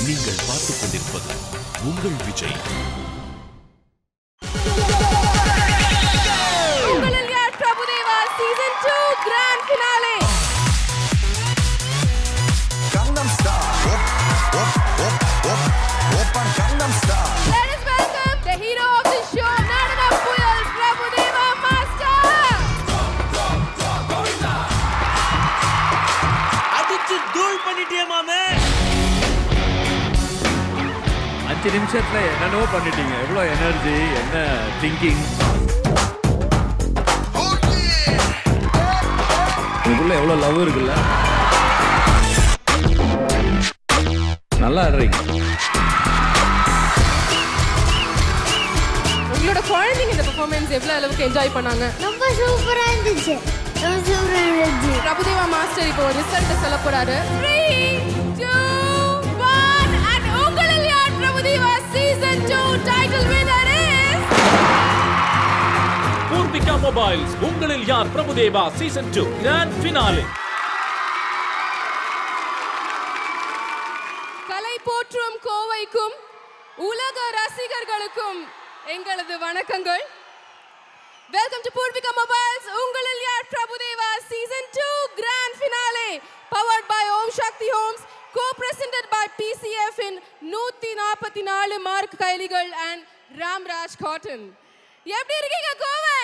நீங்கள் பார்த்துக் கொண்டிருப்பது உங்கள் விஜய் உங்களில் யார் Prabhudeva season two grand finale Gangnam Style. Op, op, op, op, Oppan Gangnam Style. Let us welcome the hero of the show, Nadana Puyal, Prabhudeva Master. அடிச்சு தூள் பண்ணிட்டியே மாமே அஞ்சு நிமிஷத்துல என்னென்னவோ பண்ணிட்டீங்க எவ்வளோ எனர்ஜி என்ன திங்கிங் உங்களுக்குள்ள எவ்வளோ லவ் இருக்குல்ல நல்லா ஆடுறீங்க உங்களோட குழந்தைங்க இந்த பெர்ஃபார்மன்ஸ் எவ்வளவு அளவுக்கு என்ஜாய் பண்ணாங்க ரொம்ப சூப்பரா இருந்துச்சு ரொம்ப சூப்பரா இருந்துச்சு பிரபுதேவா மாஸ்டர் இப்போ ரிசல்ட் சொல்ல போறாரு த்ரீ டூ ஒன் அண்ட் உங்களில் யார் Prabhudeva season two title winner is Poorvika mobiles உங்களில் யார் Prabhudeva season two grand finale கலை போற்றும் கோவைக்கும் உலக ரசிகர்களுக்கும் எங்களது வணக்கங்கள் வெல்கம் டு பூர்விகா மொபைல்ஸ் உங்களில் யார் Prabhudeva season two grand finale powered by Om Sakthi Holmes co presented by PCF in நூத்தி நாற்பத்தி நாலு மார்க் கைலிகள் அண்ட் ராம்ராஜ் காட்டன் எப்படி இருக்கீங்க கோவை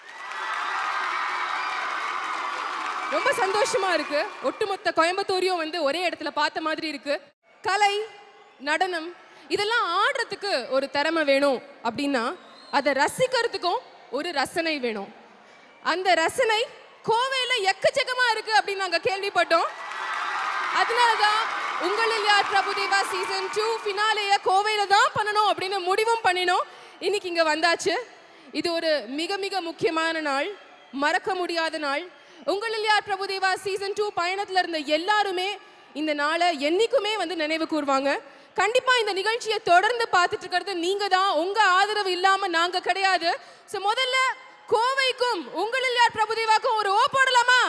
ரொம்ப சந்தோஷமா இருக்கு ஒட்டுமொத்த கோயம்புத்தூரையும் வந்து ஒரே இடத்துல பார்த்த மாதிரி இருக்கு கலை நடனம் இதெல்லாம் ஆடுறதுக்கு ஒரு திறமை வேணும் அப்படின்னா அதை ரசிக்கிறதுக்கும் ஒரு ரசனை வேணும் அந்த ரசனை கோவையில எக்கச்சக்கமா இருக்கு அப்படின்னு நாங்க கேள்விப்பட்டோம் அதனாலதான் உங்களில் யார் பிரபுதேவா சீசன் டூ ஃபினாலேய கோவையில தான் பண்ணணும் அப்படின்னு முடிவும் பண்ணினோம் இன்னைக்கு இங்க வந்தாச்சு இது ஒரு மிக மிக முக்கியமான நாள் மறக்க முடியாத நாள் உங்களில் யார் பிரபுதேவா சீசன் டூ பயணத்துல இருந்த எல்லாருமே இந்த நாளை என்னைக்குமே வந்து நினைவு கூர்வாங்க கண்டிப்பா இந்த நிகழ்ச்சியை தொடர்ந்து பார்த்துட்டு இருக்கிறது நீங்க தான் உங்க ஆதரவு இல்லாம நாங்க கிடையாது சோ முதல்ல கோவைக்கும் உங்களில் யார் பிரபுதேவாக்கும் ஒரு ஓ போடலாமா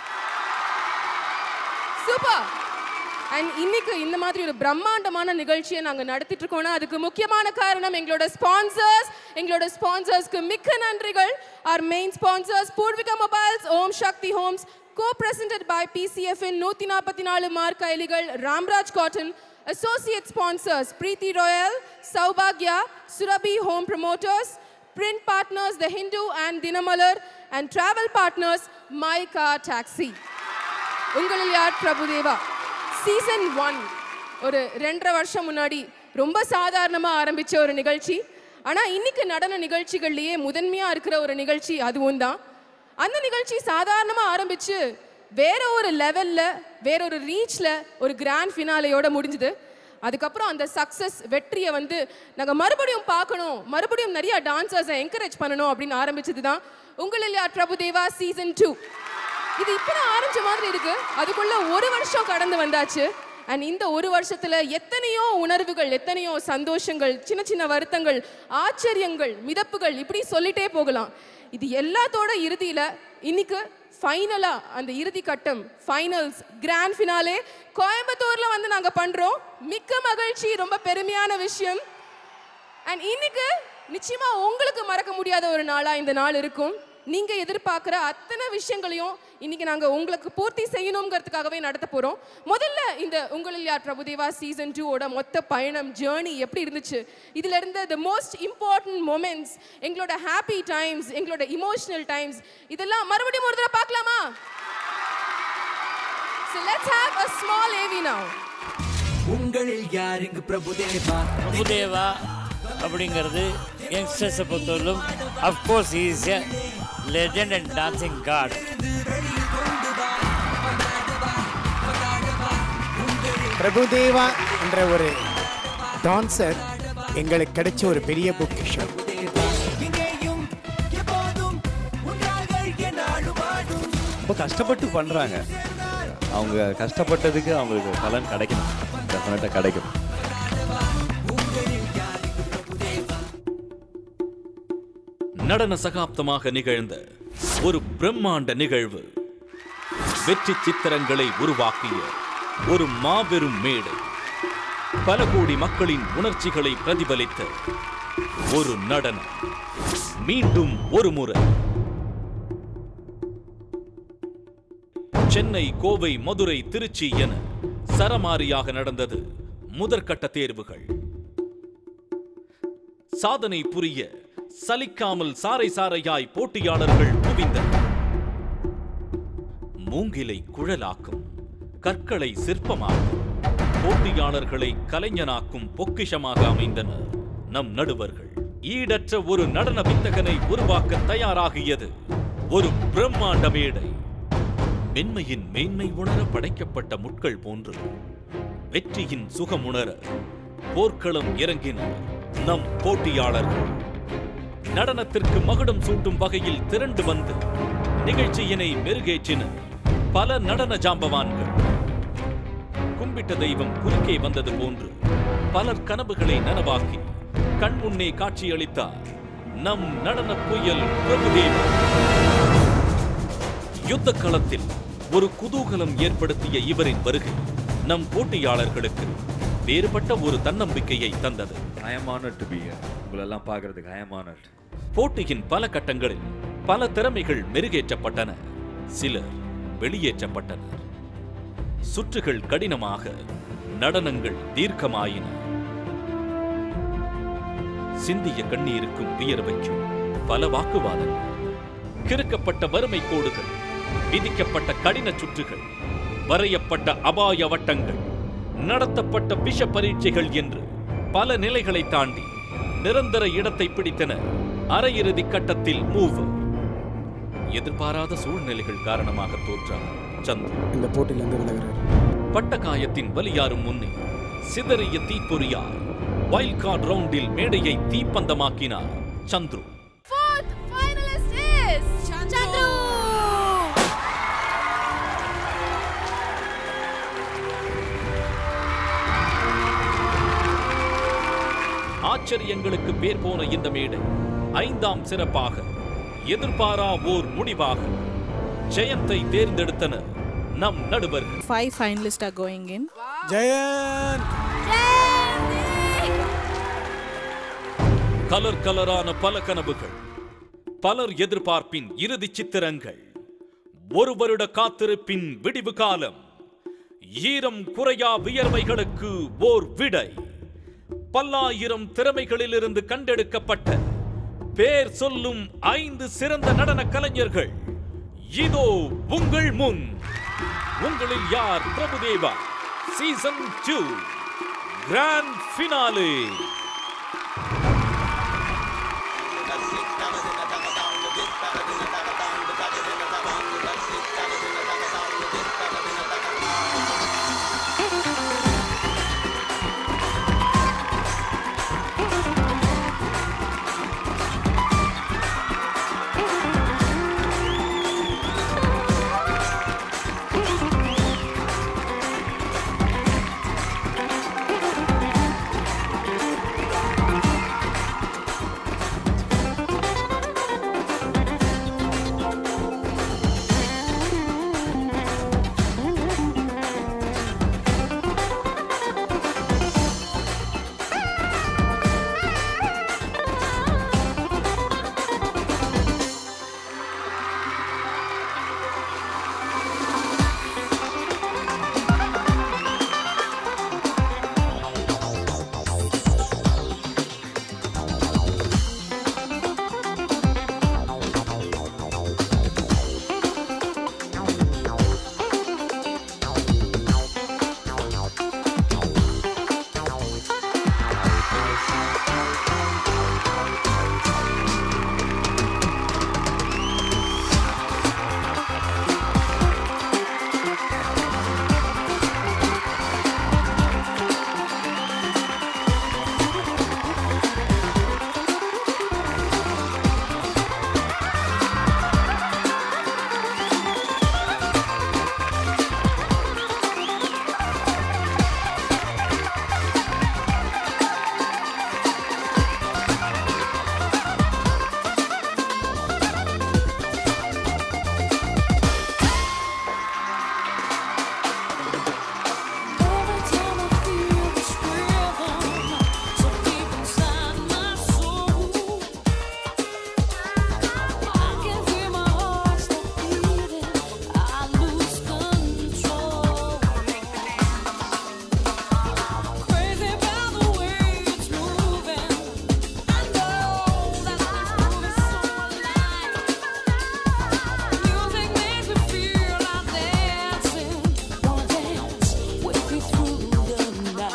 சூப்பர் அண்ட் இன்னைக்கு இந்த மாதிரி ஒரு பிரம்மாண்டமான நிகழ்ச்சியை நாங்கள் நடத்திட்டு இருக்கோம்னா அதுக்கு முக்கியமான காரணம் எங்களோட ஸ்பான்சர்ஸ் எங்களோட ஸ்பான்சர்ஸ்க்கு மிக்க நன்றிகள் our main sponsors Poorvika mobiles Om Sakthi Holmes co presented by PCF in நூற்றி நாற்பத்தி நாலு மார்க் கைலிகள் Ramraj cotton associate sponsors Preethi royal சௌபாக்யா Surabhi home promoters print partners the hindu and dinamalar and travel partners my car taxi உங்களில் யார் பிரபுதேவா சீசன் ஒன் ஒரு ரெண்டரை வருஷம் முன்னாடி ரொம்ப சாதாரணமாக ஆரம்பிச்ச ஒரு நிகழ்ச்சி ஆனால் இன்னைக்கு நடன நிகழ்ச்சிகள்லேயே முதன்மையாக இருக்கிற ஒரு நிகழ்ச்சி அதுவும் தான் அந்த நிகழ்ச்சி சாதாரணமாக ஆரம்பிச்சு வேற ஒரு லெவலில் வேற ஒரு ரீச்சில் ஒரு கிராண்ட் ஃபினாலையோட முடிஞ்சுது அதுக்கப்புறம் அந்த சக்ஸஸ் வெற்றியை வந்து நாங்கள் மறுபடியும் பார்க்கணும் மறுபடியும் நிறைய டான்சர்ஸை என்கரேஜ் பண்ணணும் அப்படின்னு ஆரம்பிச்சது தான் உங்களில் யார் பிரபுதேவா சீசன் டூ இது இப்பதான் ஆரம்பிச்ச மாதிரி இருக்கு அதுக்குள்ள ஒரு வருஷம் கடந்து வந்தாச்சு அண்ட் இந்த ஒரு வருஷத்துல எத்தனையோ உணர்வுகள் எத்தனையோ சந்தோஷங்கள் சின்ன சின்ன வருத்தங்கள் ஆச்சரியங்கள் மிதப்புகள் இப்படி சொல்லிட்டே போகலாம் இது எல்லாத்தோட இறுதியில இன்னைக்கு ஃபைனலா அந்த இறுதி கட்டம் ஃபைனல்ஸ் கிராண்ட் ஃபினாலே கோயம்புத்தூர்ல வந்து நாங்க பண்றோம் மிக்க மகிழ்ச்சி ரொம்ப பெருமையான விஷயம் அண்ட் இன்னைக்கு நிச்சயமா உங்களுக்கு மறக்க முடியாத ஒரு நாளா இந்த நாள் இருக்கும் நீங்க எதிர்பார்க்குற அத்தனை விஷயங்களையும் இன்னைக்கு நாங்க உங்களுக்கு பூர்த்தி செய்யணுங்கிறதுக்காகவே நடத்த போறோம் முதல்ல இந்த உங்களில் யார் பிரபுதேவா சீசன் டூவோட மொத்த பயணம் ஜேர்னி எப்படி இருந்துச்சு இதுல இருந்த த மோஸ்ட் இம்பார்ட்டன்ட் மொமெண்ட்ஸ் எங்களோட ஹாப்பி டைம்ஸ் எங்களோட இமோஷனல் டைம்ஸ் இதெல்லாம் மறுபடியும் ஒரு தடவை பார்க்கலாமா So let's have a small AV now. உங்களில் யார் இங்கு பிரபுதேவா பிரபுதேவா அப்படிங்கிறது யங்ஸ்டர்ஸை பொறுத்தவரையிலும் of course is a legend and dancing god Prabhudeva என்ற ஒரு டான்சர் எங்களுக்கு கிடைச்ச ஒரு பெரிய பொக்கிஷம் இங்கேயும் எப்போதும் உன்றார்கள் என்னாலும் வாடும் ரொம்ப கஷ்டப்பட்டு பண்ணுறாங்க அவங்க கஷ்டப்பட்டதுக்கு அவங்களுக்கு பலன் கிடைக்கணும் டெஃபினட்டாக கிடைக்கும் நடன சகாப்தமாக நிகழ்ந்த ஒரு பிரம்மாண்ட நிகழ்வு வெற்றி சித்திரங்களை உருவாக்கிய ஒரு மாபெரும் மேடை பல கோடி மக்களின் உணர்ச்சிகளை பிரதிபலித்த ஒரு நடனம் மீண்டும் ஒரு முறை சென்னை கோவை மதுரை திருச்சி என சரமாரியாக நடந்தது முதற்கட்ட தேர்வுகள் சாதனை புரிய சலிக்காமல் சாறை சாறையாய் போட்டியாளர்கள் குவிந்தனர் மூங்கிலை குழலாக்கும் கற்களை சிற்பமாக்கும் போட்டியாளர்களை கலைஞனாக்கும் பொக்கிஷமாக அமைந்தனர் நம் நடுவர்கள் ஈடற்ற ஒரு நடன வித்தகனை உருவாக்க தயாராகியது ஒரு பிரம்மாண்ட மேடை மென்மையின் மேன்மை உணர படைக்கப்பட்ட முட்கள் போன்று வெற்றியின் சுகம் உணர போர்க்களம் இறங்கினர் நம் போட்டியாளர்கள் நடனத்திற்கு மகுடம் சூட்டும் வகையில் திரண்டு வந்து நிகழ்ச்சியினை மெருகேற்றினர் பல நடன ஜாம்பவான்கள் கும்பிட்ட தெய்வம் குறுக்கே வந்தது போன்று பலர் கனவுகளை நனவாக்கி கண் முன்னே காட்சியளித்தார் நம் நடன புயல் பிரபுதேவன் யுத்த களத்தில் ஒரு குதூகலம் ஏற்படுத்திய இவரின் வருகை நம் போட்டியாளர்களுக்கு வேறுபட்ட ஒரு தன்னம்பிக்கையை தந்தது I am honored to be here உங்களெல்லாம் பார்க்கறதுக்கு ஐ எம் honored போட்டியின் பல கட்டங்களில் பல திறமைகள் மெருகேற்றப்பட்டன சிலர் வெளியேற்றப்பட்டனர் சுற்றுகள் கடினமாக நடனங்கள் தீர்க்கமாயின சிந்திய கண்ணீருக்கும் வியர்வைக்கும் பல வாக்குவாதங்கள் கிறுக்கப்பட்ட வறுமை கோடுகள் விதிக்கப்பட்ட கடின சுற்றுகள் வரையப்பட்ட அபாய வட்டங்கள் நடத்தப்பட்ட விஷ பரீட்சைகள் என்று பல நிலைகளை தாண்டி நிரந்தர இடத்தை பிடித்தன அரையிறுதி கட்டத்தில் மூவ் எதிர்பாராத சூழ்நிலைகள் காரணமாக தோற்றார் சந்து இந்த போட்டியிலேருந்து விலகிறார் பட்ட காயத்தின் வலியாரும் முன்னே சிதறிய தீப்பொறியார் வைல்ட் கார்டு ரவுண்டில் மேடையை தீப்பந்தமாக்கினார் Chandru Fourth finalist is Chandru. ஆச்சரியங்களுக்கு பேர் போன இந்த மேடை ஐந்தாம் சிறப்பாக எதிர்பாரா ஓர் முடிவாக ஜெயந்தை தேர்ந்தெடுத்தனர் நம் நடுவர்கள் Five finalists are going in. Jayan colour கலரான பல கனவுகள் பலர் எதிர்பார்ப்பின் இறுதி சித்திரங்கள் ஒரு வருட காத்திருப்பின் விடிவு காலம் ஈரம் குறையா வியர்வைகளுக்கு ஓர் விடை பல்லாயிரம் திறமைகளிலிருந்து கண்டெடுக்கப்பட்ட பேர் சொல்லும் ஐந்து சிறந்த நடன கலைஞர்கள் இதோ உங்கள் முன் உங்களில் யார் Prabhudeva season two grand finale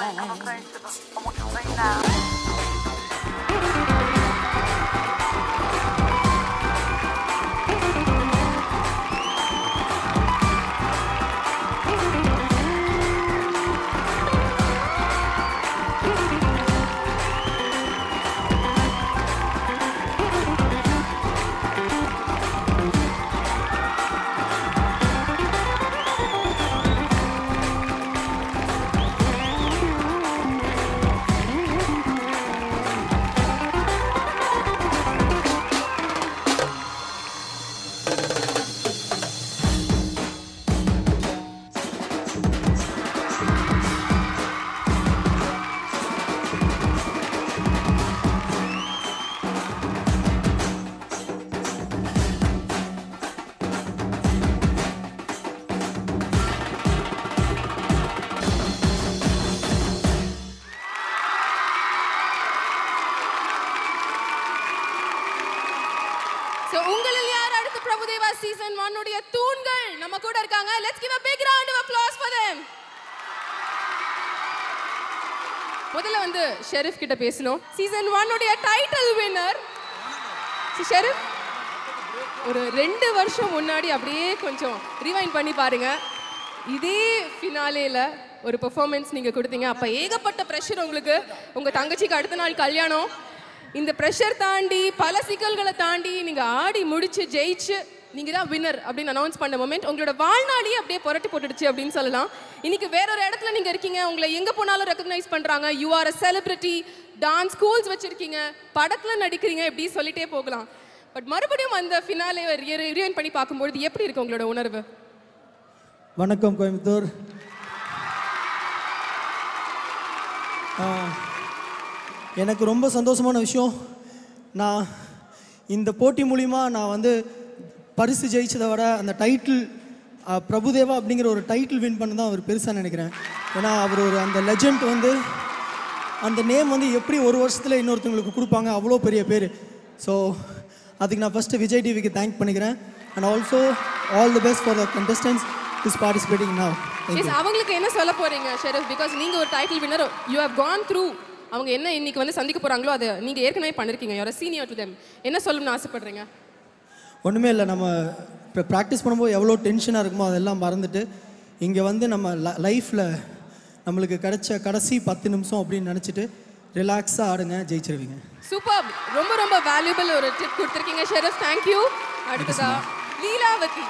So உங்களில் யார் அடுத்து பிரபுதேவா சீசன் உடைய தூண்கள் நம்ம கூட இருக்காங்க let's give a big round of applause for them முதல்ல வந்து ஷெரீஃப் கிட்ட பேசணும் சீசன் உடைய டைட்டில் வின்னர் ஷெரீஃப் ஒரு ரெண்டு வருஷம் முன்னாடி அப்படியே கொஞ்சம் ரிவைண்ட் பண்ணி பாருங்க இதே ஃபினாலேல ஒரு பெர்ஃபார்மன்ஸ் நீங்க கொடுத்தீங்க அப்ப ஏகப்பட்ட ப்ரெஷர் உங்களுக்கு உங்க தங்கச்சிக்கு அடுத்த நாள் கல்யாணம் இந்த ப்ரெஷர் தாண்டி பல சிக்கல்களை தாண்டி நீங்க ஆடி முடிச்சு ஜெயிச்சு நீங்க தான் வின்னர் அப்படின்னு அனௌன்ஸ் பண்ண மொமெண்ட் உங்களோட வாழ்நாளையே அப்படியே புரட்டி போட்டுடுச்சு அப்படின்னு சொல்லலாம் இன்னைக்கு வேற ஒரு இடத்துல நீங்க இருக்கீங்க உங்களை எங்க போனாலும் ரெக்கக்னைஸ் பண்றாங்க you are a celebrity dance schools வச்சிருக்கீங்க படத்துல நடிக்கிறீங்க இப்படி சொல்லிட்டே போகலாம் பட் மறுபடியும் அந்த ஃபினாலே ரிவைன் பண்ணி பார்க்கும்பொழுது எப்படி இருக்கு உங்களோட உணர்வு வணக்கம் கோயம்புத்தூர் ஆ, எனக்கு ரொம்ப சந்தோஷமான விஷயம் நான் இந்த போட்டி மூலிமா நான் வந்து பரிசு ஜெயிச்சதை விட அந்த டைட்டில் பிரபுதேவா அப்படிங்கிற ஒரு டைட்டில் வின் பண்ண தான் அவர் பெருசாக நினைக்கிறேன் ஏன்னா அவர் ஒரு அந்த லெஜண்ட் வந்து அந்த நேம் வந்து எப்படி ஒரு வருஷத்தில் இன்னொருத்தவங்களுக்கு கொடுப்பாங்க அவ்வளோ பெரிய பேர் ஸோ அதுக்கு நான் ஃபஸ்ட்டு விஜய் டிவிக்கு தேங்க் பண்ணிக்கிறேன் and also all the best for the contestants is participating now Thank Yes, you. அவங்களுக்கு என்ன சொல்ல போறீங்க ஷெரீஃப் பிகாஸ் நீங்க ஒரு title winner you have gone through அவங்க என்ன இன்னைக்கு வந்து சந்திக்க போறாங்களோ அதை நீங்க ஏற்கனவே பண்ணிருக்கீங்க யூர் சீனியர் டு தெம் என்ன சொல்லணும்னு ஆசைப்படுறீங்க ஒன்றுமே இல்லை நம்ம இப்போ ப்ராக்டிஸ் பண்ணும்போது எவ்வளோ டென்ஷனாக இருக்குமோ அதெல்லாம் மறந்துட்டு இங்கே வந்து நம்ம லைஃப்பில் நம்மளுக்கு கிடைச்ச கடைசி பத்து நிமிஷம் அப்படின்னு நினச்சிட்டு ரிலாக்ஸாக ஆடுங்க ஜெயிச்சிருவீங்க சூப்பர் ரொம்ப ரொம்ப வேல்யூபிள் ஒரு டிப் கொடுத்துருக்கீங்க ஷெரீஃப் தேங்க்யூ அடுத்ததா லீலாவதி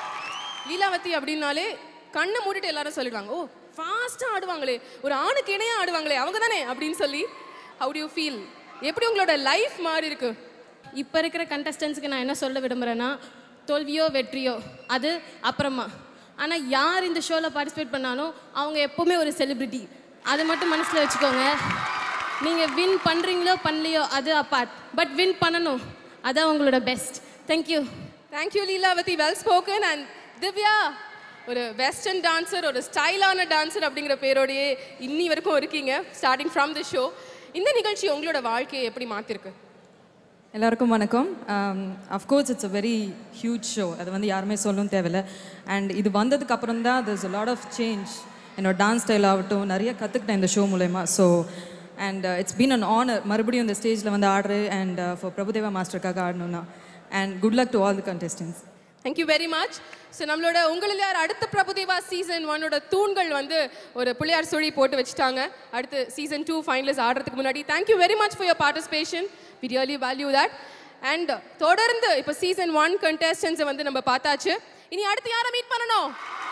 லீலாவதி அப்படின்னாலே கண்ணை மூடிட்டு எல்லாரும் சொல்லிடுவாங்க ஓ ஃபாஸ்ட்டாக ஆடுவாங்களே ஒரு ஆணுக்கு இணையா ஆடுவாங்களே அவங்க தானே அப்படின்னு சொல்லி ஹவு டு யூ ஃபீல் எப்படி உங்களோட லைஃப் மாறி இருக்கு இப்போ இருக்கிற கண்டஸ்டன்ஸுக்கு நான் என்ன சொல்ல விரும்புகிறேன்னா தோல்வியோ வெற்றியோ அது அப்புறமா ஆனால் யார் இந்த ஷோவில் பார்ட்டிசிபேட் பண்ணாலும் அவங்க எப்போவுமே ஒரு செலிப்ரிட்டி அதை மட்டும் மனசில் வச்சுக்கோங்க நீங்கள் வின் பண்ணுறீங்களோ பண்ணலையோ அது அப்பார்ட் பட் வின் பண்ணணும் அதான் உங்களோட best thank you thank you Leelavathi well spoken and Divya ஒரு வெஸ்டர்ன் டான்சர் ஒரு ஸ்டைலான டான்சர் அப்படிங்கிற பேரோடையே இன்னி வரைக்கும் இருக்கீங்க ஸ்டார்டிங் ஃப்ரம் தி ஷோ இந்த நிகழ்ச்சி உங்களோட வாழ்க்கையை எப்படி மாற்றிருக்கு எல்லாருக்கும் வணக்கம் of course it's a very huge show அது வந்து யாருமே சொல்லவும் தேவையில்ல அண்ட் இது வந்ததுக்கு அப்புறம் தான் there's a lot of change என்னோட டான்ஸ் ஸ்டைல் ஆகட்டும் நிறைய கற்றுக்கிட்டேன் இந்த ஷோ மூலயமா so and it's been an honour மறுபடியும் இந்த ஸ்டேஜில் வந்து ஆடுறு அண்ட் ஃபார் பிரபுதேவா மாஸ்டருக்காக ஆடணும்னா and good luck to all the contestants thank you very much so நம்மளோட உங்களில் யார் அடுத்த பிரபுதேவா சீசன் ஒன்னோட தூண்கள் வந்து ஒரு பிள்ளையார் சுழி போட்டு வச்சுட்டாங்க அடுத்து சீசன் டூ ஃபைனலிஸ்ட் ஆடுறதுக்கு முன்னாடி thank you very much for your participation we really value that and தொடர்ந்து இப்போ சீசன் ஒன் கண்டெஸ்டன்ஸை வந்து நம்ம பார்த்தாச்சு இனி அடுத்து யாரை மீட் பண்ணணும்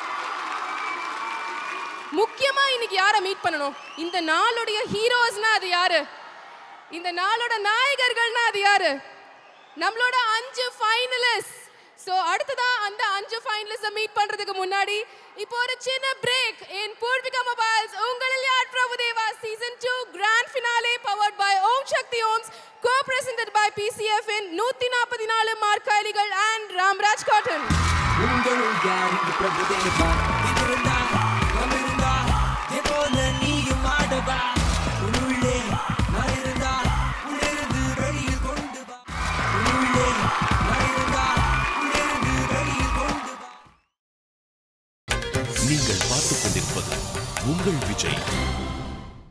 முக்கியமா இன்னைக்கு யாரை மீட் பண்ணணும் இந்த நாளுடைய ஹீரோஸ்னா அது யாரு இந்த நாளோட நாயகர்கள்னா அது யாரு நம்மளோட அஞ்சு ஃபைனலிஸ்ட் சோ அடுத்ததா அந்த அஞ்சு ஃபைனலிஸ்ட மீட் பண்றதுக்கு முன்னாடி இப்போ ஒரு சின்ன பிரேக் இன் பூர்விகா மொபைல்ஸ் உங்களில் யார் Prabhudeva season two grand finale powered by Om Sakthi ohms co presented by PCF in நூத்தி நாற்பத்தி நாலு மார்க்காலிகள் அண்ட் ராம்ராஜ் காட்டன் உங்களுள் யார் இங்கு பிரபுதேவா எதிர்ந்தா வந்திருந்தா எப்போது நீயும் ஆடவா உள்ளே நான் இருந்தா உள்ளிருந்து வெளியில் கொண்டு வா உள்ளே நான் இருந்தா உள்ளிருந்து வெளியில் கொண்டு வா நீங்கள் பார்த்துக் கொண்டிருப்பது உங்கள் விஜய்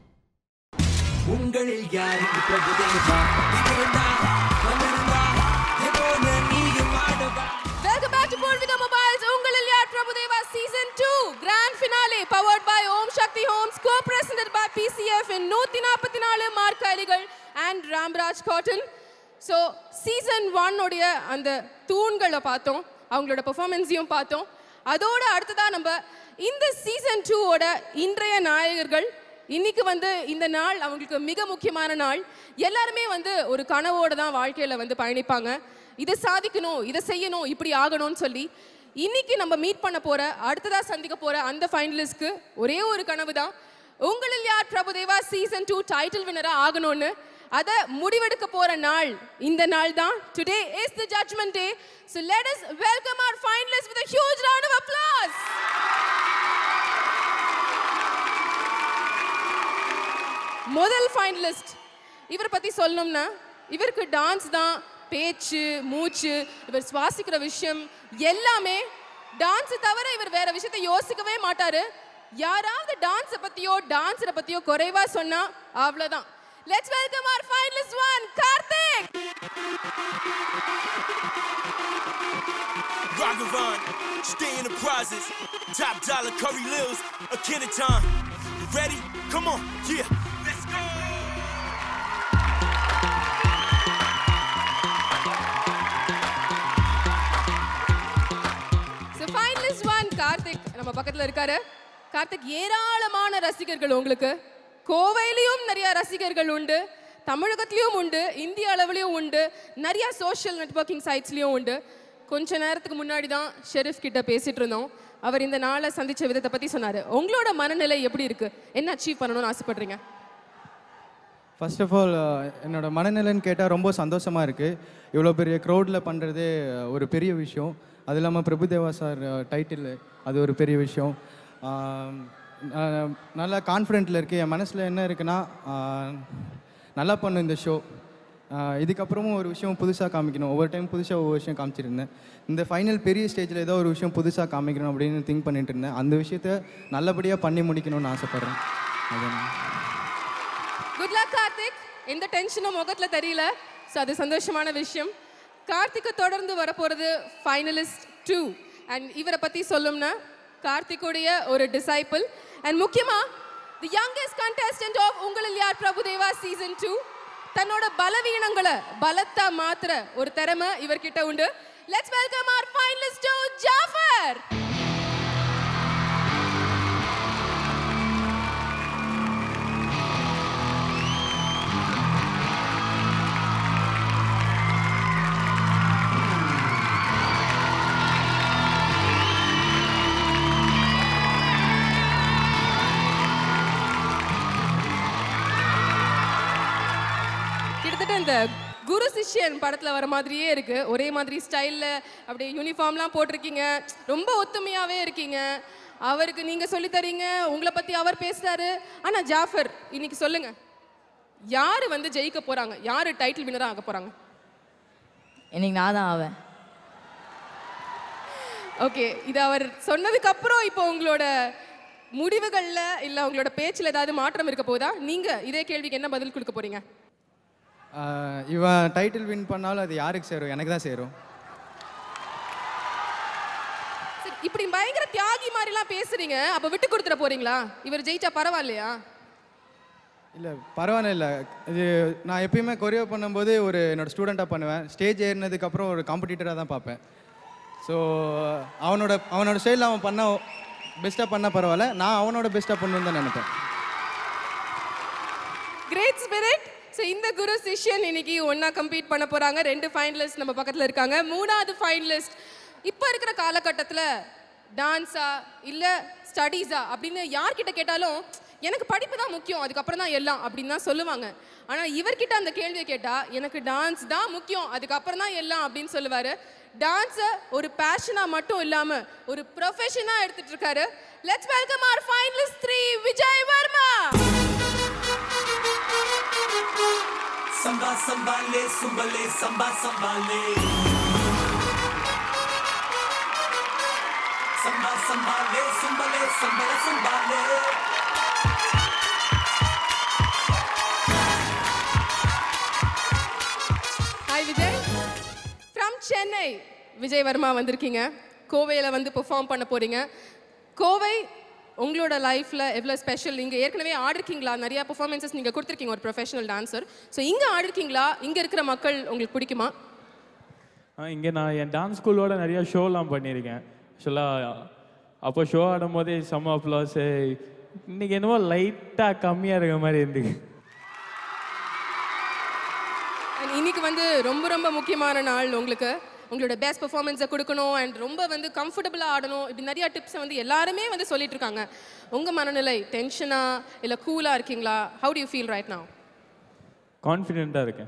உங்களில் யார் இங்கு பிரபுதேவா இருந்தா வந்திருந்தா எதோல நீயும் ஆடவா Welcome back to Purvika Mobiles. உங்களில் யார் Prabhudeva Season 2 Grand Finale powered by Om Shakti Homes co-presented by PCF in 144 mark அலிகள் and Ramraj Cotton. So season one உடைய அந்த தூண்களை பார்த்தோம் அவங்களோட பெர்ஃபார்மன்ஸையும் பார்த்தோம் அதோட அடுத்ததா நம்ம இந்த சீசன் டூவோட இன்றைய நாயகர்கள் இன்னைக்கு வந்து இந்த நாள் அவங்களுக்கு மிக முக்கியமான நாள் எல்லாருமே வந்து ஒரு கனவோட தான் வாழ்க்கையில வந்து பயணிப்பாங்க இதை சாதிக்கணும் இதை செய்யணும் இப்படி ஆகணும்னு சொல்லி இன்னைக்கு நம்ம மீட் பண்ண போற அடுத்ததா சந்திக்க போற அந்த ஃபைனலிஸ்ட்க்கு ஒரே ஒரு கனவு தான் உங்களில் யார் பிரபுதேவா சீசன் டூ டைட்டில் வினரா ஆகணும்னு அதை முடிவெடுக்க போற நாள் இந்த நாள் தான் today is the judgement day so let us welcome our finalists with a huge round of applause முதல் ஃபைனலிஸ்ட் இவரை பத்தி சொல்லணும்னா இவருக்கு டான்ஸ் தான் பேச்சு மூச்சு இவர் சுவாசிக்கிற விஷயம் எல்லாமே டான்ஸ் தவிர இவர் வேற விஷயத்தை யோசிக்கவே மாட்டாரு யாராவது டான்ஸை பத்தியோ டான்ஸரை பத்தியோ குறைவா சொன்னா அவ்வளவுதான் let's welcome our finalist one Karthik Ragavan, stay in the prizes. Top dollar curry lils, a Kenneton. You ready? Come on, yeah, let's go. So finalist one Karthik நம்ம பக்கத்துல இருக்காரு கார்த்திக் ஏராளமான ரசிகர்கள் உங்களுக்கு கோவையிலையும் நிறைய ரசிகர்கள் உண்டு தமிழகத்திலையும் உண்டு இந்திய அளவுலையும் உண்டு நிறைய சோஷியல் நெட்வொர்க்கிங் சைட்ஸ்லையும் உண்டு கொஞ்ச நேரத்துக்கு முன்னாடி தான் ஷெரீஃப் கிட்ட பேசிட்டு இருந்தோம் அவர் இந்த நாளை சந்திச்ச விதத்தை பத்தி சொன்னாரு உங்களோட மனநிலை எப்படி இருக்கு என்ன அச்சீவ் பண்ணணும்னு ஆசைப்படுறீங்க ஃபர்ஸ்ட் ஆஃப் ஆல் என்னோட மனநிலைன்னு கேட்டால் ரொம்ப சந்தோஷமாக இருக்குது இவ்வளோ பெரிய க்ரௌடில் பண்ணுறதே ஒரு பெரிய விஷயம் அது இல்லாமல் பிரபுதேவா சார் டைட்டில் அது ஒரு பெரிய விஷயம் ஆம், நான் நல்லா கான்ஃபிடென்ட்டில் இருக்குது என் மனசில் என்ன இருக்குன்னா ஆ, நல்லா பண்ணும் இந்த ஷோ இதுக்கப்புறமும் ஒரு விஷயம் புதுசாக காமிக்கணும் ஒவ்வொரு டைம் புதுசாக ஒவ்வொரு விஷயம் காமிச்சிருந்தேன் இந்த ஃபைனல் பெரிய ஸ்டேஜில் ஏதோ ஒரு விஷயம் புதுசாக காமிக்கணும் அப்படின்னு திங்க் பண்ணிட்டு இருந்தேன் அந்த விஷயத்த நல்லபடியாக பண்ணி முடிக்கணும்னு ஆசைப்பட்றேன் அதான் குட் லக் கார்த்திக் எந்த டென்ஷனும் முகத்துல தெரியல ஸோ அது சந்தோஷமான விஷயம் கார்த்திக்கை தொடர்ந்து வரப்போறது ஃபைனலிஸ்ட் டூ அண்ட் இவரை பத்தி சொல்லணும்னா கார்த்திக்குடைய ஒரு டிசைபிள் அண்ட் முக்கியமா தி யங்கஸ்ட் contestant ஆஃப் உங்களில் யார் பிரபுதேவா சீசன் டூ தன்னோட பலவீனங்களை பலத்தா மாத்துற ஒரு திறமை இவர்கிட்ட உண்டு let's welcome our finalist to Jaffer கிட்டத்தட்ட இந்த குரு சிஷ்யன் படத்துல வர மாதிரியே இருக்கு ஒரே மாதிரி ஸ்டைல்ல அப்படியே யூனிஃபார்ம்லாம் போட்டிருக்கீங்க ரொம்ப ஒத்துமையாவே இருக்கீங்க அவருக்கு நீங்க சொல்லி தரீங்க உங்களை பத்தி அவர் பேசுறாரு ஆனா ஜாஃபர் இன்னைக்கு சொல்லுங்க யாரு வந்து ஜெயிக்க போறாங்க யாரு டைட்டில் வினரா ஆக போறாங்க இன்னைக்கு நான் தான் ஆவேன் ஓகே இது அவர் சொன்னதுக்கு அப்புறம் இப்போ உங்களோட முடிவுகள்ல இல்ல உங்களோட பேச்சுல ஏதாவது மாற்றம் இருக்க போதா நீங்க இதே கேள்விக்கு என்ன பதில் கொடுக்க போறீங்க ஆஹ் இவன் டைட்டில் வின் பண்ணாலும் அது யாருக்கு சேரும் எனக்கு தான் சேரும் சரி, இப்படி பயங்கர தியாகி மாதிரிலாம் பேசுறீங்க அப்ப விட்டு கொடுத்துட போறீங்களா இவர் ஜெயிச்சா பரவாயில்லையா இல்லை பரவாயில்ல இல்லை இது நான் எப்பயுமே கொரியோ பண்ணும்போது ஒரு என்னோட ஸ்டூடெண்ட்டாக பண்ணுவேன் ஸ்டேஜ் ஏறினதுக்கப்புறம் ஒரு காம்படிட்டராக தான் பார்ப்பேன் ஸோ அவனோட அவனோட ஸ்டைலில் அவன் பண்ண பெஸ்ட்டாக பண்ண பரவாயில்ல நான் அவனோட பெஸ்ட்டாக பண்ணணும்னு தான் நினைப்பேன் கிரேட் ஸ்பிரிட் ஸோ இந்த குரு சிஷ்யன் இன்னைக்கு ஒண்ணா கம்பீட் பண்ண போறாங்க ரெண்டு ஃபைனலிஸ்ட் நம்ம பக்கத்துல இருக்காங்க மூணாவது ஃபைனலிஸ்ட் இப்போ இருக்கிற காலகட்டத்துல டான்ஸா இல்ல ஸ்டடீஸா அப்படின்னு யார்கிட்ட கேட்டாலும் எனக்கு படிப்பு தான் முக்கியம் அதுக்கப்புறம் தான் எல்லாம் அப்படின்னு தான் சொல்லுவாங்க ஆனா இவர்கிட்ட அந்த கேள்வியை கேட்டா எனக்கு டான்ஸ் தான் முக்கியம் அதுக்கப்புறம் தான் எல்லாம் அப்படின்னு சொல்லுவாரு டான்ஸை ஒரு பேஷனா மட்டும் இல்லாம ஒரு ப்ரொஃபஷனா எடுத்துட்டு இருக்காரு let's welcome our finalist three Vijay Varma Samba sambale, sumbale, samba sambale. Samba sambale, sumbale, sambale, sambale. Chennai Vijay Varma வந்திருக்கீங்க கோவையில் வந்து பெர்ஃபார்ம் பண்ண போறீங்க கோவை உங்களோட லைஃப்பில் எவ்வளோ ஸ்பெஷல் நீங்கள் ஏற்கனவே ஆடிருக்கீங்களா நிறையா பெர்ஃபார்மன்ஸஸ் நீங்கள் கொடுத்துருக்கீங்க ஒரு ப்ரொஃபஷனல் டான்சர் ஸோ இங்கே ஆடிருக்கீங்களா இங்கே இருக்கிற மக்கள் உங்களுக்கு பிடிக்குமா இங்கே நான் என் டான்ஸ் ஸ்கூலோட நிறைய ஷோலாம் பண்ணியிருக்கேன் ஆக்சுவலாக அப்போ ஷோ ஆடும்போதே செம்ம அப்ளாஸ் இன்னைக்கு என்னவோ லைட்டாக கம்மியாக இருக்க மாதிரி இருந்துக்கு And இன்னைக்கு வந்து ரொம்ப ரொம்ப முக்கியமான நாள் உங்களுக்கு உங்களோட பெஸ்ட் பெர்ஃபார்மன்ஸை கொடுக்கணும் அண்ட் ரொம்ப வந்து கம்ஃபர்டபுளாக ஆடணும் இப்படி நிறைய டிப்ஸை வந்து எல்லாருமே வந்து சொல்லிட்டு இருக்காங்க உங்கள் மனநிலை டென்ஷனா இல்லை கூலாக இருக்கீங்களா how do you feel right now கான்ஃபிடென்ட்டாக இருக்கேன்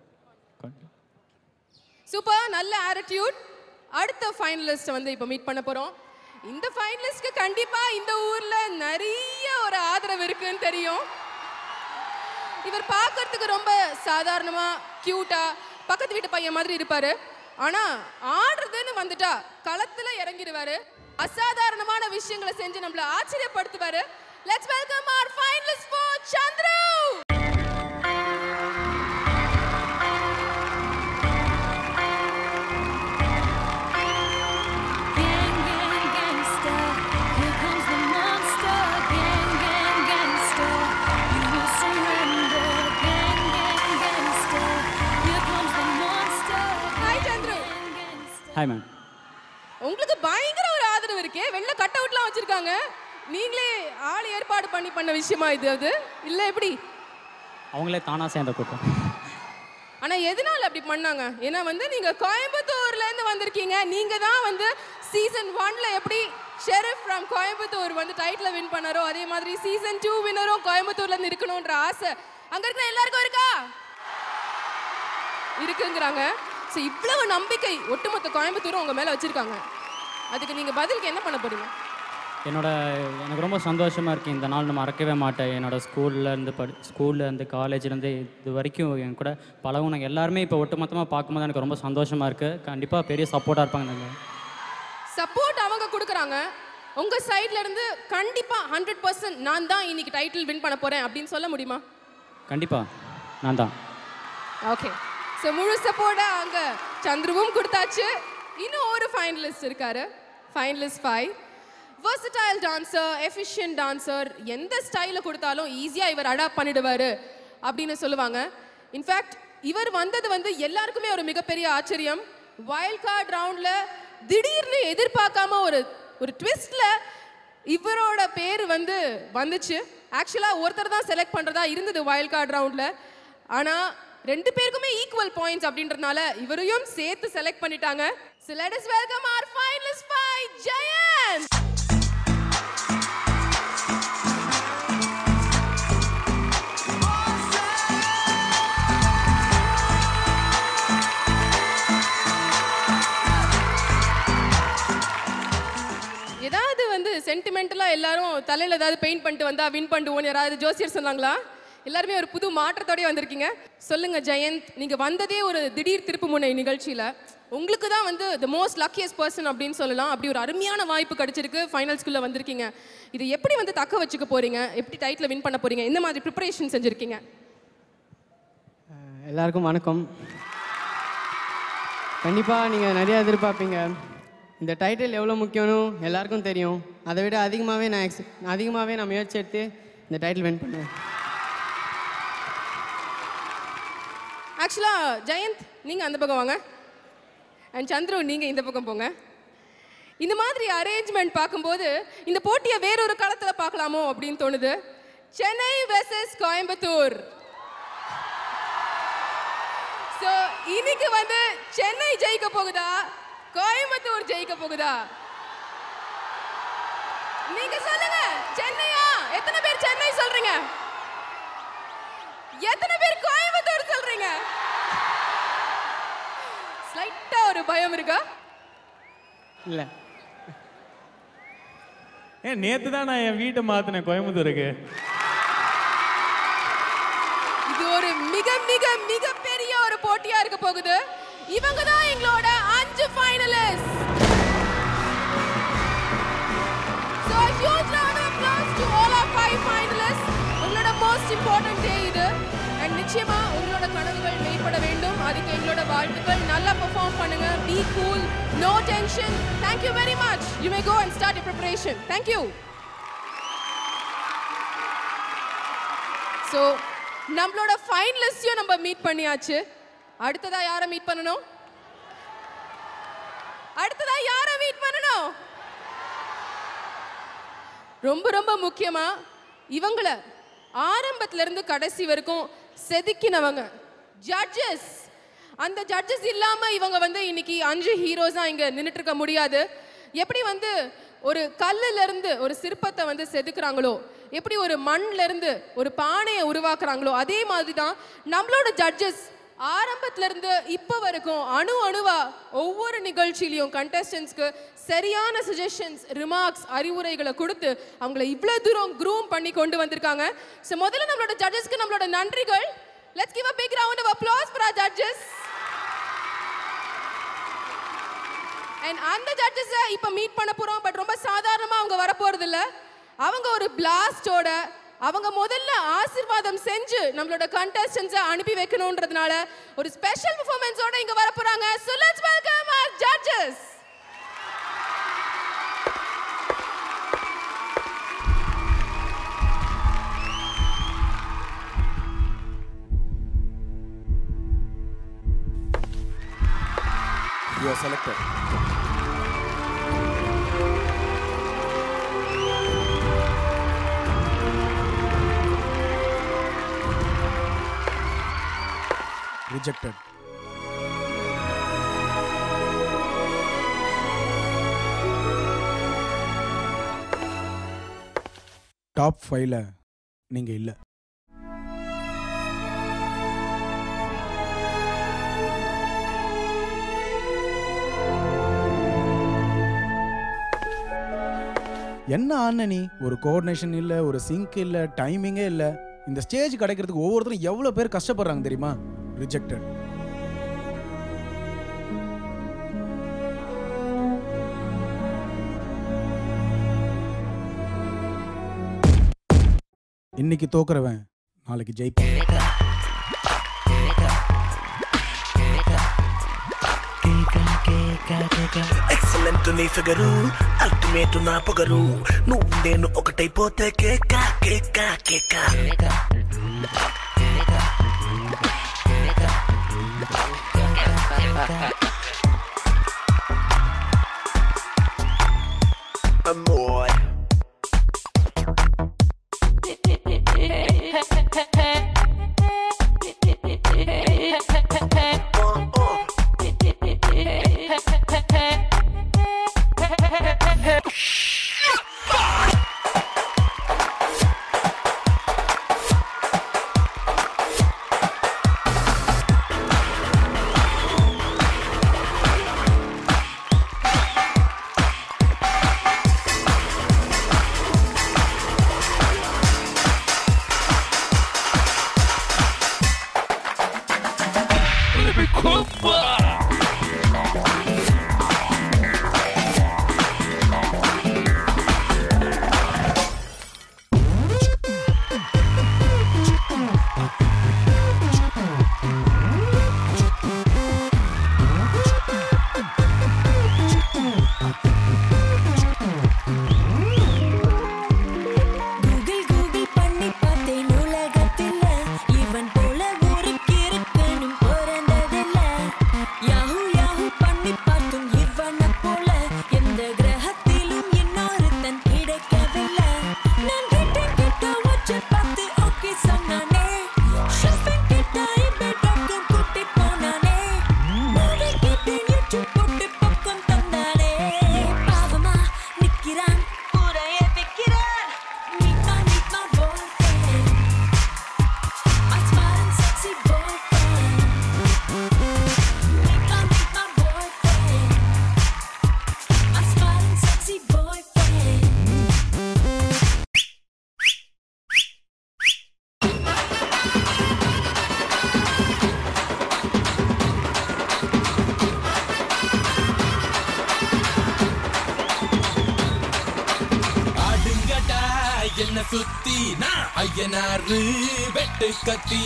சூப்பர் நல்ல ஆட்டிடியூட் அடுத்த ஃபைனலிஸ்ட்டை வந்து இப்போ மீட் பண்ண போகிறோம் இந்த ஃபைனலிஸ்ட்க்கு கண்டிப்பாக இந்த ஊரில் நிறைய ஒரு ஆதரவு இருக்குன்னு தெரியும் இவர் பார்க்கறதுக்கு ரொம்ப சாதாரணமாக க்யூட்டாக பக்கத்து வீட்டு பையன் மாதிரி இருப்பாரு ஆனால் ஆடுறதுன்னு வந்துட்டா களத்தில் இறங்கிடுவாரு அசாதாரணமான விஷயங்களை செஞ்சு நம்மள ஆச்சரியப்படுத்துவாரு let's welcome our finalist for Chandru hi Chandru hi ma'am உங்களுக்கு பயங்கர ஒரு ஆதரவு இருக்கே வெளில கட் அவுட்லாம் வச்சிருக்காங்க நீங்களே ஆள் ஏற்பாடு பண்ணி பண்ண விஷயமா இது அது இல்ல எப்படி அவங்களே தானாக சேர்ந்த கூட்டம் ஆனா எதனால அப்படி பண்ணாங்க ஏன்னா வந்து நீங்க கோயம்புத்தூர்ல இருந்து வந்திருக்கீங்க நீங்க தான் வந்து சீசன் ஒன்ல எப்படி ஷெரீஃப் ஃப்ரம் கோயம்புத்தூர் வந்து டைட்டில் வின் பண்ணாரோ அதே மாதிரி சீசன் டூ வின்னரும் கோயம்புத்தூர்ல இருந்து இருக்கணும்ன்ற ஆசை அங்க இருக்கிற எல்லாருக்கும் இருக்கா இருக்குங்கிறாங்க ஸோ இவ்வளவு நம்பிக்கை ஒட்டுமொத்த கோயம்புத்தூரும் உங்க மேல வச்சிருக்காங்க அதுக்கு நீங்க பதிலுக்கு என்ன பண்ண போறீங்க என்னோட எனக்கு ரொம்ப சந்தோஷமாக இருக்குது இந்த நாள் நான் மறக்கவே மாட்டேன் என்னோட ஸ்கூல்லேருந்து படி ஸ்கூல்லேருந்து காலேஜ்லேருந்து இது வரைக்கும் என் கூட பழகுனவங்க எல்லாருமே இப்போ ஒட்டுமொத்தமாக பார்க்கும்போது எனக்கு ரொம்ப சந்தோஷமாக இருக்குது கண்டிப்பாக பெரிய சப்போர்ட்டாக இருப்பாங்க நாங்கள் சப்போர்ட் அவங்க கொடுக்குறாங்க உங்க சைட்ல இருந்து கண்டிப்பா ஹண்ட்ரட் பர்சன்ட் நான் தான் இன்னைக்கு டைட்டில் வின் பண்ண போறேன் அப்படின்னு சொல்ல முடியுமா கண்டிப்பாக நான் தான் ஓகே ஸோ முழு சப்போர்ட்டா அங்க சந்துருவும் கொடுத்தாச்சு இன்னும் ஒரு ஃபைனலிஸ்ட் இருக்காரு finalist five versatile dancer efficient dancer எந்த ஸ்டைலில் கொடுத்தாலும் ஈஸியாக இவர் அடாப்ட் பண்ணிடுவார் அப்படின்னு சொல்லுவாங்க இன்ஃபேக்ட் இவர் வந்தது வந்து எல்லாருக்குமே ஒரு மிகப்பெரிய ஆச்சரியம் வைல்ட் கார்டு ரவுண்டில் திடீர்னு எதிர்பார்க்காம ஒரு ஒரு ட்விஸ்டில் இவரோட பேர் வந்து வந்துச்சு ஆக்சுவலாக ஒருத்தர் தான் செலக்ட் பண்ணுறதா இருந்தது வைல்ட் கார்டு ரவுண்டில் ஆனால் ரெண்டு பேருக்குமே ஈக்குவல் பாயிண்ட்ஸ் அப்படின்றதுனால இவரையும் சேர்த்து செலக்ட் பண்ணிட்டாங்க So let us welcome our finalist five, Jayant! ஏதாவது வந்து சென்டிமெண்டலாக எல்லாரும் தலையில் ஏதாவது பெயிண்ட் பண்ணிட்டு வந்தா வின் பண்ணிடுவோம் யாராவது ஜோசியர் சொன்னாங்களா எல்லாருமே ஒரு புது மாற்றத்தோடய வந்திருக்கீங்க சொல்லுங்க ஜெயந்த் நீங்க வந்ததே ஒரு திடீர் திருப்பு முனை நிகழ்ச்சியில உங்களுக்கு தான் வந்து த மோஸ்ட் luckiest பர்சன் அப்படின்னு சொல்லலாம் அப்படி ஒரு அருமையான வாய்ப்பு கிடைச்சிருக்கு ஃபைனல்ஸ்குள்ள வந்திருக்கீங்க இது எப்படி வந்து தக்க வச்சுக்க போறீங்க எப்படி டைட்டில் வின் பண்ண போறீங்க இந்த மாதிரி ப்ரிப்பரேஷன் செஞ்சிருக்கீங்க எல்லாருக்கும் வணக்கம் கண்டிப்பாக நீங்கள் நிறையா எதிர்பார்ப்பீங்க இந்த டைட்டில் எவ்வளோ முக்கியம்னு எல்லாருக்கும் தெரியும் அதை விட அதிகமாகவே நான் எக்ஸ் அதிகமாகவே நான் முயற்சி எடுத்து இந்த டைட்டில் வின் பண்ணுவேன் ஆக்சுவலாக ஜெயந்த் நீங்கள் அந்த பக்கம் வாங்க அண்ட் சந்துரு நீங்கள் இந்த பக்கம் போங்க இந்த மாதிரி அரேஞ்ச்மெண்ட் பார்க்கும்போது இந்த போட்டியை வேறொரு களத்தில் பார்க்கலாமோ அப்படின்னு தோணுது சென்னை வெர்சஸ் கோயம்புத்தூர் ஸோ இன்னைக்கு வந்து சென்னை ஜெயிக்க போகுதா கோயம்புத்தூர் ஜெயிக்க போகுதா நீங்க சொல்லுங்க சென்னையா எத்தனை பேர் சென்னை சொல்றீங்க எத்தனை பேர் கோயம்புத்தூர் சொல்றீங்க ஸ்லைட்டா ஒரு பயம் இருக்கா இல்லை ஏன் நேற்று தான் நான் என் வீட்டை மாற்றினேன் கோயம்புத்தூருக்கு இது ஒரு மிக மிக மிக பெரிய ஒரு போட்டியா இருக்க போகுது இவங்க தான் எங்களோட அஞ்சு finalist So a huge round of applause to all our five finalists. உங்களோட மோஸ்ட் இம்பார்ட்டன்ட் டே இது அண்ட் நிச்சயமா உங்களோட கனவுகள் மேம்பட வேண்டும் அதுக்கு எங்களோட வாழ்த்துக்கள் நல்லா பெர்ஃபார்ம் பண்ணுங்க be cool no tension thank you very much you may go and start preparation thank you so நம்மளோட ஃபைனலிஸ்டையும் நம்ம மீட் பண்ணியாச்சு அடுத்ததா யாரை மீட் பண்ணணும் அடுத்ததா யாரை மீட் பண்ணணும் ரொம்ப ரொம்ப முக்கியமா இவங்கள ஆரம்பத்துல இருந்து கடைசி வரைக்கும் செதுக்கினவங்க ஜட்ஜஸ் அந்த ஜட்ஜஸ் இல்லாம இவங்க வந்து இன்னைக்கு அஞ்சு ஹீரோஸா இங்க நின்னுட்டு இருக்க முடியாது எப்படி வந்து ஒரு கல்லுல இருந்து ஒரு சிற்பத்தை வந்து செதுக்குறாங்களோ எப்படி ஒரு மண்ல இருந்து ஒரு பானையை உருவாக்குறாங்களோ அதே மாதிரி தான் நம்மளோட ஜட்ஜஸ் ஆரம்பத்துல இருந்து இப்போ வரைக்கும் அணு அணுவா ஒவ்வொரு நிகழ்ச்சியிலையும் கண்டஸ்டன்ஸ்க்கு சரியான சஜஷன்ஸ் ரிமார்க்ஸ் அறிவுரைகளை கொடுத்து அவங்கள இவ்வளோ தூரம் க்ரூம் பண்ணி கொண்டு வந்திருக்காங்க ஸோ முதல்ல நம்மளோட ஜட்ஜஸ்க்கு நம்மளோட நன்றிகள் let's give a big round of applause for our judges and அந்த ஜட்ஜஸை இப்போ மீட் பண்ண போகிறோம் பட் ரொம்ப சாதாரணமாக அவங்க வரப்போகிறது இல்ல அவங்க ஒரு பிளாஸ்டோட அவங்க முதல்ல ஆசீர்வாதம் செஞ்சு நம்மளோட கண்டஸ்டன்ஸை அனுப்பி வைக்கணுன்றதுனால ஒரு ஸ்பெஷல் பெர்ஃபார்மன்ஸோட இங்க வர போறாங்க so let's welcome our judges You are selected. Rejected. Top ஃபைவ்ல நீங்க இல்ல என்ன ஆன நீ ஒரு கோஆர்டினேஷன் இல்ல ஒரு சிங்க் இல்ல டைமிங்கே இல்ல இந்த ஸ்டேஜ் கிடைக்கிறதுக்கு ஒவ்வொருத்தரும் எவ்வளவு பேர் கஷ்டப்படுறாங்க தெரியுமா ரிஜெக்டட் இன்னைக்கு தோக்குறவன் நாளைக்கு ஜெயிப்பான் ఎక్సలెంట్ నీ ఫిగరు అల్టిమేట్ నా పొగరు నువ్వు నేను ఒకటైపోతే కేక కేక కేక Amor. கூகுள் கூகுள் பண்ணி பார்த்தேன் உலகத்தில் இவன் போல ஒரு கிறுக்கனும் பிறந்ததில்ல யாஹூ யாஹூ பண்ணி பார்த்தும் இவனை போல எந்த கிரகத்திலும் இன்னொருத்தன் கிடைக்கவில்லை நான் கேட்டேன் கேட்ட வச்சு பார்த்து ஓகே சொன்னானே ஷாப்பிங் கேட்ட இந்த டாக்டர் கூட்டி போனானே மூவி கேட்டேன் யூடியூப் போட்டு பக்கம் தந்தானே பாவமா நிக்கிறான் உரைய வைக்கிறான் Meet my, meet my boyfriend. My smiling sexy boyfriend. Meet my, meet my boyfriend. My smiling sexy boyfriend. ஆடுங்கடா என்ன சுத்தி நான் ஐயனாரு வெட்டு கத்தி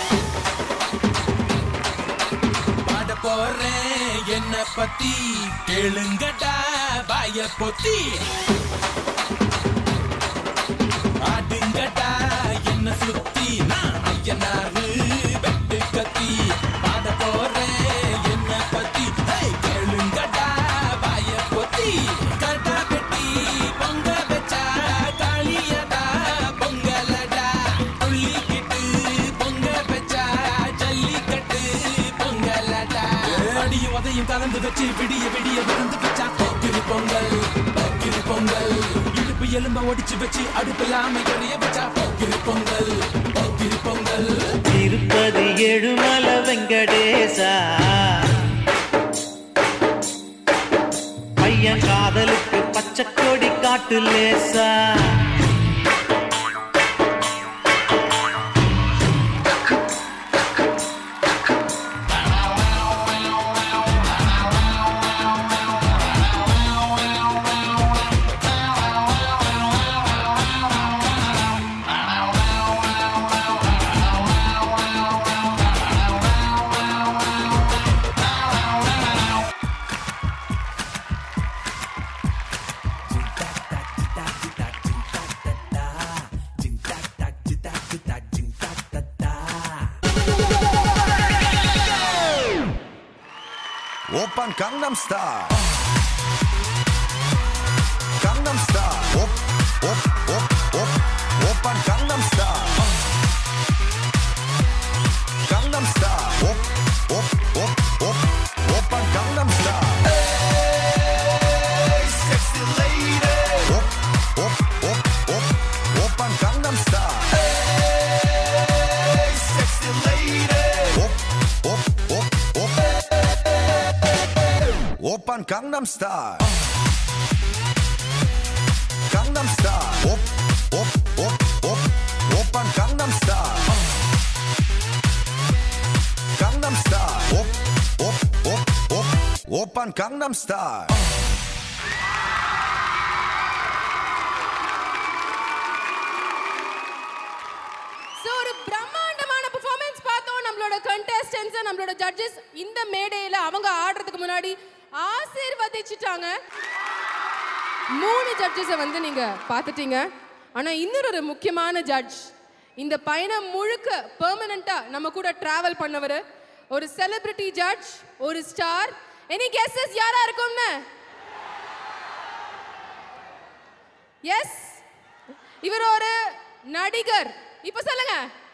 பாட போறேன் என்ன பத்தி கேளுங்கடா வாய பொத்தி ஆடுங்கடா என்ன சுத்தி நான் ஐயனாரு வெட்டு கத்தி பாட போறேன் என்ன பத்தி ஹே, கேளுங்கடா வாய பொத்தி கடா வெட்டி பொங்க வச்சா காளியடா பொங்கலடா துள்ளிக்கிட்டு பொங்க வச்சா ஜல்லிக்கட்டு பொங்கலடா அடியும் உதையும் கலந்து வச்சு விடிய விடிய விருந்து வச்சா போக்கிரி பொங்கல் போக்கிரி பொங்கல் இடுப்பு எலும்ப ஒடிச்சு வச்சு அடுப்பில்லாம எறிய வச்சா போக்கிரி பொங்கல் போக்கிரி பொங்கல் திருப்பதி எழுமல வெங்கடேசா பையன் காதலுக்கு பச்சை கொடி காட்டு லேசா 오빤 강남스타일 강남스타일 옵옵옵옵 오빤 강남스타일 강남스타일 옵옵옵옵 오빤 강남스타일 에이 섹시 레이디 옵옵옵옵 오빤 강남스타일 에이 섹시 레이디 옵옵옵옵 오빤 강남스타일 강남스타일 옵옵옵옵 오빤 강남스타일 강남스타일 옵옵옵옵 오빤 강남스타일 ஸோ ஒரு பிரம்மாண்டமான பெர்ஃபார்மன்ஸ் பார்த்தோம் நம்மளோட கண்டெஸ்டன்ஸ் நம்மளோட ஜட்ஜஸ் இந்த மேடையில அவங்க ஆடுறதுக்கு முன்னாடி ஆசீர்வதிச்சிட்டாங்க மூணு ஜட்ஜஸை வந்து நீங்க பார்த்துட்டீங்க ஆனா இன்னொரு ஒரு முக்கியமான ஜட்ஜ் இந்த பயணம் முழுக்க பெர்மனண்டா நம்ம கூட டிராவல் பண்ணவர் ஒரு செலிபிரிட்டி ஜட்ஜ் ஒரு ஸ்டார் எனி கெஸ்ஸஸ் யாரா இருக்கும்னு எஸ் இவர் ஒரு நடிகர் இப்ப சொல்லுங்க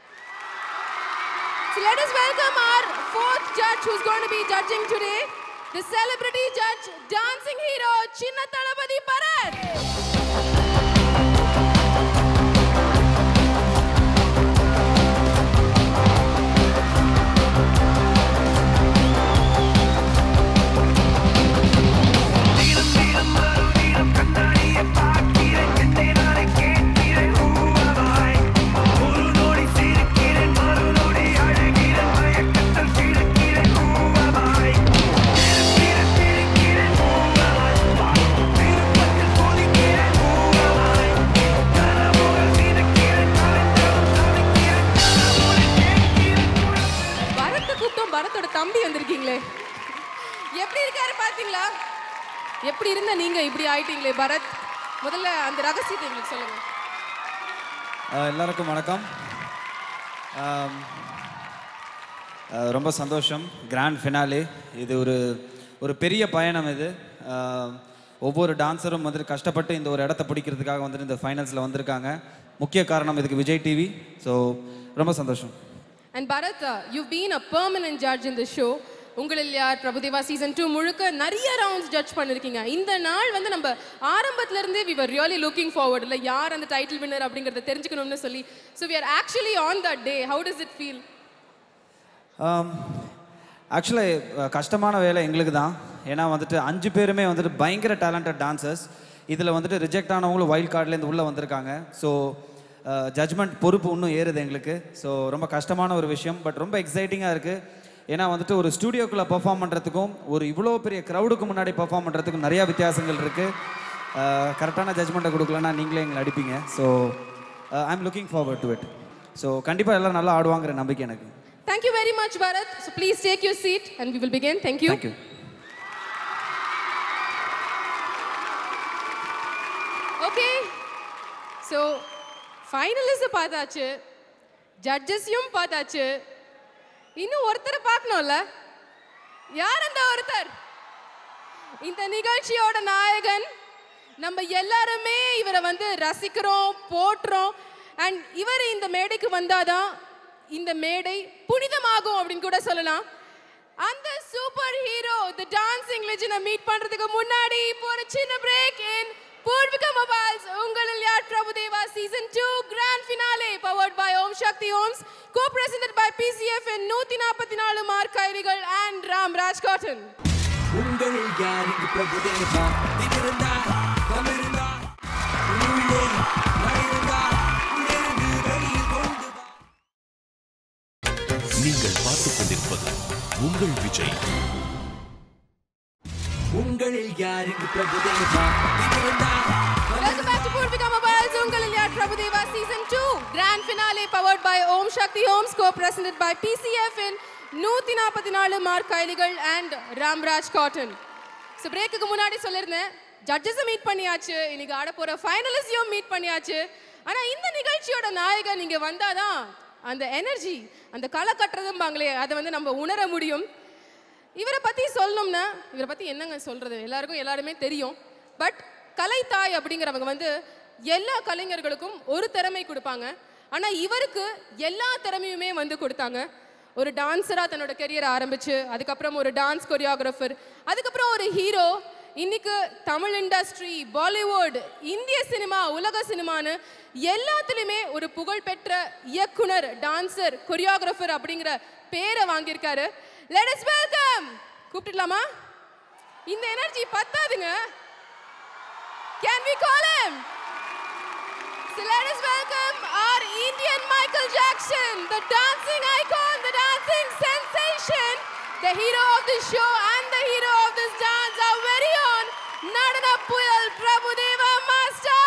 So let us welcome our fourth judge who's going to be judging today, the celebrity judge, dancing hero Chinna Talapati Bharat. பரத்தை கூப்பிட்டோம் பரத்தோட தம்பி வந்திருக்கீங்களே எப்படி இருக்காரு பாத்தீங்களா எப்படி இருந்த நீங்க இப்படி ஆயிட்டீங்களே பரத் முதல்ல அந்த ரகசியத்தை எங்களுக்கு சொல்லுங்க அஹ் எல்லாருக்கும் வணக்கம் ஆம், அஹ் ரொம்ப சந்தோஷம் கிராண்ட் ஃபினாலே இது ஒரு ஒரு பெரிய பயணம் இது ஆம், ஒவ்வொரு டான்ஸரும் வந்துட்டு கஷ்டப்பட்டு இந்த ஒரு இடத்த பிடிக்கிறதுக்காக வந்துட்டு இந்த ஃபைனல்ஸில் வந்திருக்காங்க முக்கிய காரணம் இதுக்கு விஜய் டிவி ஸோ ரொம்ப சந்தோஷம் and Bharath you been a permanent judge in the show உங்களில் யார் பிரபுதேவா சீசன் டூ முழுக்க நிறைய ரவுண்ட்ஸ் ஜட்ஜ் பண்ணிருக்கீங்க இந்த நாள் வந்து நம்ம ஆரம்பத்துல இருந்தே we were really looking forward இல்லை யார் அந்த டைட்டில் வின்னர் அப்படிங்கறத தெரிஞ்சுக்கணும்னு சொல்லி so we are actually on that day how does it feel actually கஷ்டமான வேலை எங்களுக்கு தான் ஏன்னா வந்துட்டு அஞ்சு பேருமே வந்துட்டு பயங்கர டேலண்டட் டான்சர்ஸ் இதில் வந்துட்டு ரிஜெக்ட் ஆனவங்களும் வைல்ட் கார்ட்லேருந்து உள்ளே வந்திருக்காங்க ஸோ ஜட்ஜ்மெண்ட் பொறுப்பு இன்னும் ஏறுது எங்களுக்கு ஸோ ரொம்ப கஷ்டமான ஒரு விஷயம் பட் ரொம்ப எக்ஸைட்டிங்காக இருக்குது ஏன்னா வந்துட்டு ஒரு ஸ்டூடியோக்குள்ளே பெர்ஃபார்ம் பண்ணுறதுக்கும் ஒரு இவ்வளோ பெரிய க்ரௌடுக்கு முன்னாடி பெர்ஃபார்ம் பண்ணுறதுக்கும் நிறையா வித்தியாசங்கள் இருக்குது கரெக்டான ஜட்ஜ்மெண்ட்டை கொடுக்கலன்னா நீங்களே எங்களை அடிப்பீங்க so I am looking forward to it so கண்டிப்பாக எல்லாம் நல்லா ஆடுவாங்கிற நம்பிக்கை எனக்கு Thank you very much, Bharat. So please take your seat and we will begin. Thank you. Thank you okay so finalist பார்த்தாச்சு ஜட்ஜஸையும் பார்த்தாச்சு இன்னும் ஒருத்தரை பார்க்கணும்ல யார் அந்த ஒருத்தர் இந்த நிகழ்ச்சியோட நாயகன் நம்ம எல்லாருமே இவரை வந்து ரசிக்கிறோம் போற்றுறோம் அண்ட் இவர் இந்த மேடைக்கு வந்தாதான் இந்த மேடை புனிதமாகும் அப்படின்னு கூட சொல்லலாம் அந்த சூப்பர் ஹீரோ தி டான்சிங் லெஜனை மீட் பண்றதுக்கு முன்னாடி இப்போ ஒரு சின்ன பிரேக் இன் பூர்விகா மொபைல்ஸ் உங்களில் யார் Prabhudeva season two grand finale powered by Om Sakthi ohms co presented by PCF in நூத்தி நாற்பத்தி நாலு மார்க் கைதிகள் அண்ட் ராம் ராஜ் காட்டன் உங்களில் யார் இங்கு பிரபுதேவா திமிருந்தா தமிருந்தா உள்ளே மறைந்தா உள்ளிருந்து வெளியில் கொண்டு வா. நீங்கள் பார்த்துக் கொண்டிருப்பது உங்கள் விஜய் உங்களில் யார் இங்கு Prabhudeva திமிருந்தா Welcome back to Purvika Mobiles. உங்களில் யார் Prabhudeva season two grand finale powered by Om Sakthi Holmes co presented by PCF in நூத்தி நாற்பத்தி நாலு மார்க் கைலிகள் அண்ட் ராம்ராஜ் காட்டன் ஸோ பிரேக்குக்கு முன்னாடி சொல்லியிருந்தேன் ஜட்ஜஸை மீட் பண்ணியாச்சு இன்னைக்கு ஆட போற ஃபைனலிஸ்டையும் மீட் பண்ணியாச்சு ஆனா இந்த நிகழ்ச்சியோட நாயகன் நீங்க வந்தாதான் அந்த எனர்ஜி அந்த களை கட்டுறதும்பாங்களே அதை வந்து நம்ம உணர முடியும் இவரை பத்தி சொல்லணும்னா இவரை பத்தி என்னங்க சொல்றது எல்லாருக்கும் எல்லாருமே தெரியும் பட் கலைத்தாய் அப்படிங்கிறவங்க வந்து எல்லா கலைஞர்களுக்கும் ஒரு திறமை கொடுப்பாங்க ஆனா இவருக்கு எல்லா திறமையுமே வந்து கொடுத்தாங்க ஒரு டான்ஸரா தன்னோட கெரியர் ஆரம்பிச்சு அதுக்கப்புறம் ஒரு டான்ஸ் கொரியோகிராஃபர் அதுக்கப்புறம் ஒரு ஹீரோ இன்னைக்கு தமிழ் இண்டஸ்ட்ரி பாலிவுட் இந்திய சினிமா உலக சினிமான்னு எல்லாத்துலேயுமே ஒரு புகழ்பெற்ற இயக்குனர் டான்சர் கொரியோகிராஃபர் அப்படிங்கிற பேரை வாங்கியிருக்காரு லெட் அஸ் வெல்கம் கூப்பிட்டுலாமா இந்த எனர்ஜி பத்தாதுங்க can we call him So let us welcome our Indian Michael Jackson, the dancing icon, the dancing sensation, the hero of the show and the hero of this dance, our very own Nadana Puyal Prabhudeva Master.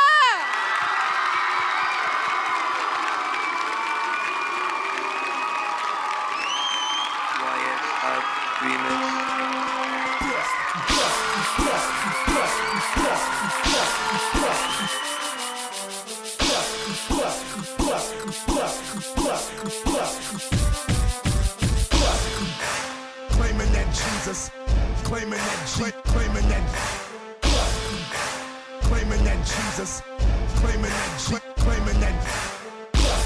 Claiming that Jesus, claiming that G, claiming that, claiming that Jesus, claiming that G, claiming that.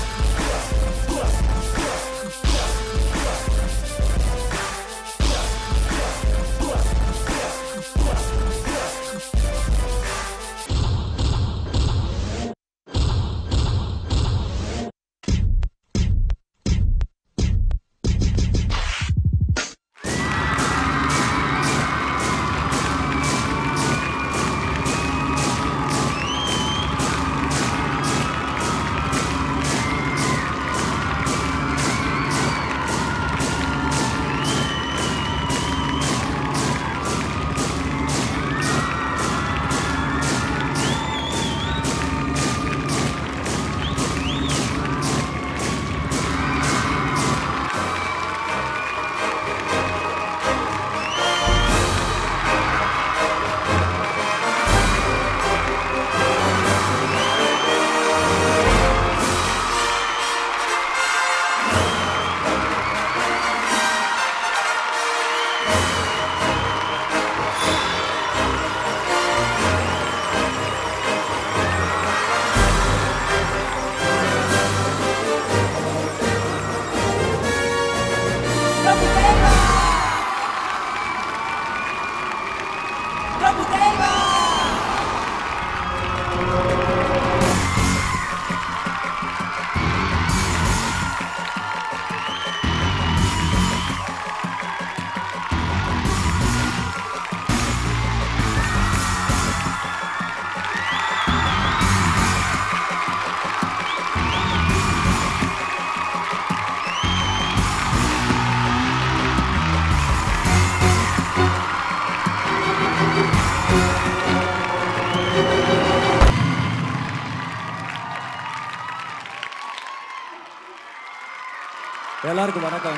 எல்லாருக்கும் வணக்கம்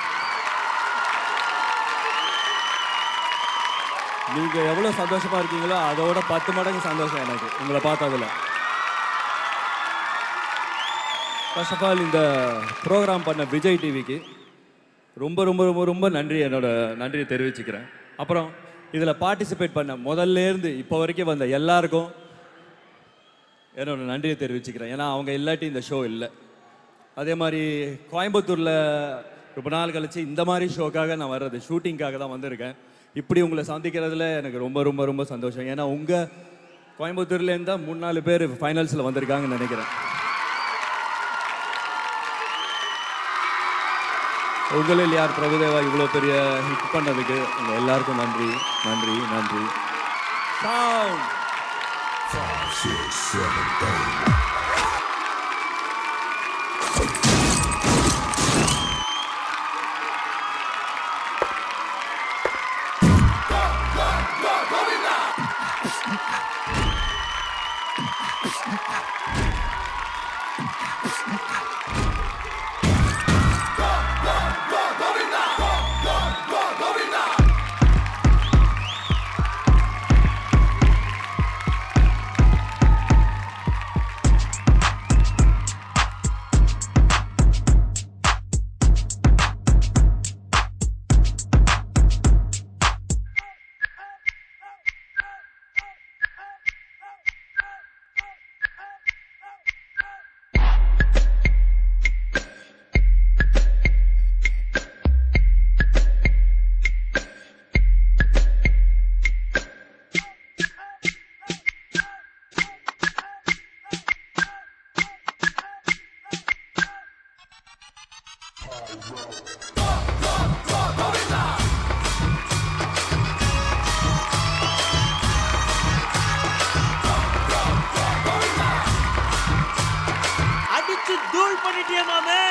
நீங்க எவ்வளவு சந்தோஷமா இருக்கீங்களோ அதோட பத்து மடங்கு சந்தோஷம் எனக்கு உங்களை பார்த்ததுல ஃபர்ஸ்ட் ஆஃப் ஆல் இந்த ப்ரோக்ராம் பண்ண விஜய் டிவிக்கு ரொம்ப ரொம்ப ரொம்ப ரொம்ப நன்றி என்னோட நன்றியை தெரிவிச்சுக்கிறேன் அப்புறம் இதில் பார்ட்டிசிபேட் பண்ண முதல்ல இருந்து இப்போ வரைக்கும் வந்த எல்லாருக்கும் என்னோட நன்றியை தெரிவிச்சுக்கிறேன் ஏன்னா அவங்க இல்லாட்டி இந்த ஷோ இல்லை அதே மாதிரி கோயம்புத்தூரில் ரொம்ப நாள் கழிச்சு இந்த மாதிரி ஷோக்காக நான் வர்றது ஷூட்டிங்காக தான் வந்திருக்கேன் இப்படி உங்களை சந்திக்கிறதுல எனக்கு ரொம்ப ரொம்ப ரொம்ப சந்தோஷம் ஏன்னா உங்கள் கோயம்புத்தூர்லேருந்து தான் மூணு நாலு பேர் ஃபைனல்ஸில் வந்திருக்காங்கன்னு நினைக்கிறேன் உங்களில் யார் பிரபுதேவா இவ்வளோ பெரிய ஹிட் பண்ணதுக்கு உங்கள் எல்லாருக்கும் நன்றி நன்றி நன்றி Sound. அடிச்சு தூள் பண்ணிட்டியே மாமே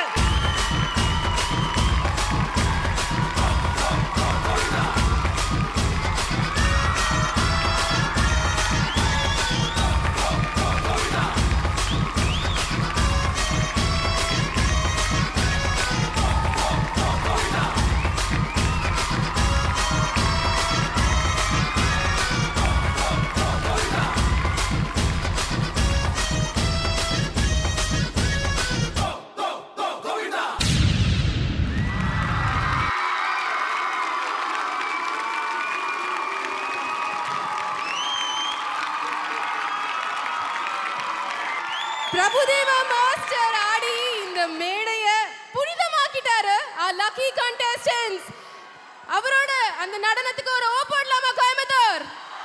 பிரபுதேவா மாஸ்டர் ஆடி இந்த மேடைய புனிதமாக்கிட்டாரு லக்கி contestants அவரோட அந்த நடனத்துக்கு ஒரு ஓ போடலாமா Coimbatore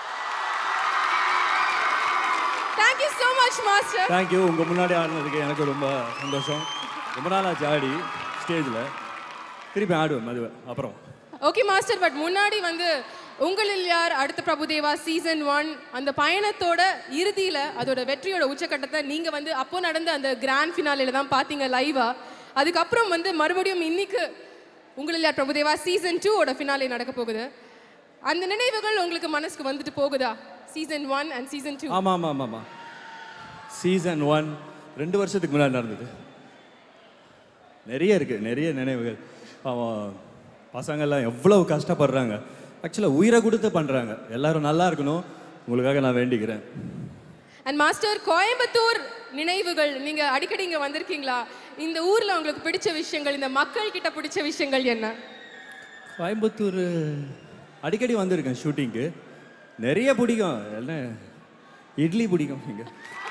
Thank you so much master thank you உங்கள் முன்னாடி ஆடினதுக்கு எனக்கு ரொம்ப சந்தோஷம் ரொம்ப நாள் ஆச்சு ஆடி ஸ்டேஜில் திருப்பி ஆடுவேன் மதுவை அப்புறம் ஓகே மாஸ்டர் பட் முன்னாடி வந்து உங்களில் யார் அடுத்த பிரபுதேவா சீசன் ஒன் அந்த பயணத்தோட இறுதியில் அதோட வெற்றியோட உச்சக்கட்டத்தை நீங்கள் வந்து அப்போ நடந்த அந்த கிராண்ட் ஃபினாலில தான் பார்த்தீங்க லைவா அதுக்கப்புறம் வந்து மறுபடியும் இன்னைக்கு உங்களில் யார் பிரபுதேவா சீசன் டூவோட ஃபினாலே நடக்க போகுது அந்த நினைவுகள் உங்களுக்கு மனசுக்கு வந்துட்டு போகுதா season one and season two ஆமாம் ஆமாம் ஆமாம் ஆமாம் சீசன் ஒன் ரெண்டு வருஷத்துக்கு முன்னாடி நடந்தது நிறைய இருக்குது நிறைய நினைவுகள் அவன் பசங்கள்லாம் எவ்வளவு கஷ்டப்படுறாங்க ஆக்சுவலாக உயிரை கொடுத்து பண்ணுறாங்க எல்லாரும் நல்லா இருக்கணும் உங்களுக்காக நான் வேண்டிக்கிறேன் அண்ட் மாஸ்டர் கோயம்புத்தூர் நினைவுகள் நீங்க அடிக்கடி இங்க வந்திருக்கீங்களா இந்த ஊர்ல உங்களுக்கு பிடிச்ச விஷயங்கள் இந்த மக்கள் கிட்ட பிடிச்ச விஷயங்கள் என்ன கோயம்புத்தூர் அடிக்கடி வந்திருக்கேன் ஷூட்டிங்க்கு நிறைய பிடிக்கும் என்ன இட்லி பிடிக்கும் இங்கே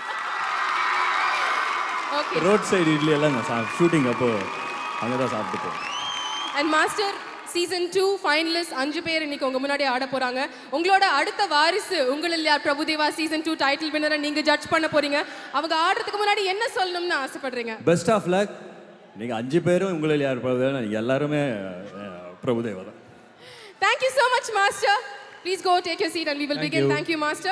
ஓகே ரோட் சைடு இட்லி எல்லாம் நான் சாப் ஷூட்டிங் அப்போ அங்கே தான் சாப்பிட்டுப்போம் and master season two finalist அஞ்சு பேர் இன்னைக்கு உங்க முன்னாடி ஆட போறாங்க உங்களோட அடுத்த வாரிசு உங்களில் யார் பிரபுதேவா சீசன் டூ டைட்டில் வின்னரை நீங்க ஜட்ஜ் பண்ண போறீங்க அவங்க ஆடுறதுக்கு முன்னாடி என்ன சொல்லணும்னு ஆசைப்படுறீங்க பெஸ்ட் ஆஃப் லக் நீங்கள் அஞ்சு பேரும் உங்களில் யார் பிரபுதேவா நீங்கள் எல்லாருமே அஹ், பிரபுதேவா தான் Thank you so much, Master. Please go take your seat and we will Thank begin. you. Thank you, Master.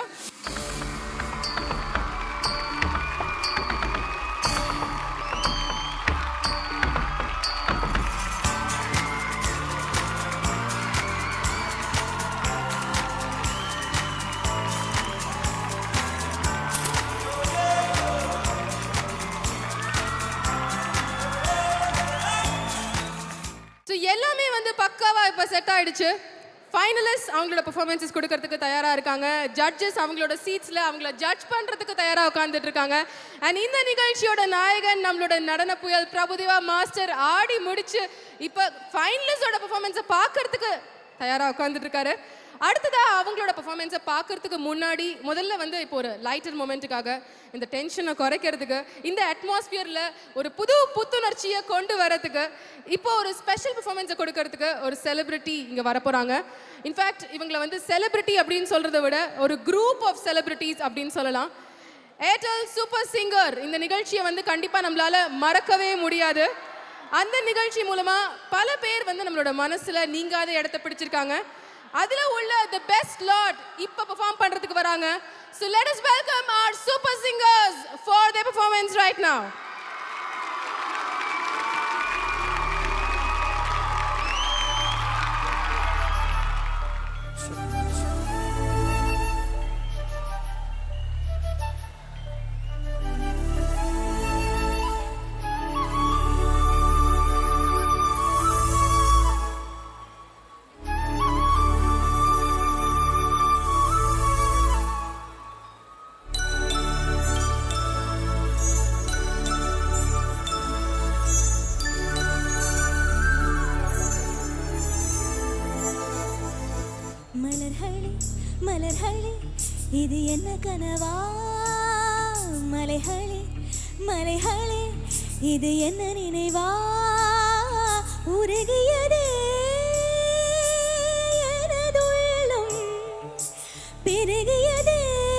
பக்காவா இப்போ செட் ஆயிடுச்சு ஃபைனலிஸ்ட் அவங்களோட பெர்ஃபார்மன்ஸஸ் கொடுக்கறதுக்கு தயாராக இருக்காங்க ஜட்ஜஸ் அவங்களோட சீட்ஸில் அவங்கள ஜட்ஜ் பண்ணுறதுக்கு தயாராக உட்காந்துட்டு இருக்காங்க அண்ட் இந்த நிகழ்ச்சியோட நாயகன் நம்மளோட நடன புயல் பிரபுதேவா மாஸ்டர் ஆடி முடிச்சு இப்போ ஃபைனலிஸ்டோட பெர்ஃபார்மன்ஸை பார்க்கறதுக்கு தயாராக உட்காந்துட்டு இருக்காரு அடுத்ததா அவங்களோட பெர்ஃபார்மன்ஸை பார்க்கறதுக்கு முன்னாடி முதல்ல வந்து இப்போ ஒரு லைட்டர் மொமெண்ட்டுக்காக இந்த டென்ஷனை குறைக்கிறதுக்கு இந்த அட்மாஸ்பியரில் ஒரு புது புத்துணர்ச்சியை கொண்டு வரதுக்கு இப்போ ஒரு ஸ்பெஷல் பெர்ஃபார்மன்ஸை கொடுக்கறதுக்கு ஒரு செலிபிரிட்டி இங்கே வரப்போகிறாங்க இன்ஃபேக்ட் இவங்களை வந்து செலிபிரிட்டி அப்படின்னு சொல்கிறத விட ஒரு குரூப் ஆஃப் செலிபிரிட்டிஸ் அப்படின்னு சொல்லலாம் ஏர்டெல் சூப்பர் சிங்கர் இந்த நிகழ்ச்சியை வந்து கண்டிப்பாக நம்மளால மறக்கவே முடியாது அந்த நிகழ்ச்சி மூலமா பல பேர் வந்து நம்மளோட மனசுல நீங்காத இடத்த பிடிச்சிருக்காங்க அதுல உள்ள தி பெஸ்ட் லாட் இப்ப பெர்ஃபார்ம் பண்றதுக்கு வராங்க so let us welcome our super singers for their performance right now மலர்களே மலர்களே இது என்ன கனவா மலைகளே மலைகளே இது என்ன நினைவா உருகியதே எனதுள்ளம் பெருகியதே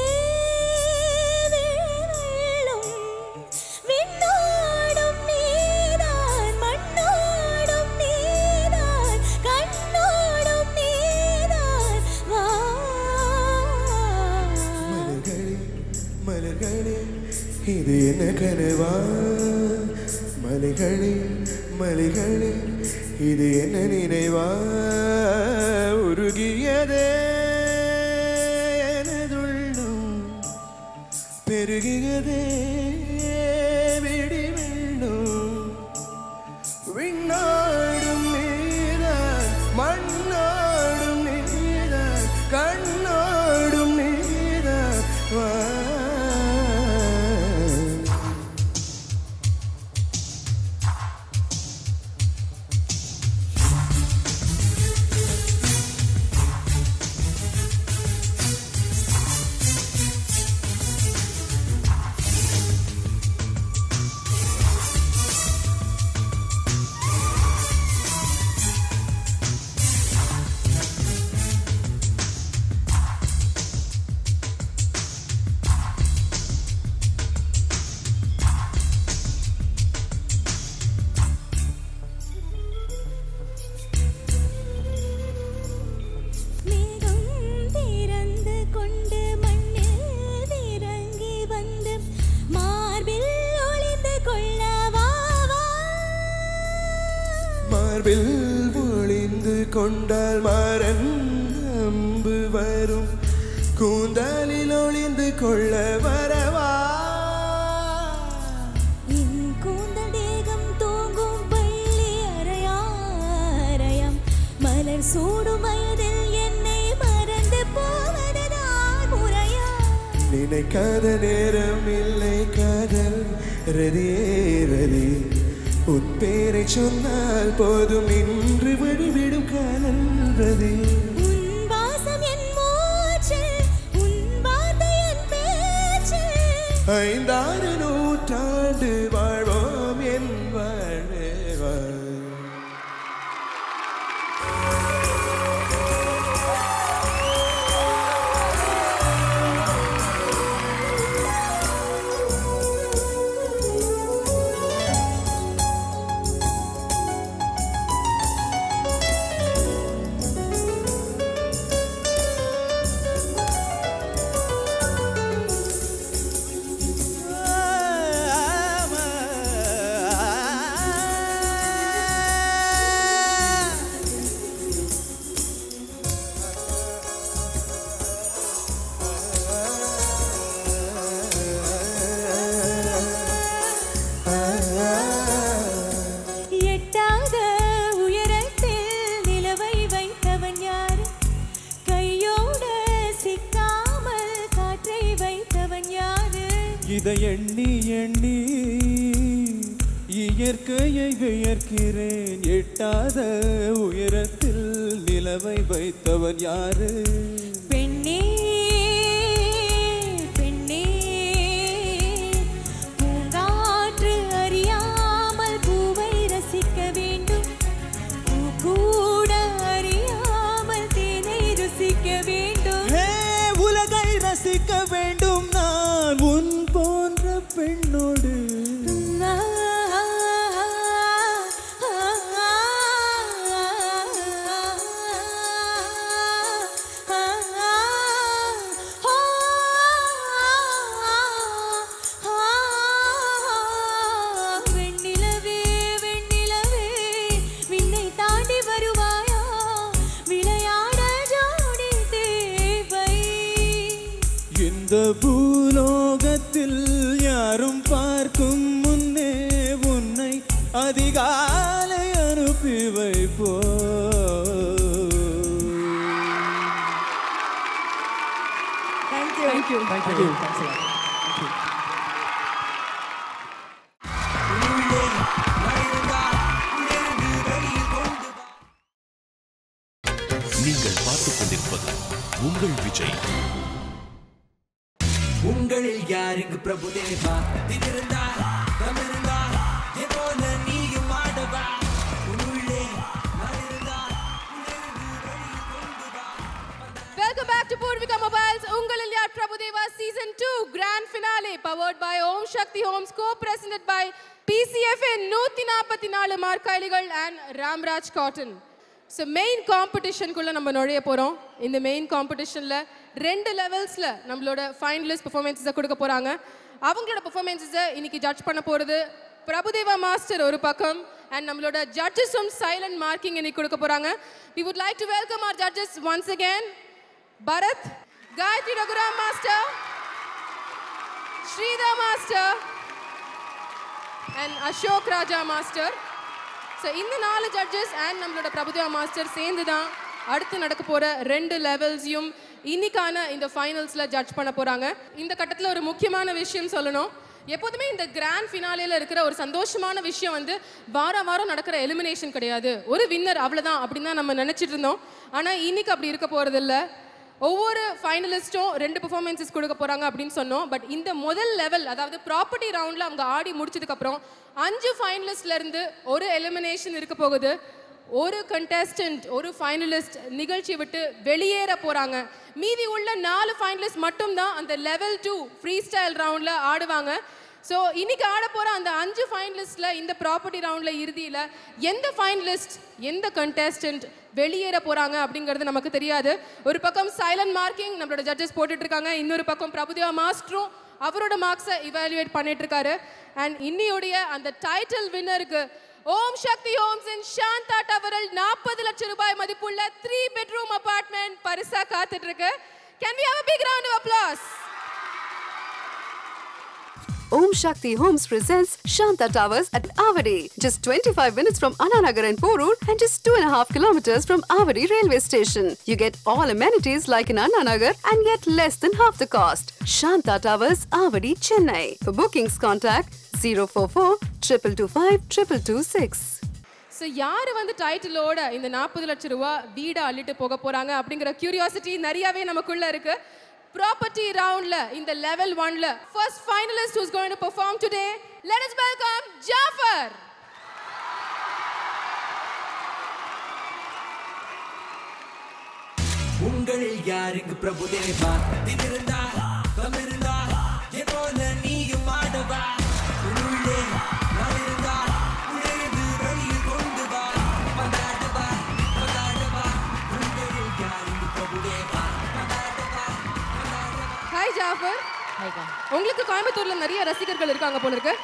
வெள்ளம் விண்ணோடும் நீதான் மண்ணோடும் நீதான் கண்ணோடும் நீதான் வா மலர்களே மலர்களே இது என்ன கனவா மலைகளே மலைகளே இது என்ன நினைவா உருகியதே எனதுள்ளம் பெருகியதே வெடி வெள்ளம் விண்ணாடும் நீதான் மண்ணாடும் நீதான் கண்ணாடும் நீதான் வா மேகம் திறந்து கொண்டு மண்ணில் இறங்கி வந்து மார்பில் ஒளிந்து கொள்ள வா வா மார்பில் ஒளிந்து கொண்டால் மாறன் அம்பு வரும் கூந்தலில் ஒளிந்து கொள்ள வரவா என் கூந்தல் தேகம் தூங்கும் பள்ளி அறையாரயம் மலர் சூடும் வயதில் என்னை மறந்து போவதுதான் முறையா நினைக்காத நேரம் இல்லை காதல் ரதியே ரதி உன் பேரை சொன்னால் போதும் இன்று வழிவிடும் காதல் ரதி உன் வாசம் என் மூச்சு உன் வார்த்தை என் பேச்சு ஐந்தாறு நூற்றாண்டு வாழ்வோம் என் வாழ்வே வாழ் இதை எண்ணி எண்ணி இயற்கையை வியர்க்கிறேன் எட்டாத உயரத்தில் நிலவை வைத்தவன் யாரு பெண்ணே பெண்ணே பூங்காற்று அறியாமல் பூவை ரசிக்க வேண்டும் பூ கூட அறியாமல் தேனை ருசிக்க வேண்டும் ஹே, உலகை ரசிக்க வேண்டும் நான் உன் போன்ற பெண்ணோடு வெண்ணிலவே வெண்ணிலவே விண்ணை தாண்டி வருவாயா விளையாட ஜோடி தேவை இந்த பூலோகத்தில் யாரும் பார்க்கும் முன்னே உன்னை அதிகாலை அனுப்பி வைப்போ Thank you. Thank you. Thank you. Thanks a lot. Thank you. நீங்கள் பார்த்துக் கொண்டிருப்பது உங்கள் விஜய் உங்களில் யார் இங்கு பிரபுதேவா திமிருந்தா தமிருந்தா எப்போல நீயும் ஆடவா உன்னுள்ளே நான் இருந்தா Welcome back to Purvika Mobiles. உங்களில் யார் Prabhudeva season 2 grand finale powered by Om Shakti Homes co-presented by PCFN நூத்தி நாற்பத்தி நாலு மார்க்காயலிகள் and Ramraj cotton so main காம்படிஷனுக்குள்ளே நம்ம நுழைய போகிறோம் இந்த மெயின் காம்படிஷனில் ரெண்டு லெவல்ஸில் நம்மளோட ஃபைனலிஸ்ட் பெர்ஃபார்மன்ஸஸை கொடுக்க போகிறாங்க அவங்களோட பெர்ஃபார்மன்ஸஸை இன்னைக்கு ஜட்ஜ் பண்ண போகிறது பிரபுதேவா மாஸ்டர் ஒரு பக்கம் அண்ட் நம்மளோட ஜட்ஜஸும் சைலண்ட் மார்க்கிங் இன்னைக்கு கொடுக்க போகிறாங்க we would like to welcome our judges once again Bharath Gayathri Raghuram master Sridhar master and Ashok Raja master so இந்த நாலு ஜட்ஜஸ் அண்ட் நம்மளோட பிரபுதேவா மாஸ்டர் சேர்ந்து தான் அடுத்து நடக்க போகிற ரெண்டு லெவல்ஸையும் இன்னைக்கான இந்த ஃபைனல்ஸில் ஜட்ஜ் பண்ண போகிறாங்க இந்த கட்டத்தில் ஒரு முக்கியமான விஷயம் சொல்லணும் எப்போதுமே இந்த கிராண்ட் ஃபினாலேல இருக்கிற ஒரு சந்தோஷமான விஷயம் வந்து வார வாரம் நடக்கிற எலிமினேஷன் கிடையாது ஒரு வின்னர் அவ்வளோதான் அப்படின்னு தான் நம்ம நினச்சிட்டு இருந்தோம் ஆனால் இன்னைக்கு அப்படி இருக்க போகிறதில்ல ஒவ்வொரு ஃபைனலிஸ்ட்டும் ரெண்டு பெர்ஃபார்மன்ஸஸ் கொடுக்க போகிறாங்க அப்படின்னு சொன்னோம் பட் இந்த முதல் லெவல் அதாவது ப்ராப்பர்ட்டி ரவுண்டில் அவங்க ஆடி முடிச்சதுக்கப்புறம் அஞ்சு finalistல இருந்து ஒரு எலிமினேஷன் இருக்க போகுது ஒரு கண்டெஸ்டன்ட் ஒரு ஃபைனலிஸ்ட் நிகழ்ச்சியை விட்டு வெளியேற போகிறாங்க மீதி உள்ள நாலு ஃபைனலிஸ்ட் மட்டும்தான் அந்த லெவல் டூ ஃப்ரீ ஸ்டைல் ரவுண்டில் ஆடுவாங்க ஸோ இன்னைக்கு ஆட போகிற அந்த அஞ்சு ஃபைனலிஸ்டில் இந்த ப்ராப்பர்ட்டி ரவுண்டில் இறுதியில் எந்த ஃபைனலிஸ்ட் எந்த கண்டெஸ்டன்ட் வெளியேற போகிறாங்க அப்படிங்கிறது நமக்கு தெரியாது ஒரு பக்கம் சைலண்ட் மார்க்கிங் நம்மளோட ஜட்ஜஸ் போட்டுட்டு இருக்காங்க இன்னொரு பக்கம் பிரபுதேவா மாஸ்டரும் அவரோட மார்க்ஸை இவாலுவேட் பண்ணிட்டு இருக்காரு அண்ட் இன்னியுடைய அந்த டைட்டில் வின்னருக்கு ஓம் சக்தி ஹோம்ஸ் இன் சாந்தா டவரில் நாற்பது லட்சம் ரூபாய் மதிப்புள்ள த்ரீ பெட்ரூம் அபார்ட்மெண்ட் பரிசா காத்துட்டு இருக்கு can we have a big round of applause Om Shakti Homes presents Shanta Towers at Avadi, just 25 minutes from Ananagar and Porur and just two and a half kilometers from Avadi railway station. You get all amenities like in Ananagar and yet less than half the cost. Shanta Towers, Avadi, Chennai. For bookings, contact 044 225 2226. So யார் வந்து டைட்டிலோட இந்த நாற்பது லட்சம் ரூபா வீடை அள்ளிட்டு போக போறாங்க அப்படிங்கிற கியூரியாசிட்டி நிறையவே நமக்குள்ள இருக்கு ப்ராப்பர்ட்டி ரவுண்ட்ல இந்த லெவல் ஒன்ல first finalist who's going to perform today let us welcome Jaffer உங்களில் யார் இங்கு பிரபுதேவா திமிருந்தா தமிருந்தா எப்போல நீயும் ஆடவா உள்ளே நான் இருந்தா உழைந்து வெளியில் கொண்டு வா கொண்டாடவா கொண்டாடவா உங்களில் யார் இங்கு பிரபுதேவா ஹாய் ஜாஃபர் உங்களுக்கு கோயம்புத்தூர்ல நிறைய ரசிகர்கள் இருக்காங்க போல இருக்கு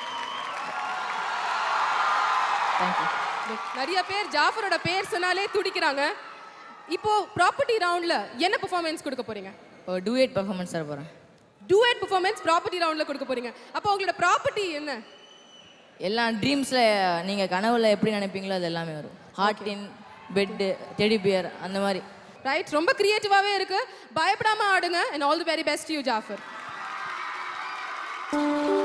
நிறைய பேர் ஜாஃபரோட பேர் சொன்னாலே துடிக்கிறாங்க இப்போ ப்ராப்பர்ட்டி ரவுண்ட்ல என்ன பெர்ஃபார்மன்ஸ் கொடுக்க போறீங்க ஒரு டூயட் பர்ஃபார்மன்ஸ் தர போகிறேன் டூயட் பெர்ஃபார்மன்ஸ் ப்ராப்பர்ட்டி ரவுண்ட்ல கொடுக்க போறீங்க அப்போ உங்களோட ப்ராப்பர்ட்டி என்ன எல்லாம் ட்ரீம்ஸில் நீங்கள் கனவுல எப்படி நினைப்பீங்களோ அது எல்லாமே வரும் heart in bed teddy bear அந்த மாதிரி ரைட் ரொம்ப கிரியேட்டிவாவே இருக்கு பயப்படாம ஆடுங்க and all the very best you Jaffer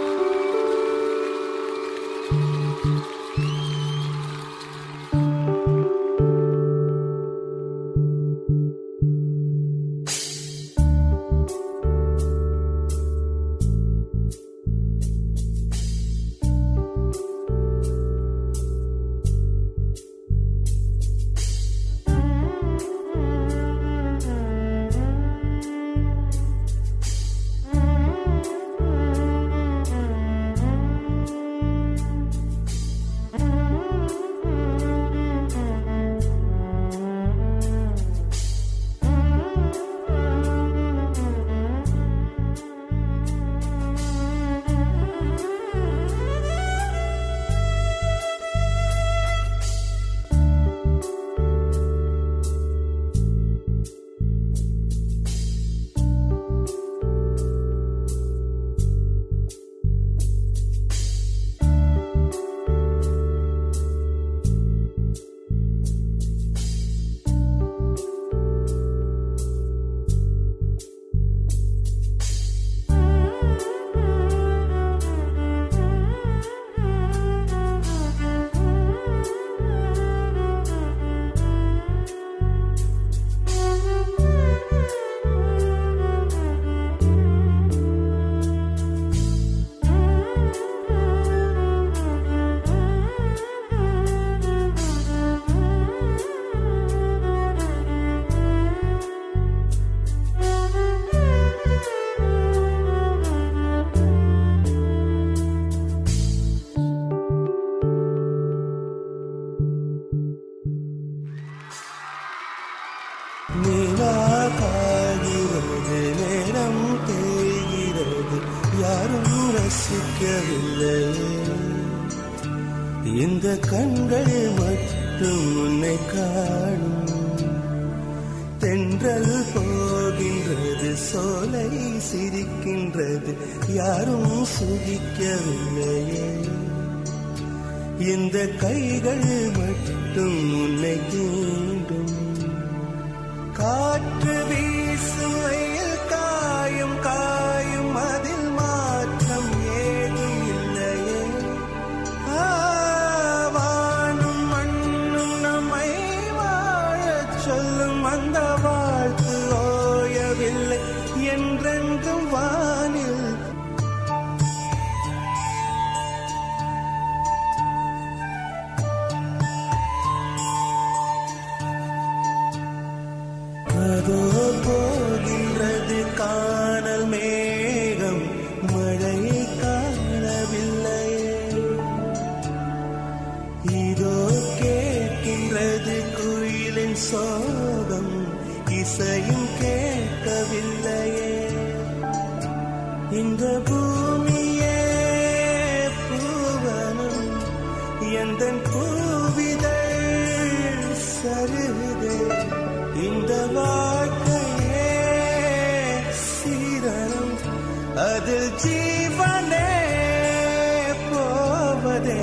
பசிக்கவில்லை இந்த கண்கள் மட்டும் உன்னை காணும் தென்றல் போகின்றது சோலை சிரிக்கின்றது யாரும் சுகிக்கவில்லையே இந்த கைகள் மட்டும் உன்னை தீண்டும் காற்று வீசும் வெயில் காயும் காயும் அதில் மாற்றம் ஏதும் இல்லையே ஆ, வானும் மண்ணும் நம்மை வாழச் சொல்லும் அந்த வாழ்த்து ஓயவில்லை என்றென்றும் வானில் அதோ போகின்றது காணல் மேகம் மழையை காணவில்லை இதோ கேட்கின்றது குயிலின் சோகம் இசையும் கேட்கவில்லையே இந்த பூமியே பூவனம் எந்த பூவிதழ் சருகுதே இந்த வாழ்க்கையே சீதனம் அதில் ஜீவனே போவதே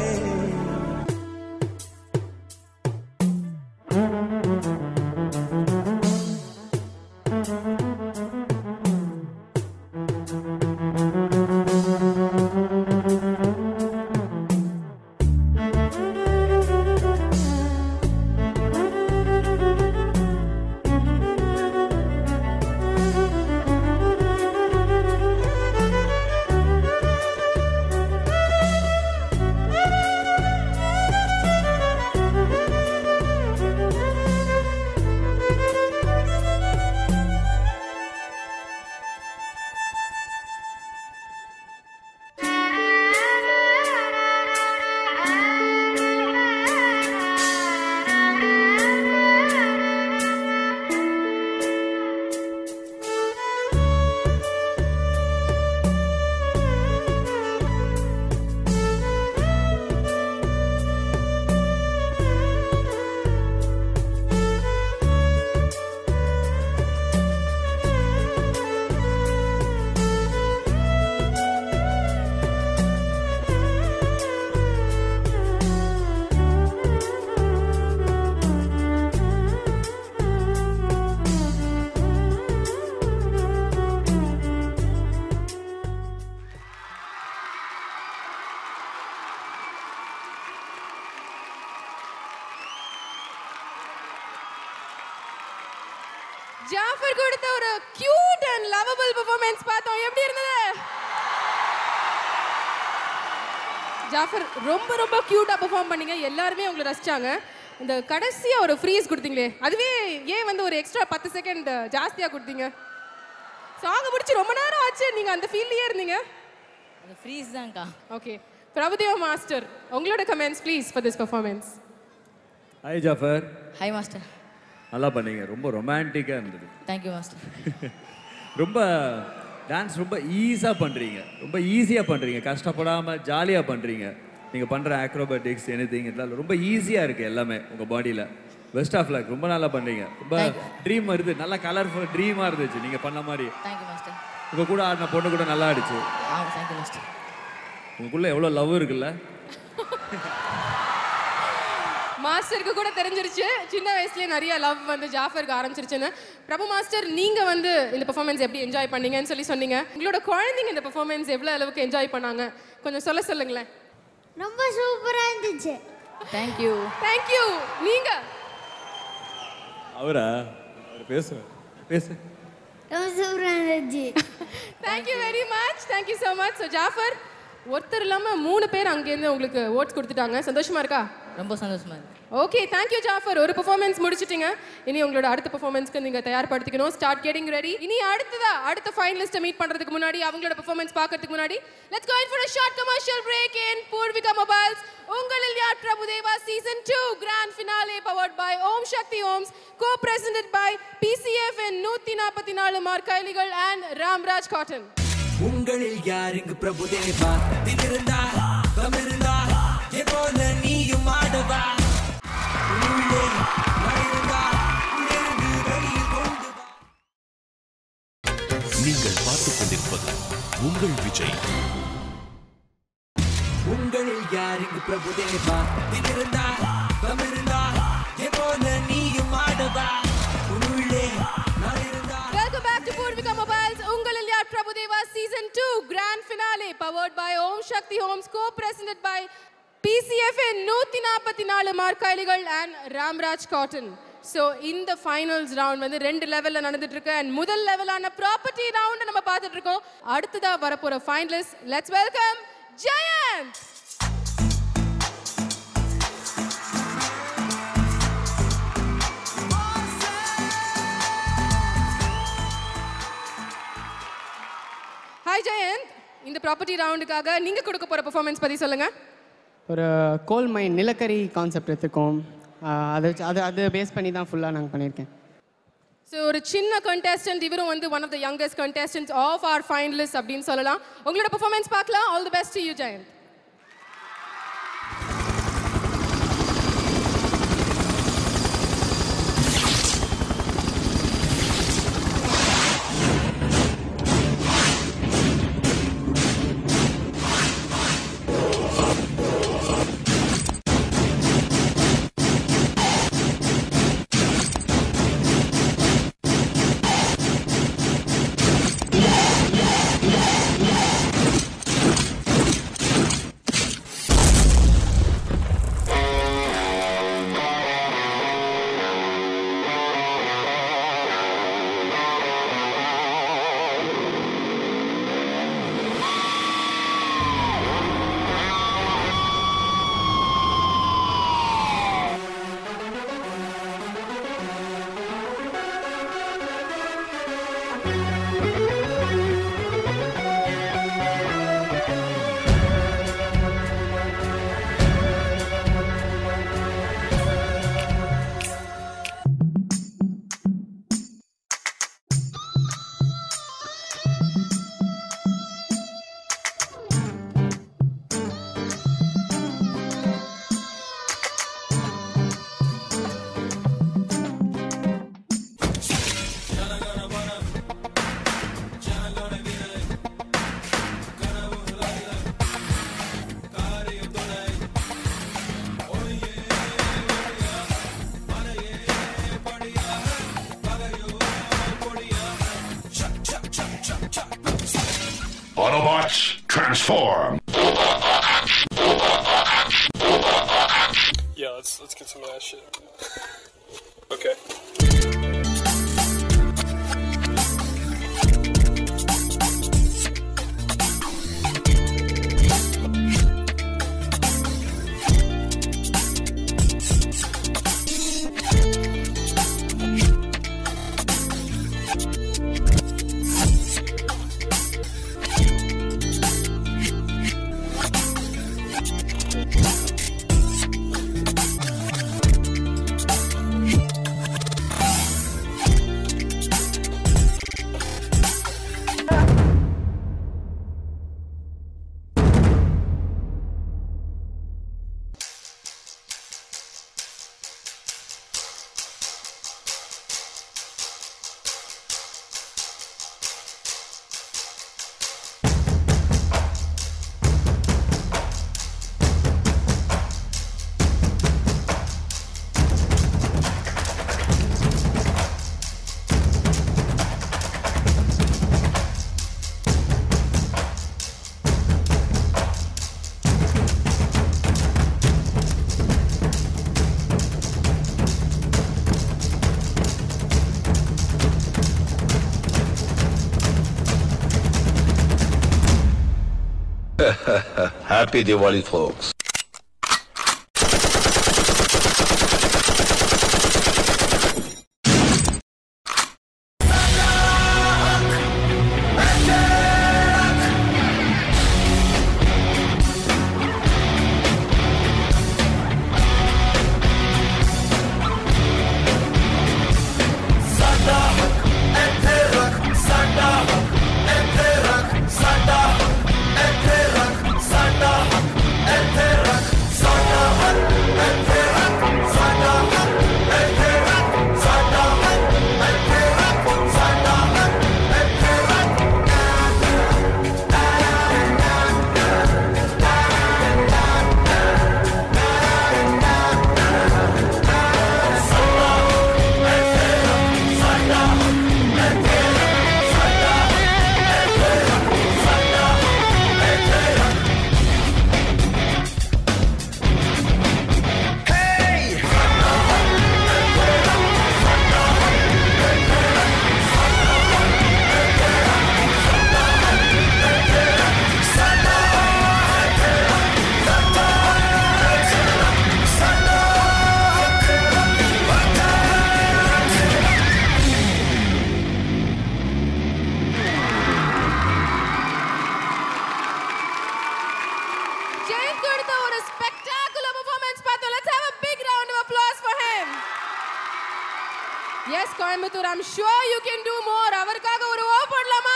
ஜாஃபர் கொடுத்த ஒரு கியூட் அண்ட் லவபிள் பெர்ஃபார்மன்ஸ் பார்த்தோம் எப்படி இருந்தது ஜாஃபர் ரொம்ப ரொம்ப கியூட்டா பெர்ஃபார்ம் பண்ணீங்க எல்லாருமே உங்களை ரசிச்சாங்க இந்த கடைசியா ஒரு ஃப்ரீஸ் கொடுத்தீங்களே அதுவே ஏன் வந்து ஒரு எக்ஸ்ட்ரா பத்து செகண்ட் ஜாஸ்தியா கொடுத்தீங்க சாங் முடிச்சு ரொம்ப நேரம் ஆச்சு நீங்க அந்த ஃபீல்ட்லயே இருந்தீங்க அந்த ஃப்ரீஸ் தான்க்கா ஓகே பிரபுதேவ மாஸ்டர் உங்களோட comments please for this performance hi Jaffer hi master நல்லா பண்ணீங்க ரொம்ப ரொமான்டிக்காக இருந்தது தேங்க்யூ மாஸ்டர் ரொம்ப டான்ஸ் ரொம்ப ஈஸியாக பண்ணுறீங்க ரொம்ப ஈஸியாக பண்ணுறீங்க கஷ்டப்படாமல் ஜாலியாக பண்ணுறீங்க நீங்கள் பண்ணுற ஆக்ரோபேட்டிக்ஸ் எனி திங் இதெல்லாம் ரொம்ப ஈஸியாக இருக்குது எல்லாமே உங்கள் பாடியில் பெஸ்ட் ஆஃப் லக் ரொம்ப நல்லா பண்ணுறீங்க ரொம்ப ட்ரீம் வருது நல்லா கலர்ஃபுல் ட்ரீமாக இருந்துச்சு நீங்கள் பண்ண மாதிரி தேங்க்யூ மாஸ்டர் உங்கள் கூட ஆடின பொண்ணு கூட நல்லா ஆடிச்சு ஆ தேங்க்யூ மாஸ்டர் உங்களுக்குள்ள எவ்வளோ லவ் இருக்குல்ல மாஸ்டருக்கு கூட தெரிஞ்சிருச்சு சின்ன வயசுலயே நிறைய லவ் வந்து ஜாஃபருக்கு ஆரம்பிச்சிருச்சுன்னு பிரபு மாஸ்டர் நீங்க வந்து இந்த பெர்ஃபார்மன்ஸ் எப்படி என்ஜாய் பண்ணீங்கன்னு சொல்லி சொன்னீங்க உங்களோட குழந்தைங்க இந்த பெர்ஃபார்மன்ஸ் எவ்வளவு அளவுக்கு என்ஜாய் பண்ணாங்க கொஞ்சம் சொல்ல சொல்லுங்களேன் ரொம்ப சூப்பரா இருந்துச்சு தேங்க்யூ தேங்க்யூ நீங்க அவரா அவர் பேசுவேன் பேசு ரொம்ப சூப்பரா இருந்துச்சு thank you very much thank you so much so Jaffer ஒருத்தர் இல்லாம மூணு பேர் அங்கேருந்து உங்களுக்கு ஓட்ஸ் கொடுத்துட்டாங்க சந்தோஷமா இருக்கா ரொம்ப சந்தோஷமா இருக்கு ஓகே தேங்க்யூ ஜாஃபர் ஒரு பெர்ஃபார்மன்ஸ் முடிச்சிட்டீங்க இனி உங்களோட அடுத்த பெர்ஃபார்மன்ஸ்க்கு நீங்க தயார்படுத்திக்கணும் ஸ்டார்ட் கெட்டிங் ரெடி இனி அடுத்ததா அடுத்த ஃபைனலிஸ்ட்டை மீட் பண்றதுக்கு முன்னாடி அவங்களோட பெர்ஃபார்மன்ஸ் பார்க்கறதுக்கு முன்னாடி let's go in for a short commercial break in Purvika mobiles உங்களில் யார் Prabhudeva season 2 grand finale powered by Om Sakthi ohms co presented by PCF and நூத்தி நாற்பத்தி நாலு மார்க் கைலிகள் அண்ட் ராம்ராஜ் காட்டன் உங்களில் யார் இங்கு பிரபுதேவா திமிருந்தா தமிருந்தா என் போல நீயும் ஆடவா உள்ளே மறைந்தா நெருங்கு வெளியில் கொண்டு வா. நீங்கள் பார்த்துக் கொண்டிருப்பது உங்கள் விஜய் உங்களில் யார் இங்கு பிரபுதேவா திமிருந்தா தமிருந்தா என் போல நீயும் ஆடவா உள்ளே மறைந்தா Welcome back to Purvika Mobiles. உங்களில் யார் Prabhudeva season two grand finale powered by Om Sakthi Holmes co presented by பிசிஎஃப்ஏ நூற்றி நாற்பத்தி நாலு மார்க்காயிலிகள் அண்ட் ராம்ராஜ் காட்டன் ஸோ இந்த ஃபைனல்ஸ் ரவுண்ட் வந்து ரெண்டு லெவலில் நடந்துட்டு இருக்கு அண்ட் முதல் லெவலான ப்ராப்பர்ட்டி ரவுண்ட் நம்ம பார்த்துட்டு இருக்கோம் அடுத்ததா வரப்போற finalist let's welcome Jayanth hi Jayanth இந்த ப்ராப்பர்ட்டி ரவுண்டுக்காக நீங்க கொடுக்க போற பெர்ஃபார்மன்ஸ் பத்தி சொல்லுங்க ஒரு கோல் மைன் நிலக்கரி கான்செப்ட் எடுத்துக்கோம் ஆஹ் அதை வச்சு- அதை அதை பேஸ் பண்ணி தான் ஃபுல்லாக நாங்கள் பண்ணியிருக்கேன் ஸோ ஒரு சின்ன கண்டெஸ்டன்ட் இவரும் வந்து one of the youngest contestants of our finalist அப்படின்னு சொல்லலாம் உங்களோட பெர்ஃபார்மன்ஸ் பார்க்கலாம் all the best you Jayanth Autobots, transform! Yeah, let's let's get some of that shit. Okay. Happy Diwali, folks. ਸਾਡਾ ਹੱਕ ਇੱਥੇ ਰੱਖ ਸਾਡਾ ਹੱਕ ਇੱਥੇ ਰੱਖ ਸਾਡਾ yes Coimbatore I'm sure you can do more அவருக்காக ஒரு ஓ போடலாமா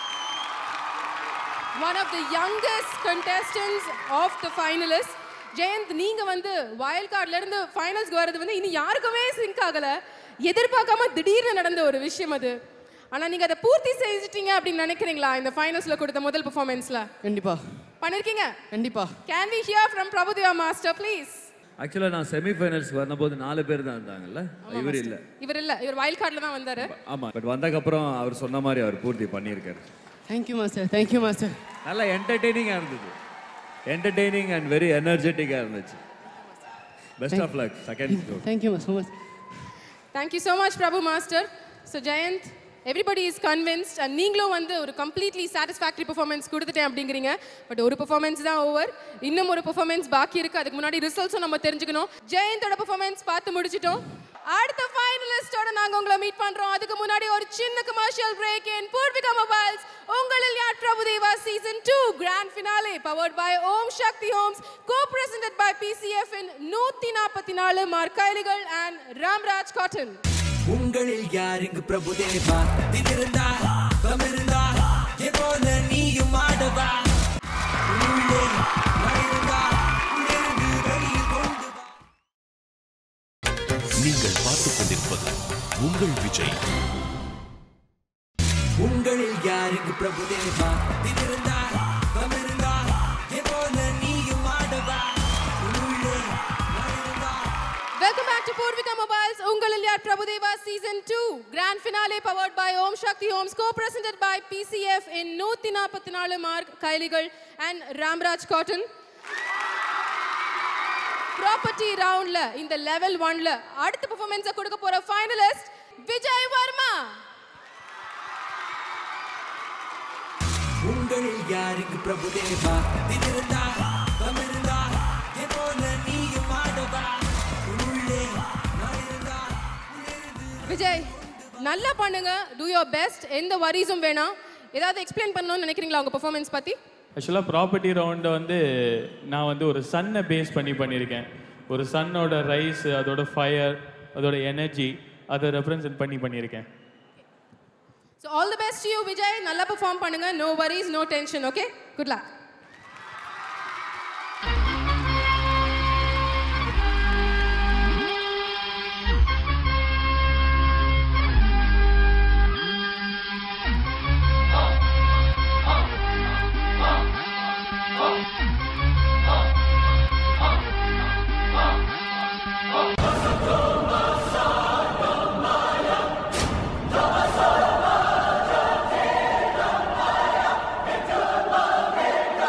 one of the youngest contestants of the finalists Jayanth நீங்க வந்து வயல் கார்டுல இருந்து ஃபைனல்ஸ்க்கு வர்றது வந்து இனி யாருக்குமே சிங்க் ஆகல எதிர்பார்க்காம திடீர்னு நடந்த ஒரு விஷயம் அது ஆனா நீங்க அதை பூர்த்தி செஞ்சுட்டீங்க அப்படின்னு நினைக்கிறீங்களா இந்த ஃபைனல்ஸ்ல கொடுத்த முதல் பெர்ஃபார்மன்ஸ்ல கண்டிப்பா பண்ணிருக்கீங்க கண்டிப்பா can we hear from Prabhudeva master please ஆக்சுவலாக நான் செமிஃபைனல்ஸ்க்கு வந்தபோது நாலு பேர் தான் இருந்தாங்கல்ல இவர் இல்லை இவர் இல்ல இவர் வயல் கார்டுல தான் வந்தாரு ஆமாம் பட் வந்ததுக்கப்புறம் அவர் சொன்ன மாதிரி அவர் பூர்த்தி பண்ணியிருக்காரு தேங்க்யூ மாஸ்டர் தேங்க்யூ மாஸ்டர் நல்லா என்டர்டெய்னிங்காக இருந்தது என்டர்டெய்னிங் அண்ட் வெரி எனர்ஜெட்டிக்காக இருந்துச்சு best of luck second show thank you so much thank you so much Prabhu master so Jayanth everybody is convinced and நீங்களும் வந்து ஒரு கம்ப்ளீட்லி சாட்டிஸ்ஃபேக்டரி பெர்ஃபார்மன்ஸ் கொடுத்துட்டேன் அப்படிங்கிறீங்க பட் ஒரு பெர்ஃபார்மன்ஸ் தான் ஓவர் இன்னும் ஒரு பெர்ஃபார்மன்ஸ் பாக்கி இருக்கு அதுக்கு முன்னாடி ரிசல்ட்ஸும் நம்ம தெரிஞ்சுக்கணும் ஜெயந்தோட பெர்ஃபார்மன்ஸ் பார்த்து முடிச்சிட்டோம் அடுத்த ஃபைனலிஸ்டோட நாங்க உங்களை மீட் பண்றோம் அதுக்கு முன்னாடி ஒரு சின்ன commercial break in Poorvika mobiles உங்களில் யார் Prabhudeva season two grand finale powered by Om Sakthi Holmes co presented by PCF in நூத்தி நாற்பத்தி நாலு மார்க்கைலிகள் அண்ட் ராம்ராஜ் காட்டன் உங்களில் யார் இங்கு பிரபுதேவா திமிருந்தா தமிருந்தா எப்போல நீயும் ஆடவா உள்ளே மறைந்தா உள்ளிருந்து வெளியில் கொண்டு வா. நீங்கள் பார்த்துக் கொண்டிருப்பது உங்கள் விஜய் உங்களில் யார் இங்கு பிரபுதேவா திமிருந்தா தமிருந்தா எப்போல நீயும் ஆடவா உள்ளே மறைந்தா welcome back to Poorvika mobiles உங்களில் யார் Prabhudeva season two grand finale powered by Om Sakthi Holmes co presented by PCF in நூத்தி நாற்பத்தி நாலு மார்க் கைலிகள் அண்ட் ராம்ராஜ் காட்டன் ப்ராப்பர்ட்டி ரவுண்ட்ல இந்த லெவல் ஒன்ல அடுத்த பெர்ஃபார்மன்ஸை கொடுக்க போற ஃபைனலிஸ்ட் விஜய் வர்மா உங்களில் யார் இங்கு பிரபுதேவா திமிருந்தா தமிருந்தா எப்போல நீயும் ஆடவா உள்ளே மறைந்தா விஜய் நல்லா பண்ணுங்க டூ யோர் பெஸ்ட் எந்த வரிஸும் வேணாம் ஏதாவது எக்ஸ்பிளைன் பண்ணணும்னு நினைக்கிறீங்களா உங்க பெர்ஃபார்மன்ஸ் பத்தி ஆக்சுவலாக ப்ராப்பர்ட்டி ரவுண்டை வந்து நான் வந்து ஒரு சன்னை பேஸ் பண்ணி பண்ணியிருக்கேன் ஒரு சன்னோட ரைஸ் அதோட ஃபயர் அதோட எனர்ஜி அதை ரெப்ரசன்ட் பண்ணி பண்ணியிருக்கேன் so all the best you Vijay நல்லா பெர்ஃபார்ம் பண்ணுங்க no worries no tension okay good luck Hey!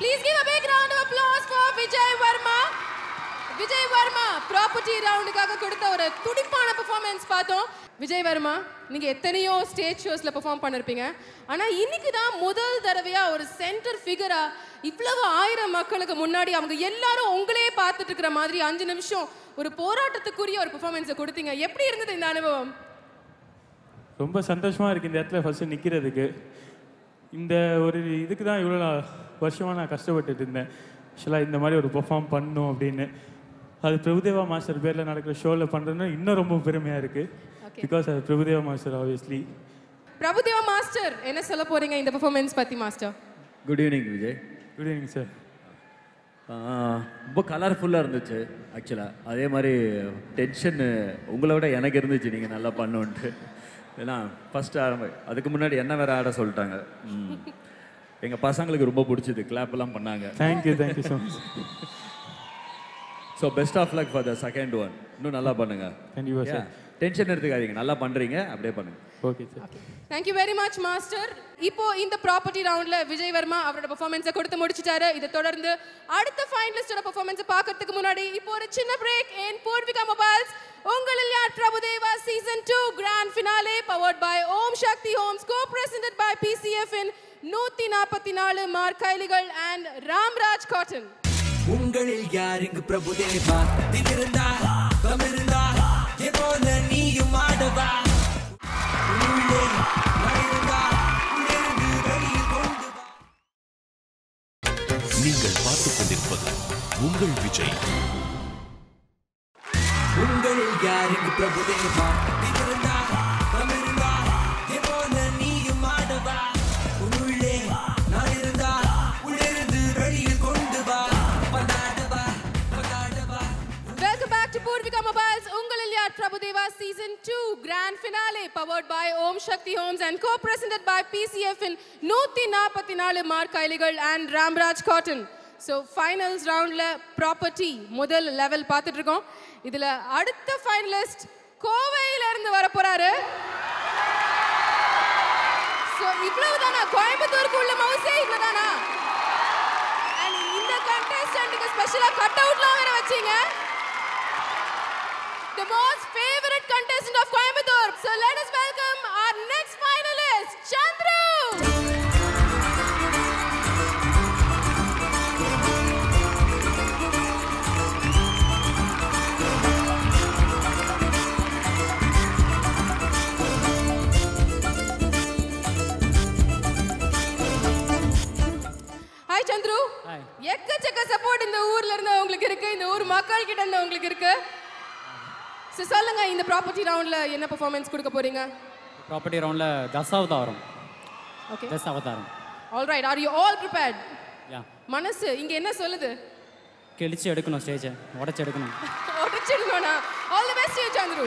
Please give a big round of applause for Vijay Varma Vijay Varma property ரவுண்டுக்காக கொடுத்த ஒரு துடிப்பான பெர்ஃபார்மன்ஸ் பார்த்தோம் விஜய் வர்மா நீங்க எத்தனையோ ஸ்டேஜ் ஷோஸ்ல பெர்ஃபார்ம் பண்ணிருப்பீங்க ஆனா இன்னைக்கு தான் முதல் தடவையா ஒரு சென்டர் ஃபிகரா இவ்வளவு ஆயிரம் மக்களுக்கு முன்னாடி அவங்க எல்லாரும் உங்களே பார்த்துட்டு இருக்கிற மாதிரி அஞ்சு நிமிஷம் ஒரு போராட்டத்துக்குரிய ஒரு பெர்ஃபார்மன்ஸை கொடுத்தீங்க எப்படி இருந்தது இந்த அனுபவம் ரொம்ப சந்தோஷமாக இருக்குது இந்த இடத்துல ஃபஸ்ட்டு நிற்கிறதுக்கு இந்த ஒரு இதுக்கு தான் இவ்வளோ வருஷமாக நான் கஷ்டப்பட்டுட்டு இருந்தேன் ஆக்சுவலாக இந்த மாதிரி ஒரு பெர்ஃபார்ம் பண்ணணும் அப்படின்னு அது பிரபுதேவா மாஸ்டர் பேரில் நடக்கிற ஷோவில் பண்ணுறதுன்னா இன்னும் ரொம்ப பெருமையாக இருக்குது பிகாஸ் அது Prabhudeva master obviously Prabhudeva master என்ன சொல்ல போறீங்க இந்த பெர்ஃபார்மன்ஸ் பத்தி master good evening Vijay good evening sir ரொம்ப கலர்ஃபுல்லாக இருந்துச்சு ஆக்சுவலாக அதே மாதிரி டென்ஷன் உங்களை விட எனக்கு இருந்துச்சு நீங்கள் நல்லா பண்ணுன்ட்டு ஏன்னா ஃபஸ்ட் ஆரம்ப அதுக்கு முன்னாடி என்ன வேற ஆட சொல்லிட்டாங்க எங்கள் பசங்களுக்கு ரொம்ப பிடிச்சது கிளாப்லாம் பண்ணாங்க thank you thank you so much so best of luck for the second one இன்னும் நல்லா பண்ணுங்க கண்டிப்பா sir. டென்ஷன் எடுத்துக்காதீங்க நல்லா பண்ணுறீங்க அப்படியே பண்ணுங்க okay sir thank you very much master இப்போ இந்த ப்ராப்பர்ட்டி ரவுண்ட்ல விஜய் வர்மா அவரோட பெர்ஃபார்மன்ஸை கொடுத்து முடிச்சிட்டாரு இதை தொடர்ந்து அடுத்த ஃபைனலிஸ்டோட பெர்ஃபார்மன்ஸை பார்க்கறதுக்கு முன்னாடி இப்போ ஒரு சின்ன பிரேக் இன் பூர்விகா மொபைல்ஸ் உங்களில் யார் Prabhudeva season two grand finale powered by Om Sakthi Holmes co presented by PCF in நூத்தி நாற்பத்தி நாலு மார்க்கைலிகள் அண்ட் ராம்ராஜ் காட்டன் உங்களில் யார் இங்கு பிரபுதேவா திமிருந்தா தமிருந்தா எப்போல நீயும் ஆடவா உள்ளே மறைந்தா உள்ளிருந்து வெளியில் கொண்டு வா. நீங்கள் பார்த்துக் கொண்டிருப்பது உங்கள் விஜய் உங்களில் யார் இங்கு பிரபுதேவா திமிருந்தா தமிருந்தா எப்போல நீயும் ஆடவா உள்ளே நான் இருந்தா உள்ளிருந்து வெளியில் கொண்டு வா பந்தாடவா பந்தாடவா welcome back to Poorvika mobiles உங்களில் யார் Prabhudeva season two grand finale powered by Om Sakthi Holmes and co presented by PCF in நூத்தி நாற்பத்தி நாலு மார்க்கைலிகள் and Ramraj cotton so finals ரவுண்டில் ப்ராப்பர்ட்டி முதல் லெவல் பார்த்துட்டு இருக்கோம் இதில் அடுத்த ஃபைனலிஸ்ட் கோவையில இருந்து வர போறாரு ஸோ இவ்வளவுதானா கோயம்புத்தூருக்கு உள்ள மவுசே இவ்வளவுதானா அண்ட் இந்த கண்டெஸ்டன்ட்டுக்கு ஸ்பெஷலாக கட் அவுட்லாம் வேற வச்சீங்க the most favorite contestant of Coimbatore. So let us welcome our next finalist, Chandru. Hi Chandru எக்கச்சக்க சப்போர்ட் இந்த ஊர்ல இருந்து உங்களுக்கு இருக்கு இந்த ஊர் மக்கள் கிட்ட இருந்து உங்களுக்கு இருக்கு ஸோ சொல்லுங்க இந்த ப்ராப்பர்ட்டி ரவுண்ட்ல என்ன பெர்ஃபார்மன்ஸ் கொடுக்க போறீங்க ப்ராப்பர்ட்டி ரவுண்டில் Dasavatharam okay Dasavatharam all right are you all prepared yeah மனசு இங்க என்ன சொல்லுது கிழிச்சு எடுக்கணும் ஸ்டேஜை உடச்சி எடுக்கணும் உடச்சிடுங்கண்ணா all the best you Chandru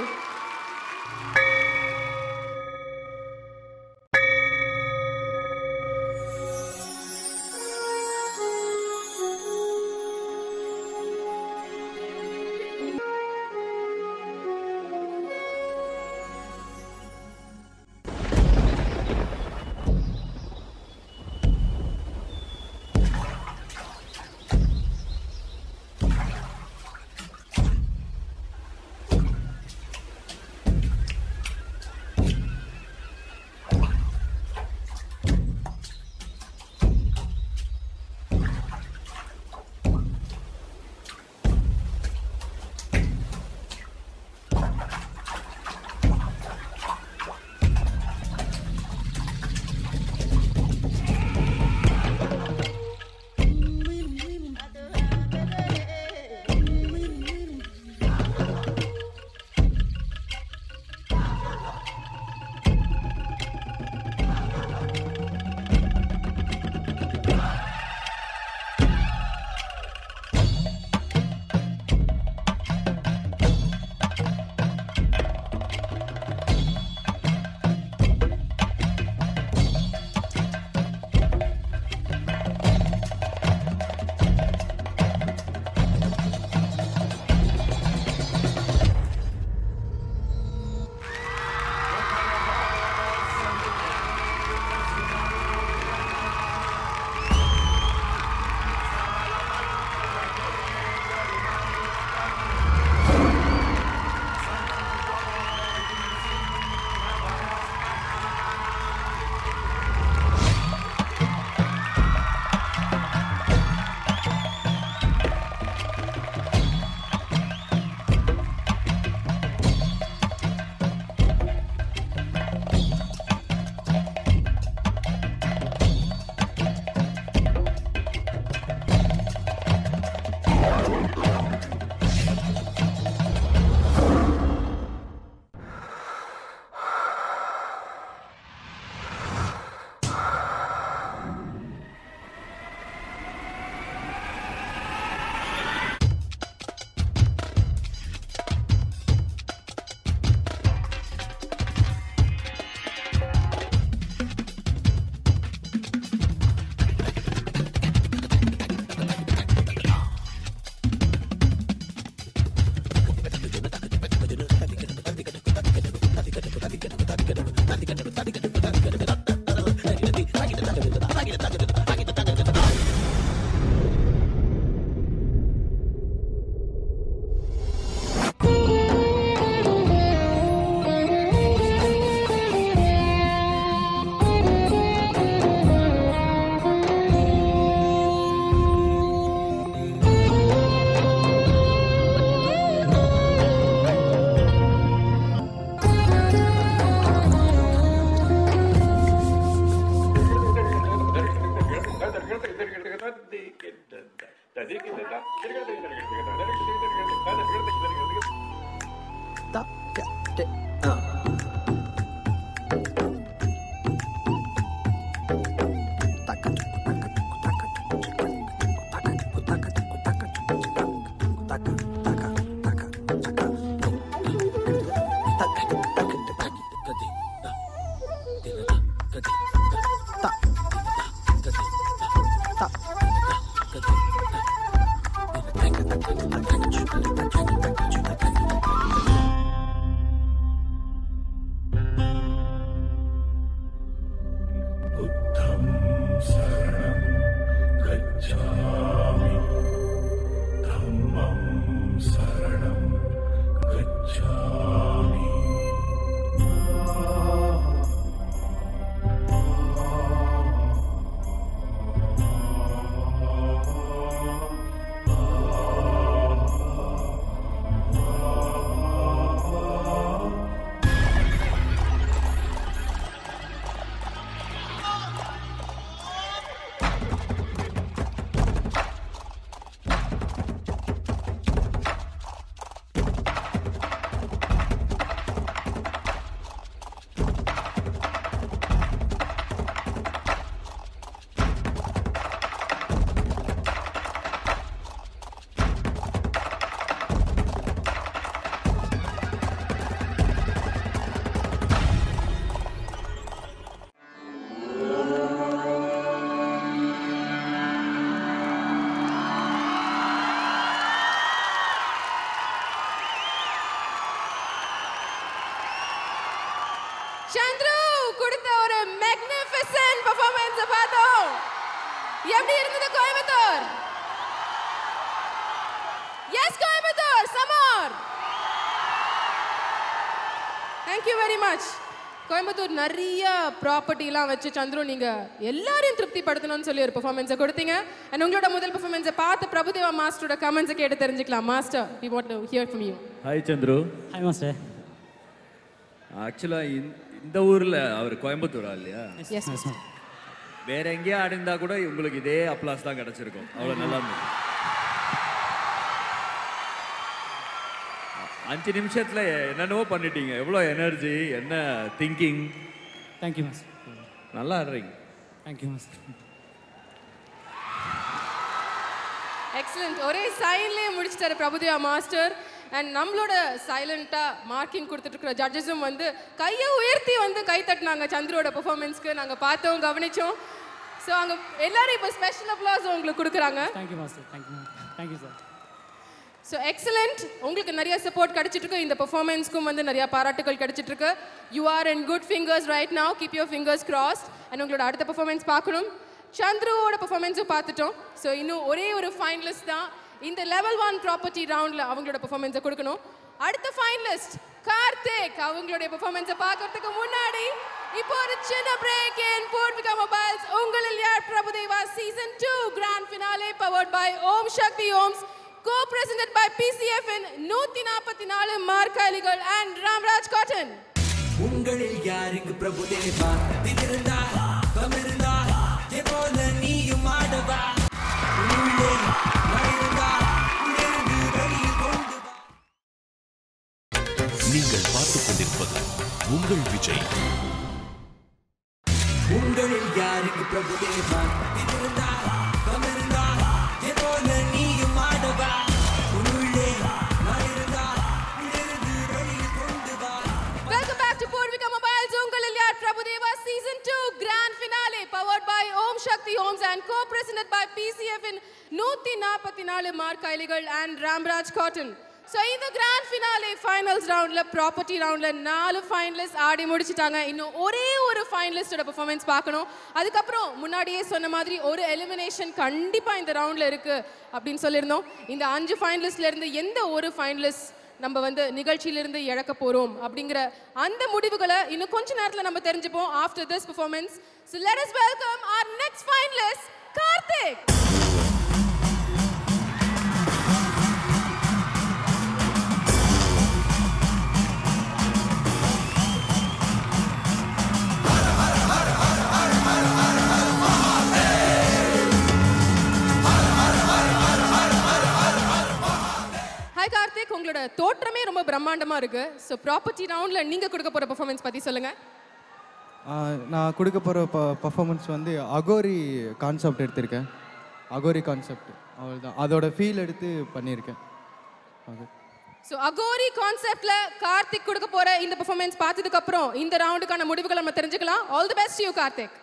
Chandru கொடுத்த ஒரு மேக்னிஃபிசன்ட் பெர்ஃபார்மன்ஸ் பார்த்தோம் எப்படி இருந்தது கோயம்புத்தூர் எஸ் கோயம்புத்தூர் சமோர் thank you very much Coimbatore நிறைய ப்ராப்பர்ட்டிலாம் வச்சு சந்துரு நீங்க எல்லாரையும் திருப்திப்படுத்தணும்னு சொல்லி ஒரு பெர்ஃபார்மன்ஸை கொடுத்தீங்க அண்ட் உங்களோட முதல் பெர்ஃபார்மன்ஸை பார்த்து பிரபுதேவா மாஸ்டரோட கமெண்ட்ஸை கேட்டு தெரிஞ்சுக்கலாம் master we want to hear from you hi Chandru hi master ஆக்சுவலாக இந்த ஊரில் அவர் கோயம்புத்தூரா இல்லையா எஸ் மாஸ்டர் வேற எங்கேயா ஆடிருந்தா கூட உங்களுக்கு இதே அப்ளாஸ் தான் கிடைச்சிருக்கும் அவ்வளோ நல்லா இருந்தது அஞ்சு நிமிஷத்துல என்னென்னவோ பண்ணிட்டீங்க எவ்வளோ எனர்ஜி என்ன திங்கிங் தேங்க்யூ மாஸ்டர் நல்லா ஆடுறீங்க தேங்க்யூ மாஸ்டர் எக்ஸலண்ட் ஒரே சைன்லேயே முடிச்சிட்டாரு பிரபுதேவா மாஸ்டர் அண்ட் நம்மளோட சைலண்ட்டாக மார்க்கிங் கொடுத்துட்டு இருக்கிற ஜட்ஜஸும் வந்து கையை உயர்த்தி வந்து கை தட்டினாங்க சந்துரோட பெர்ஃபார்மன்ஸ்க்கு நாங்கள் பார்த்தோம் கவனிச்சோம் ஸோ அங்கே எல்லாரும் இப்போ ஸ்பெஷல் அப்ளாஸ் உங்களுக்கு கொடுக்குறாங்க thank you master thank you thank you sir so excellent உங்களுக்கு நிறைய சப்போர்ட் கிடைச்சிட்டு இருக்கு இந்த பெர்ஃபார்மன்ஸ்க்கும் வந்து நிறைய பாராட்டுகள் கிடைச்சிட்டு இருக்கு you are in good fingers right now keep your fingers crossed and உங்களோட அடுத்த பெர்ஃபார்மன்ஸ் பார்க்கணும் சந்துருவோட பெர்ஃபார்மன்ஸும் பார்த்துட்டோம் ஸோ இன்னும் ஒரே ஒரு ஃபைனலிஸ்ட் தான் இந்த லெவல் ஒன் ப்ராப்பர்ட்டி ரவுண்டில் அவங்களோட பெர்ஃபார்மன்ஸை கொடுக்கணும் அடுத்த ஃபைனலிஸ்ட் கார்த்திக் அவங்களுடைய பெர்ஃபார்மன்ஸை பார்க்கறதுக்கு முன்னாடி இப்போ ஒரு சின்ன பிரேக் இன் பூர்விகா மொபைல்ஸ் உங்களில் யார் Prabhudeva season two grand finale powered by Om Sakthi homes co-presented by PCF in நூத்தி நாற்பத்தி நாலு மார்க்காலிகள் அண்ட் ராம்ராஜ் காட்டன் உங்களில் யாருக்கு பிரபுதேவா திதிருந்தா தமிழ்ந்தா போல நீயும் ஆடவா உள்ளே மறைந்தா உள்ளிருந்து வெளியில் கொண்டு வா. நீங்கள் பார்த்துக் கொண்டிருப்பது உங்கள் விஜய் உங்களில் யாருக்கு பிரபுதேவா திதிருந்தா தமிழ்ந்தா போல நீயும் ஆடவா உள்ளே மறைந்தா உள்ளிருந்து வெளியில் கொண்டு வா Welcome back to Purvika Mobiles உங்களில் யார் Prabhudeva season 2 grand finale powered by Om Shakti Homes and co-presented by PCF in நூத்தி நாற்பத்தி நாலு மார்க்காயிலிகள் and ராம்ராஜ் காட்டன் ஸோ இந்த கிராண்ட் ஃபினாலே ஃபைனல்ஸ் ரவுண்ட்ல ப்ராப்பர்ட்டி ரவுண்ட்ல நாலு ஃபைனலிஸ்ட் ஆடி முடிச்சிட்டாங்க இன்னும் ஒரே ஒரு ஃபைனலிஸ்டோட பெர்ஃபார்மன்ஸ் பார்க்கணும் அதுக்கப்புறம் முன்னாடியே சொன்ன மாதிரி ஒரு எலிமினேஷன் கண்டிப்பாக இந்த ரவுண்ட்ல இருக்கு அப்படின்னு சொல்லியிருந்தோம் இந்த அஞ்சு ஃபைனலிஸ்ட்ல இருந்து எந்த ஒரு ஃபைனலிஸ்ட் நம்ம வந்து நிகழ்ச்சியிலிருந்து இழக்க போறோம் அப்படிங்கிற அந்த முடிவுகளை இன்னும் கொஞ்ச நேரத்துல நம்ம தெரிஞ்சுப்போம் after this performance so let us welcome our next finalist Karthik ஹர உங்களோட தோற்றமே ரொம்ப பிரம்மாண்டமா இருக்கு ஸோ ப்ராப்பர்ட்டி ரவுண்ட்ல நீங்க கொடுக்க போற பெர்ஃபார்மன்ஸ் பத்தி சொல்லுங்க ஆஹ் நான் கொடுக்க போகிற ப பர்ஃபார்மன்ஸ் வந்து அகோரி கான்செப்ட் எடுத்திருக்கேன் அகோரி கான்செப்ட் அவ்வளோதான் அதோட ஃபீல் எடுத்து பண்ணியிருக்கேன் அது ஸோ அகோரி கான்செப்ட்ல கார்த்திக் கொடுக்க போற இந்த பெர்ஃபார்மன்ஸ் பார்த்ததுக்கு அப்புறம் இந்த ரவுண்டுக்கான முடிவுகளை நம்ம தெரிஞ்சுக்கலாம் all the best you Karthik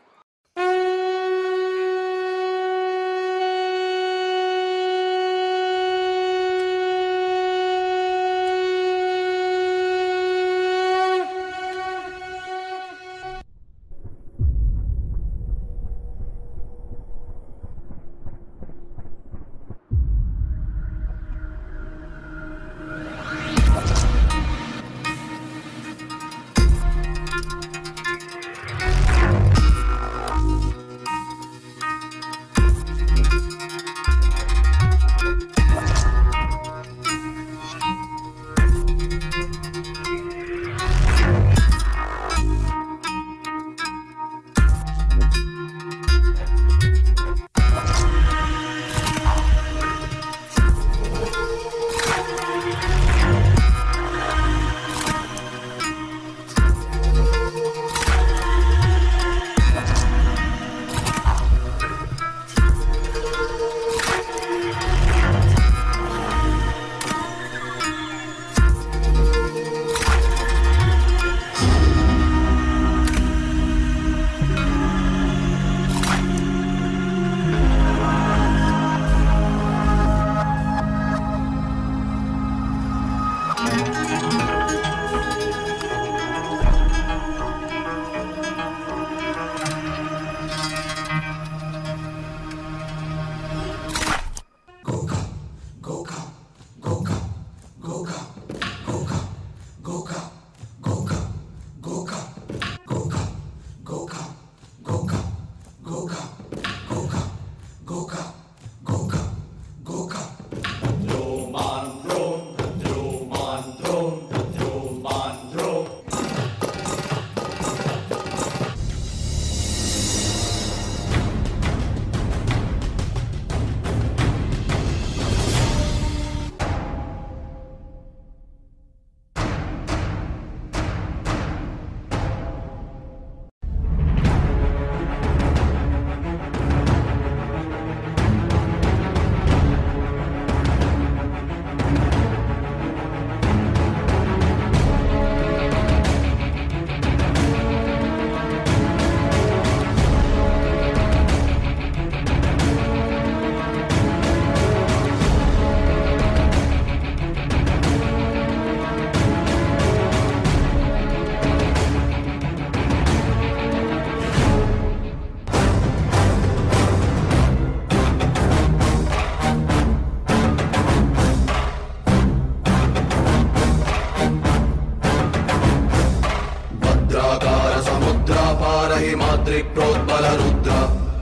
भद्राकार समुद्रापार हिमाद्रिप्रोद्बल रुद्र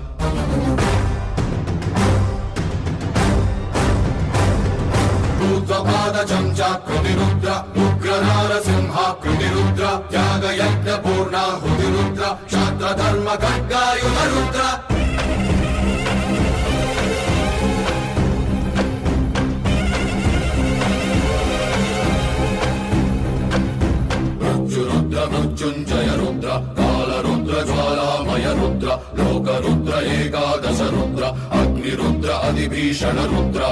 ऊर्ध्वपाद चमचा कृतिरुद्र उग्र नारसिंह कृतिरुद्र त्याग यज्ञ पूर्णा हुतिरुद्र क्षात्र धर्म खड्गायुध रुद्र मृत्युरुद्र मृत्युञ्जय रुद्र कालरुद्र ज्वालामय रुद्र लोकरुद्र एकादश रुद्र अग्निरुद्र अधिभीषण रुद्र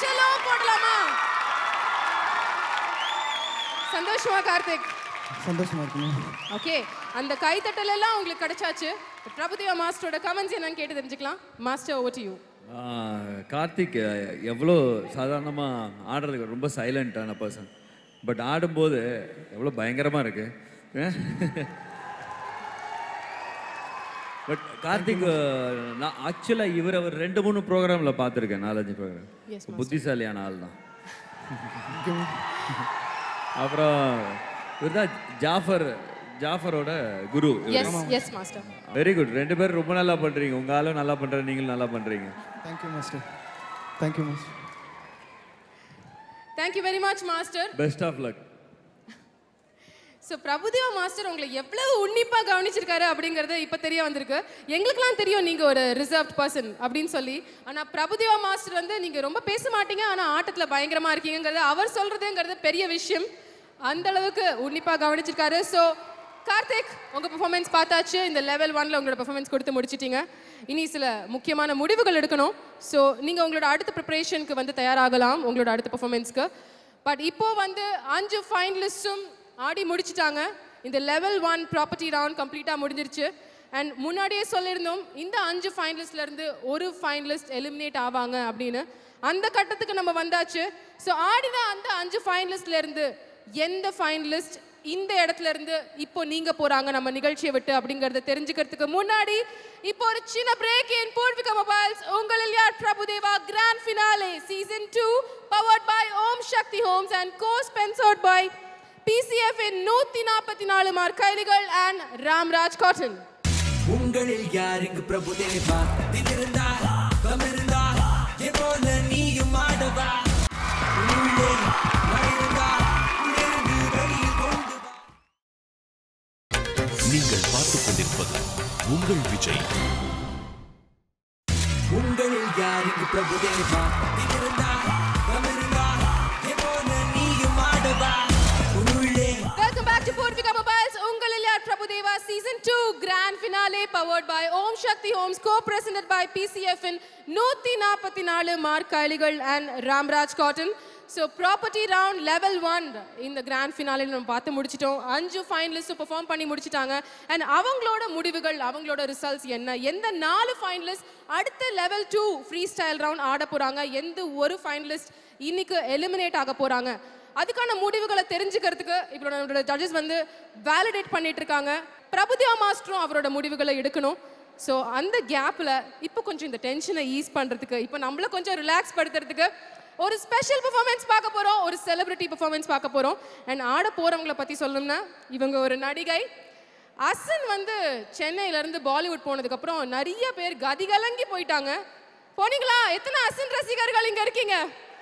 சலோ போடலாமா சந்தோஷமா கார்த்திக் சந்தோஷமா இருக்குங்க ஓகே அந்த கைத்தட்டல் எல்லாம் உங்களுக்கு கிடைச்சாச்சு பிரபுதேவா மாஸ்டரோட கமெண்ட்ஸ் என்னன்னு கேட்டு தெரிஞ்சுக்கலாம் master over to you ah, Karthik அஹ், எவ்வளோ சாதாரணமாக ஆடுறதுக்கு ரொம்ப சைலண்டான பர்சன் பட் ஆடும்போது எவ்வளோ பயங்கரமாக இருக்கு பட் கார்த்திக் அஹ், நான் ஆக்சுவலாக இவர் அவர் ரெண்டு மூணு ப்ரோக்ராமில் பார்த்துருக்கேன் நாலஞ்சு Yes, ப்ரோக்ராம் master. புத்திசாலியான ஆள் தான் அப்புறம் இவர் தான் ஜாஃபர் ஜாஃபரோட குரு yes yes master very good ரெண்டு பேரும் ரொம்ப நல்லா பண்ணுறீங்க உங்கள் ஆளும் நல்லா பண்ணுற நீங்களும் நல்லா பண்ணுறீங்க thank you master thank you master thank you very much master best of luck so Prabhudeva master உங்களை எவ்வளவு உன்னிப்பா கவனிச்சிருக்காரு அப்படிங்கறது இப்ப தெரிய வந்திருக்கு எங்களுக்கெல்லாம் தெரியும் நீங்க ஒரு ரிசர்வ்ட் பர்சன் அப்படின்னு சொல்லி ஆனா பிரபுதேவா மாஸ்டர் வந்து நீங்க ரொம்ப பேச மாட்டீங்க ஆனா ஆட்டத்துல பயங்கரமா இருக்கீங்கிறது அவர் சொல்றதுங்கிறது பெரிய விஷயம் அந்த அளவுக்கு உன்னிப்பா கவனிச்சிருக்காரு ஸோ கார்த்திக் உங்க பெர்ஃபார்மன்ஸ் பார்த்தாச்சு இந்த லெவல் ஒன்ல உங்களோட பெர்ஃபார்மன்ஸ் கொடுத்து முடிச்சிட்டீங்க இனி சில முக்கியமான முடிவுகள் எடுக்கணும் ஸோ நீங்க உங்களோட அடுத்த ப்ரிப்பரேஷனுக்கு வந்து தயாராகலாம் உங்களோட அடுத்த பெர்ஃபார்மன்ஸ்க்கு பட் இப்போ வந்து அஞ்சு ஃபைனலிஸ்டும் ஆடி முடிச்சிட்டாங்க இந்த லெவல் ஒன் ப்ராப்பர்ட்டி ரவுண்ட் கம்ப்ளீட்டாக முடிஞ்சிருச்சு அண்ட் முன்னாடியே சொல்லியிருந்தோம் இந்த அஞ்சு finalistல இருந்து ஒரு ஃபைனலிஸ்ட் எலிமினேட் ஆவாங்க அப்படின்னு அந்த கட்டத்துக்கு நம்ம வந்தாச்சு ஸோ ஆடின அந்த அஞ்சு finalistல இருந்து எந்த ஃபைனலிஸ்ட் இந்த இடத்துல இருந்து இப்போ நீங்க போறாங்க நம்ம நிகழ்ச்சியை விட்டு அப்படிங்கறத தெரிஞ்சுக்கிறதுக்கு முன்னாடி இப்போ ஒரு சின்ன பிரேக் இன் பூர்விகா மொபைல்ஸ் உங்களில் யார் Prabhudeva grand finale season two powered by Om Sakthi Holmes and co sponsored by PCF in நூத்தி நாற்பத்தி நாலு மார்க் கைலிகள் அண்ட் ராம்ராஜ் காட்டன் உங்களில் யார் இங்கு பிரபுதேவா திமிருந்தா கமிருந்தா என் போல நீயும் ஆடவா உள்ளே மறைந்தா உள்ளிருந்து வெளியில் கொண்டு வா. நீங்கள் பார்த்துக் கொண்டிருப்பது உங்கள் விஜய் உங்களில் யார் இங்கு பிரபுதேவா திமிருந்தா கமிருந்தா என் போல நீயும் ஆடவா உள்ளே welcome back to Poorvika mobiles உங்களில் யார் Prabhudeva season two grand finale powered by Om Sakthi Holmes co presented by PCF in நூத்தி நாற்பத்தி நாலு மார்க் கைலிகள் and Ramraj cotton so property round level one இந்த கிராண்ட் ஃபினாலே நம்ம பார்த்து முடிச்சிட்டோம் அஞ்சு ஃபைனலிஸ்ட் பெர்ஃபார்ம் பண்ணி முடிச்சிட்டாங்க அண்ட் அவங்களோட முடிவுகள் அவங்களோட ரிசல்ட்ஸ் என்ன எந்த நாலு ஃபைனலிஸ்ட் அடுத்த level two free style round ஆட போறாங்க எந்த ஒரு ஃபைனலிஸ்ட் இன்னைக்கு எலிமினேட் ஆக போறாங்க அதுக்கான முடிவுகளை தெரிஞ்சுக்கிறதுக்கு இப்போ நம்மளோட ஜட்ஜஸ் வந்து வேலிடேட் பண்ணிட்டு இருக்காங்க பிரபுதேவா மாஸ்டரும் அவரோட முடிவுகளை எடுக்கணும் ஸோ அந்த கேப்பில் இப்போ கொஞ்சம் இந்த டென்ஷனை ஈஸ் பண்ணுறதுக்கு இப்போ நம்மள கொஞ்சம் ரிலாக்ஸ் படுத்துறதுக்கு ஒரு ஸ்பெஷல் பெர்ஃபார்மன்ஸ் பார்க்க போகிறோம் ஒரு செலிபிரிட்டி பெர்ஃபார்மன்ஸ் பார்க்க போகிறோம் அண்ட் ஆட போகிறவங்கள பற்றி சொல்லணும்னா இவங்க ஒரு நடிகை அசன் வந்து சென்னையிலேருந்து பாலிவுட் போனதுக்கப்புறம் நிறைய பேர் கதிகலங்கி போயிட்டாங்க போனீங்களா எத்தனை அசன் ரசிகர்கள் இங்கே இருக்கீங்க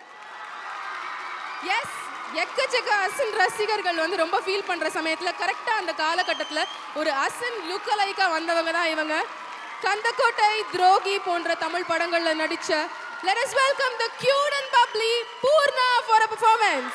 எஸ் எக்கச்சக்க அசன் ரசிகர்கள் வந்து ரொம்ப ஃபீல் பண்ற சமயத்துல கரெக்டா அந்த காலகட்டத்துல ஒரு அசன் லுக்கலைக்கா வந்தவங்க தான் இவங்க கந்தக்கோட்டை துரோகி போன்ற தமிழ் படங்கள்ல நடிச்ச let us welcome the cute and bubbly Poorna for a performance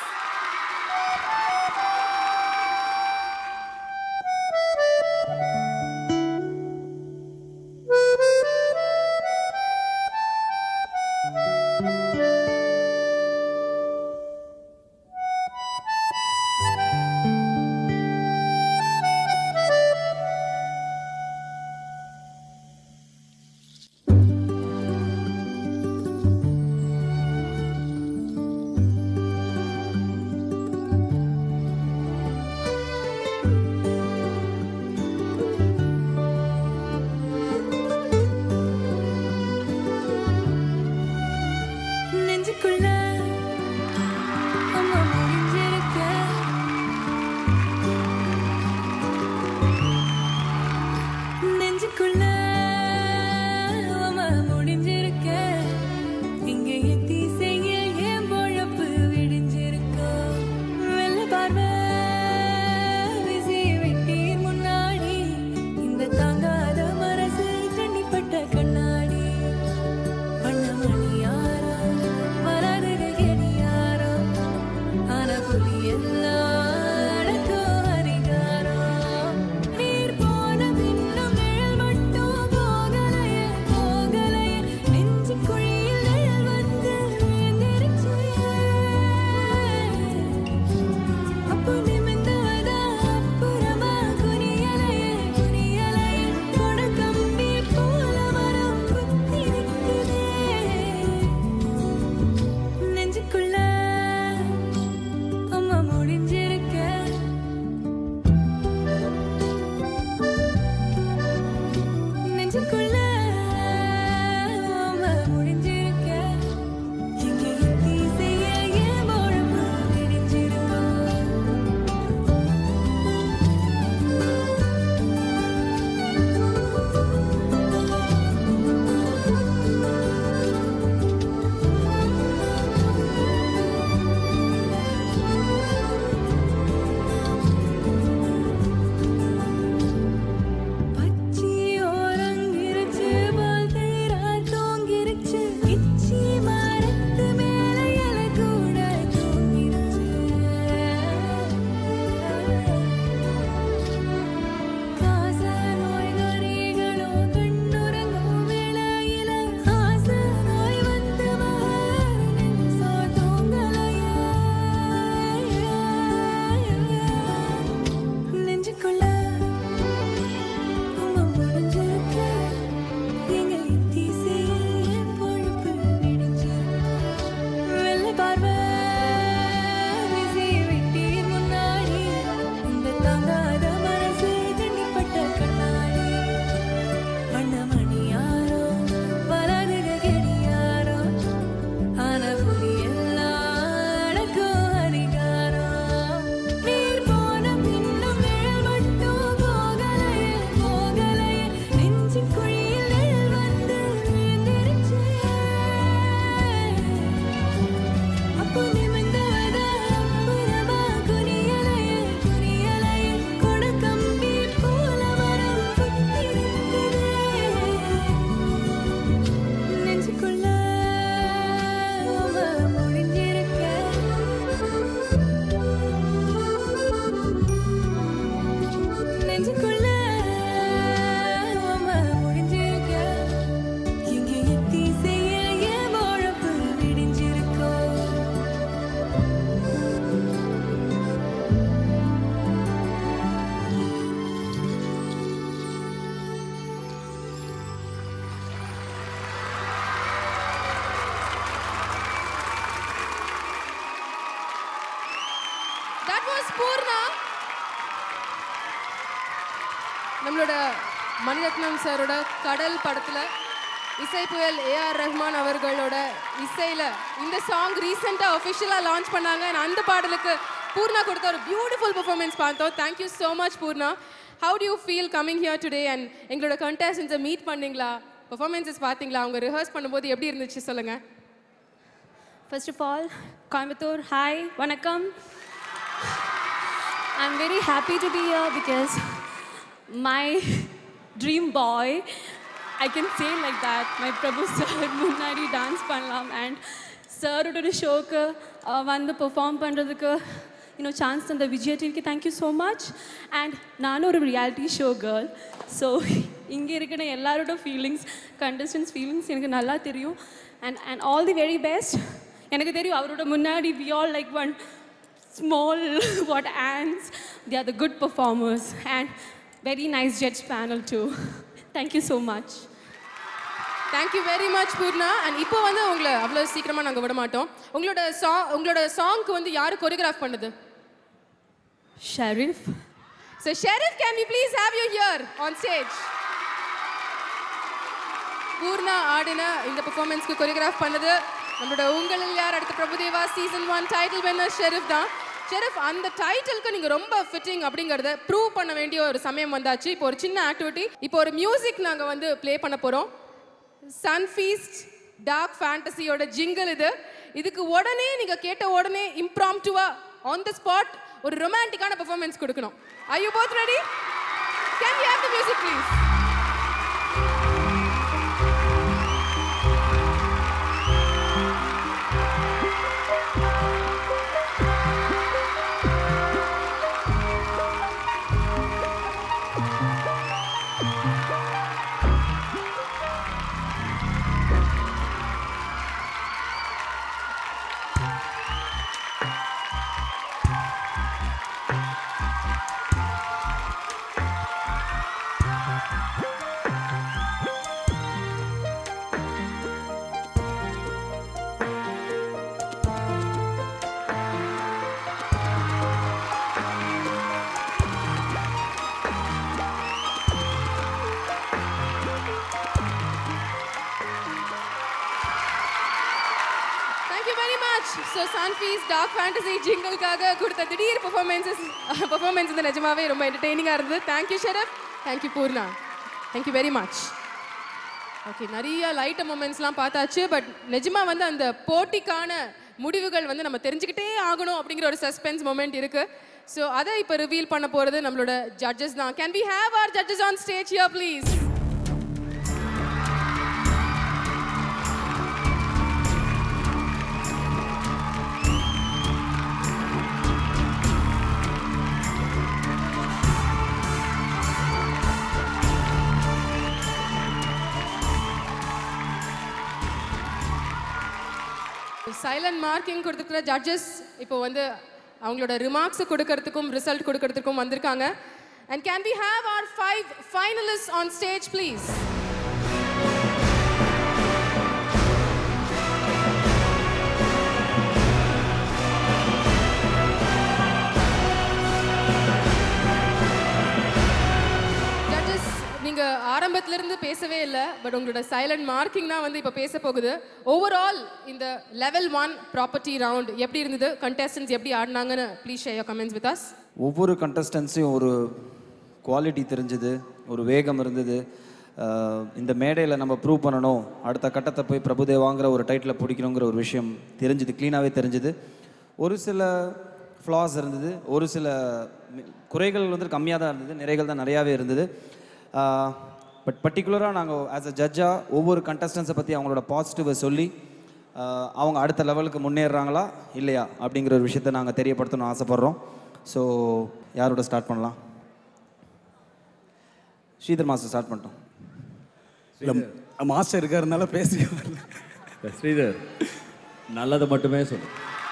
that was Poorna நம்மளோட மணிரத்னம் சாரோட கடல் படத்துல இசை புயல் ஏஆர் ரஹ்மான் அவர்களோட இசையில இந்த சாங் ரீசெண்டா ஒஃபிஷியலா லான்ச் பண்ணாங்க and அந்த பாடலுக்கு பூர்ணா கொடுத்த ஒரு பியூட்டிஃபுல் பெர்ஃபார்மன்ஸ் பார்த்தோம் thank you so much Poorna how do you feel coming here today and எங்களோட கண்டஸ்டன்ஸை மீட் பண்ணீங்களா பெர்ஃபார்மன்ஸஸ் பார்த்தீங்களா அவங்க ரிஹர்ஸ் பண்ணும்போது எப்படி இருந்துச்சு சொல்லுங்க First of all, Coimbatore, hi, vanakkam. I'm very happy to be here because my dream boy, I can say like that, my Prabhu sir முன்னாடி டான்ஸ் பண்ணலாம் அண்ட் சாரோட ஷோக்கு வந்து பெர்ஃபார்ம் பண்ணுறதுக்கு இன்னும் சான்ஸ் தந்த விஜய் டிவிக்கு தேங்க்யூ ஸோ மச் அண்ட் நானும் ஒரு ரியாலிட்டி ஷோ கேர்ள் ஸோ இங்கே இருக்கிற எல்லாரோட ஃபீலிங்ஸ் கண்டஸ்டன்ஸ் ஃபீலிங்ஸ் எனக்கு நல்லா தெரியும் and and all the very best எனக்கு தெரியும் அவரோட முன்னாடி we all like one small what ones the are the good performers and very nice judge panel too thank you so much thank you very much Poorna and இப்போ வந்து உங்களை அவ்வளோ சீக்கிரமாக நாங்கள் விட மாட்டோம் உங்களோட சாங் உங்களோட சாங்க்கு வந்து யார் கொரியோகிராஃப் பண்ணுது Sherif so Sherif can we please have you here on stage Poorna ஆடின இந்த பெர்ஃபார்மன்ஸ்க்கு கொரியோகிராஃப் பண்ணது நம்மளோட உங்களில் யார் அடுத்த Prabhudeva season one title winner Sherif தான் ஷெரீஃப் அந்த டைட்டிலுக்கு நீங்கள் ரொம்ப ஃபிட்டிங் அப்படிங்கிறத ப்ரூவ் பண்ண வேண்டிய ஒரு சமயம் வந்தாச்சு இப்போ ஒரு சின்ன ஆக்டிவிட்டி இப்போ ஒரு மியூசிக் நாங்கள் வந்து ப்ளே பண்ண போகிறோம் சன்ஃபீஸ்ட் டார்க் ஃபேண்டசியோட ஜிங்கிள் இது இதுக்கு உடனே நீங்கள் கேட்ட உடனே இம்ப்ராம்டுவா ஆன் த ஸ்பாட் ஒரு ரொமான்டிக்கான பெர்ஃபார்மன்ஸ் கொடுக்கணும் I you both ready can you have the music please thank you very much so Sunfeast Dark Fantasy ஜிங்கிள்காக கொடுத்த திடீர் பெர்ஃபார்மன்ஸஸ் பெர்ஃபார்மன்ஸ் வந்து நிஜமாவே ரொம்ப என்டர்டெய்னிங்காக இருந்தது thank you Sherif thank you Poorna thank you very much okay நிறைய லைட் மூமெண்ட்ஸ்லாம் பார்த்தாச்சு பட் நிஜமா வந்து அந்த போட்டிக்கான முடிவுகள் வந்து நம்ம தெரிஞ்சுக்கிட்டே ஆகணும் அப்படிங்கிற ஒரு சஸ்பென்ஸ் மூமெண்ட் இருக்கு ஸோ அதை இப்போ ரிவீல் பண்ண போகிறது நம்மளோட ஜட்ஜஸ் தான் can we have our judges on stage here please silent marking கொடுத்துருக்கிற ஜட்ஜஸ் இப்போ வந்து அவங்களோட ரிமார்க்ஸ் கொடுக்கறதுக்கும் ரிசல்ட் கொடுக்கறதுக்கும் வந்திருக்காங்க and can we have our five finalist on stage please judges நீங்க ஆரம்பத்துல இருந்து பேசவே இல்லை பட் உங்களோட சைலண்ட் மார்க்கிங் தான் வந்து இப்போ பேச போகுது ஓவரால் இந்த லெவல் ஒன் ப்ராப்பர்ட்டி ரவுண்ட் எப்படி இருந்தது கண்டெஸ்டன்ஸ் எப்படி ஆடினாங்கன்னு please share your comments with us ஒவ்வொரு கண்டஸ்டன்ஸையும் ஒரு குவாலிட்டி தெரிஞ்சுது ஒரு வேகம் இருந்தது அஹ் இந்த மேடையில் நம்ம ப்ரூவ் பண்ணணும் அடுத்த கட்டத்தை போய் பிரபுதேவாங்கிற ஒரு டைட்டில் பிடிக்கணுங்கிற ஒரு விஷயம் தெரிஞ்சுது க்ளீனாகவே தெரிஞ்சுது ஒரு சில ஃப்ளாஸ் இருந்தது ஒரு சில மி- குறைகள் வந்து கம்மியாக தான் இருந்தது நிறைகள் தான் நிறையாவே இருந்தது பட் பர்டிகுலராக நாங்கள் ஆஸ் அ ஜட்ஜாக ஒவ்வொரு கண்டஸ்டன்ஸை பற்றி அவங்களோட பாசிட்டிவை சொல்லி ஆஹ் அவங்க அடுத்த லெவலுக்கு முன்னேறுறாங்களா இல்லையா அப்படிங்கிற ஒரு விஷயத்தை நாங்கள் தெரியப்படுத்தணும்னு ஆசைப்பட்றோம் ஸோ யாரோட ஸ்டார்ட் பண்ணலாம் ஸ்ரீதர் மாஸ்டர் ஸ்டார்ட் பண்ணிட்டோம் இல்லை மாஸ்டர் இருக்காருனால பேசி ஸ்ரீதர் நல்லதை மட்டுமே சொல்லு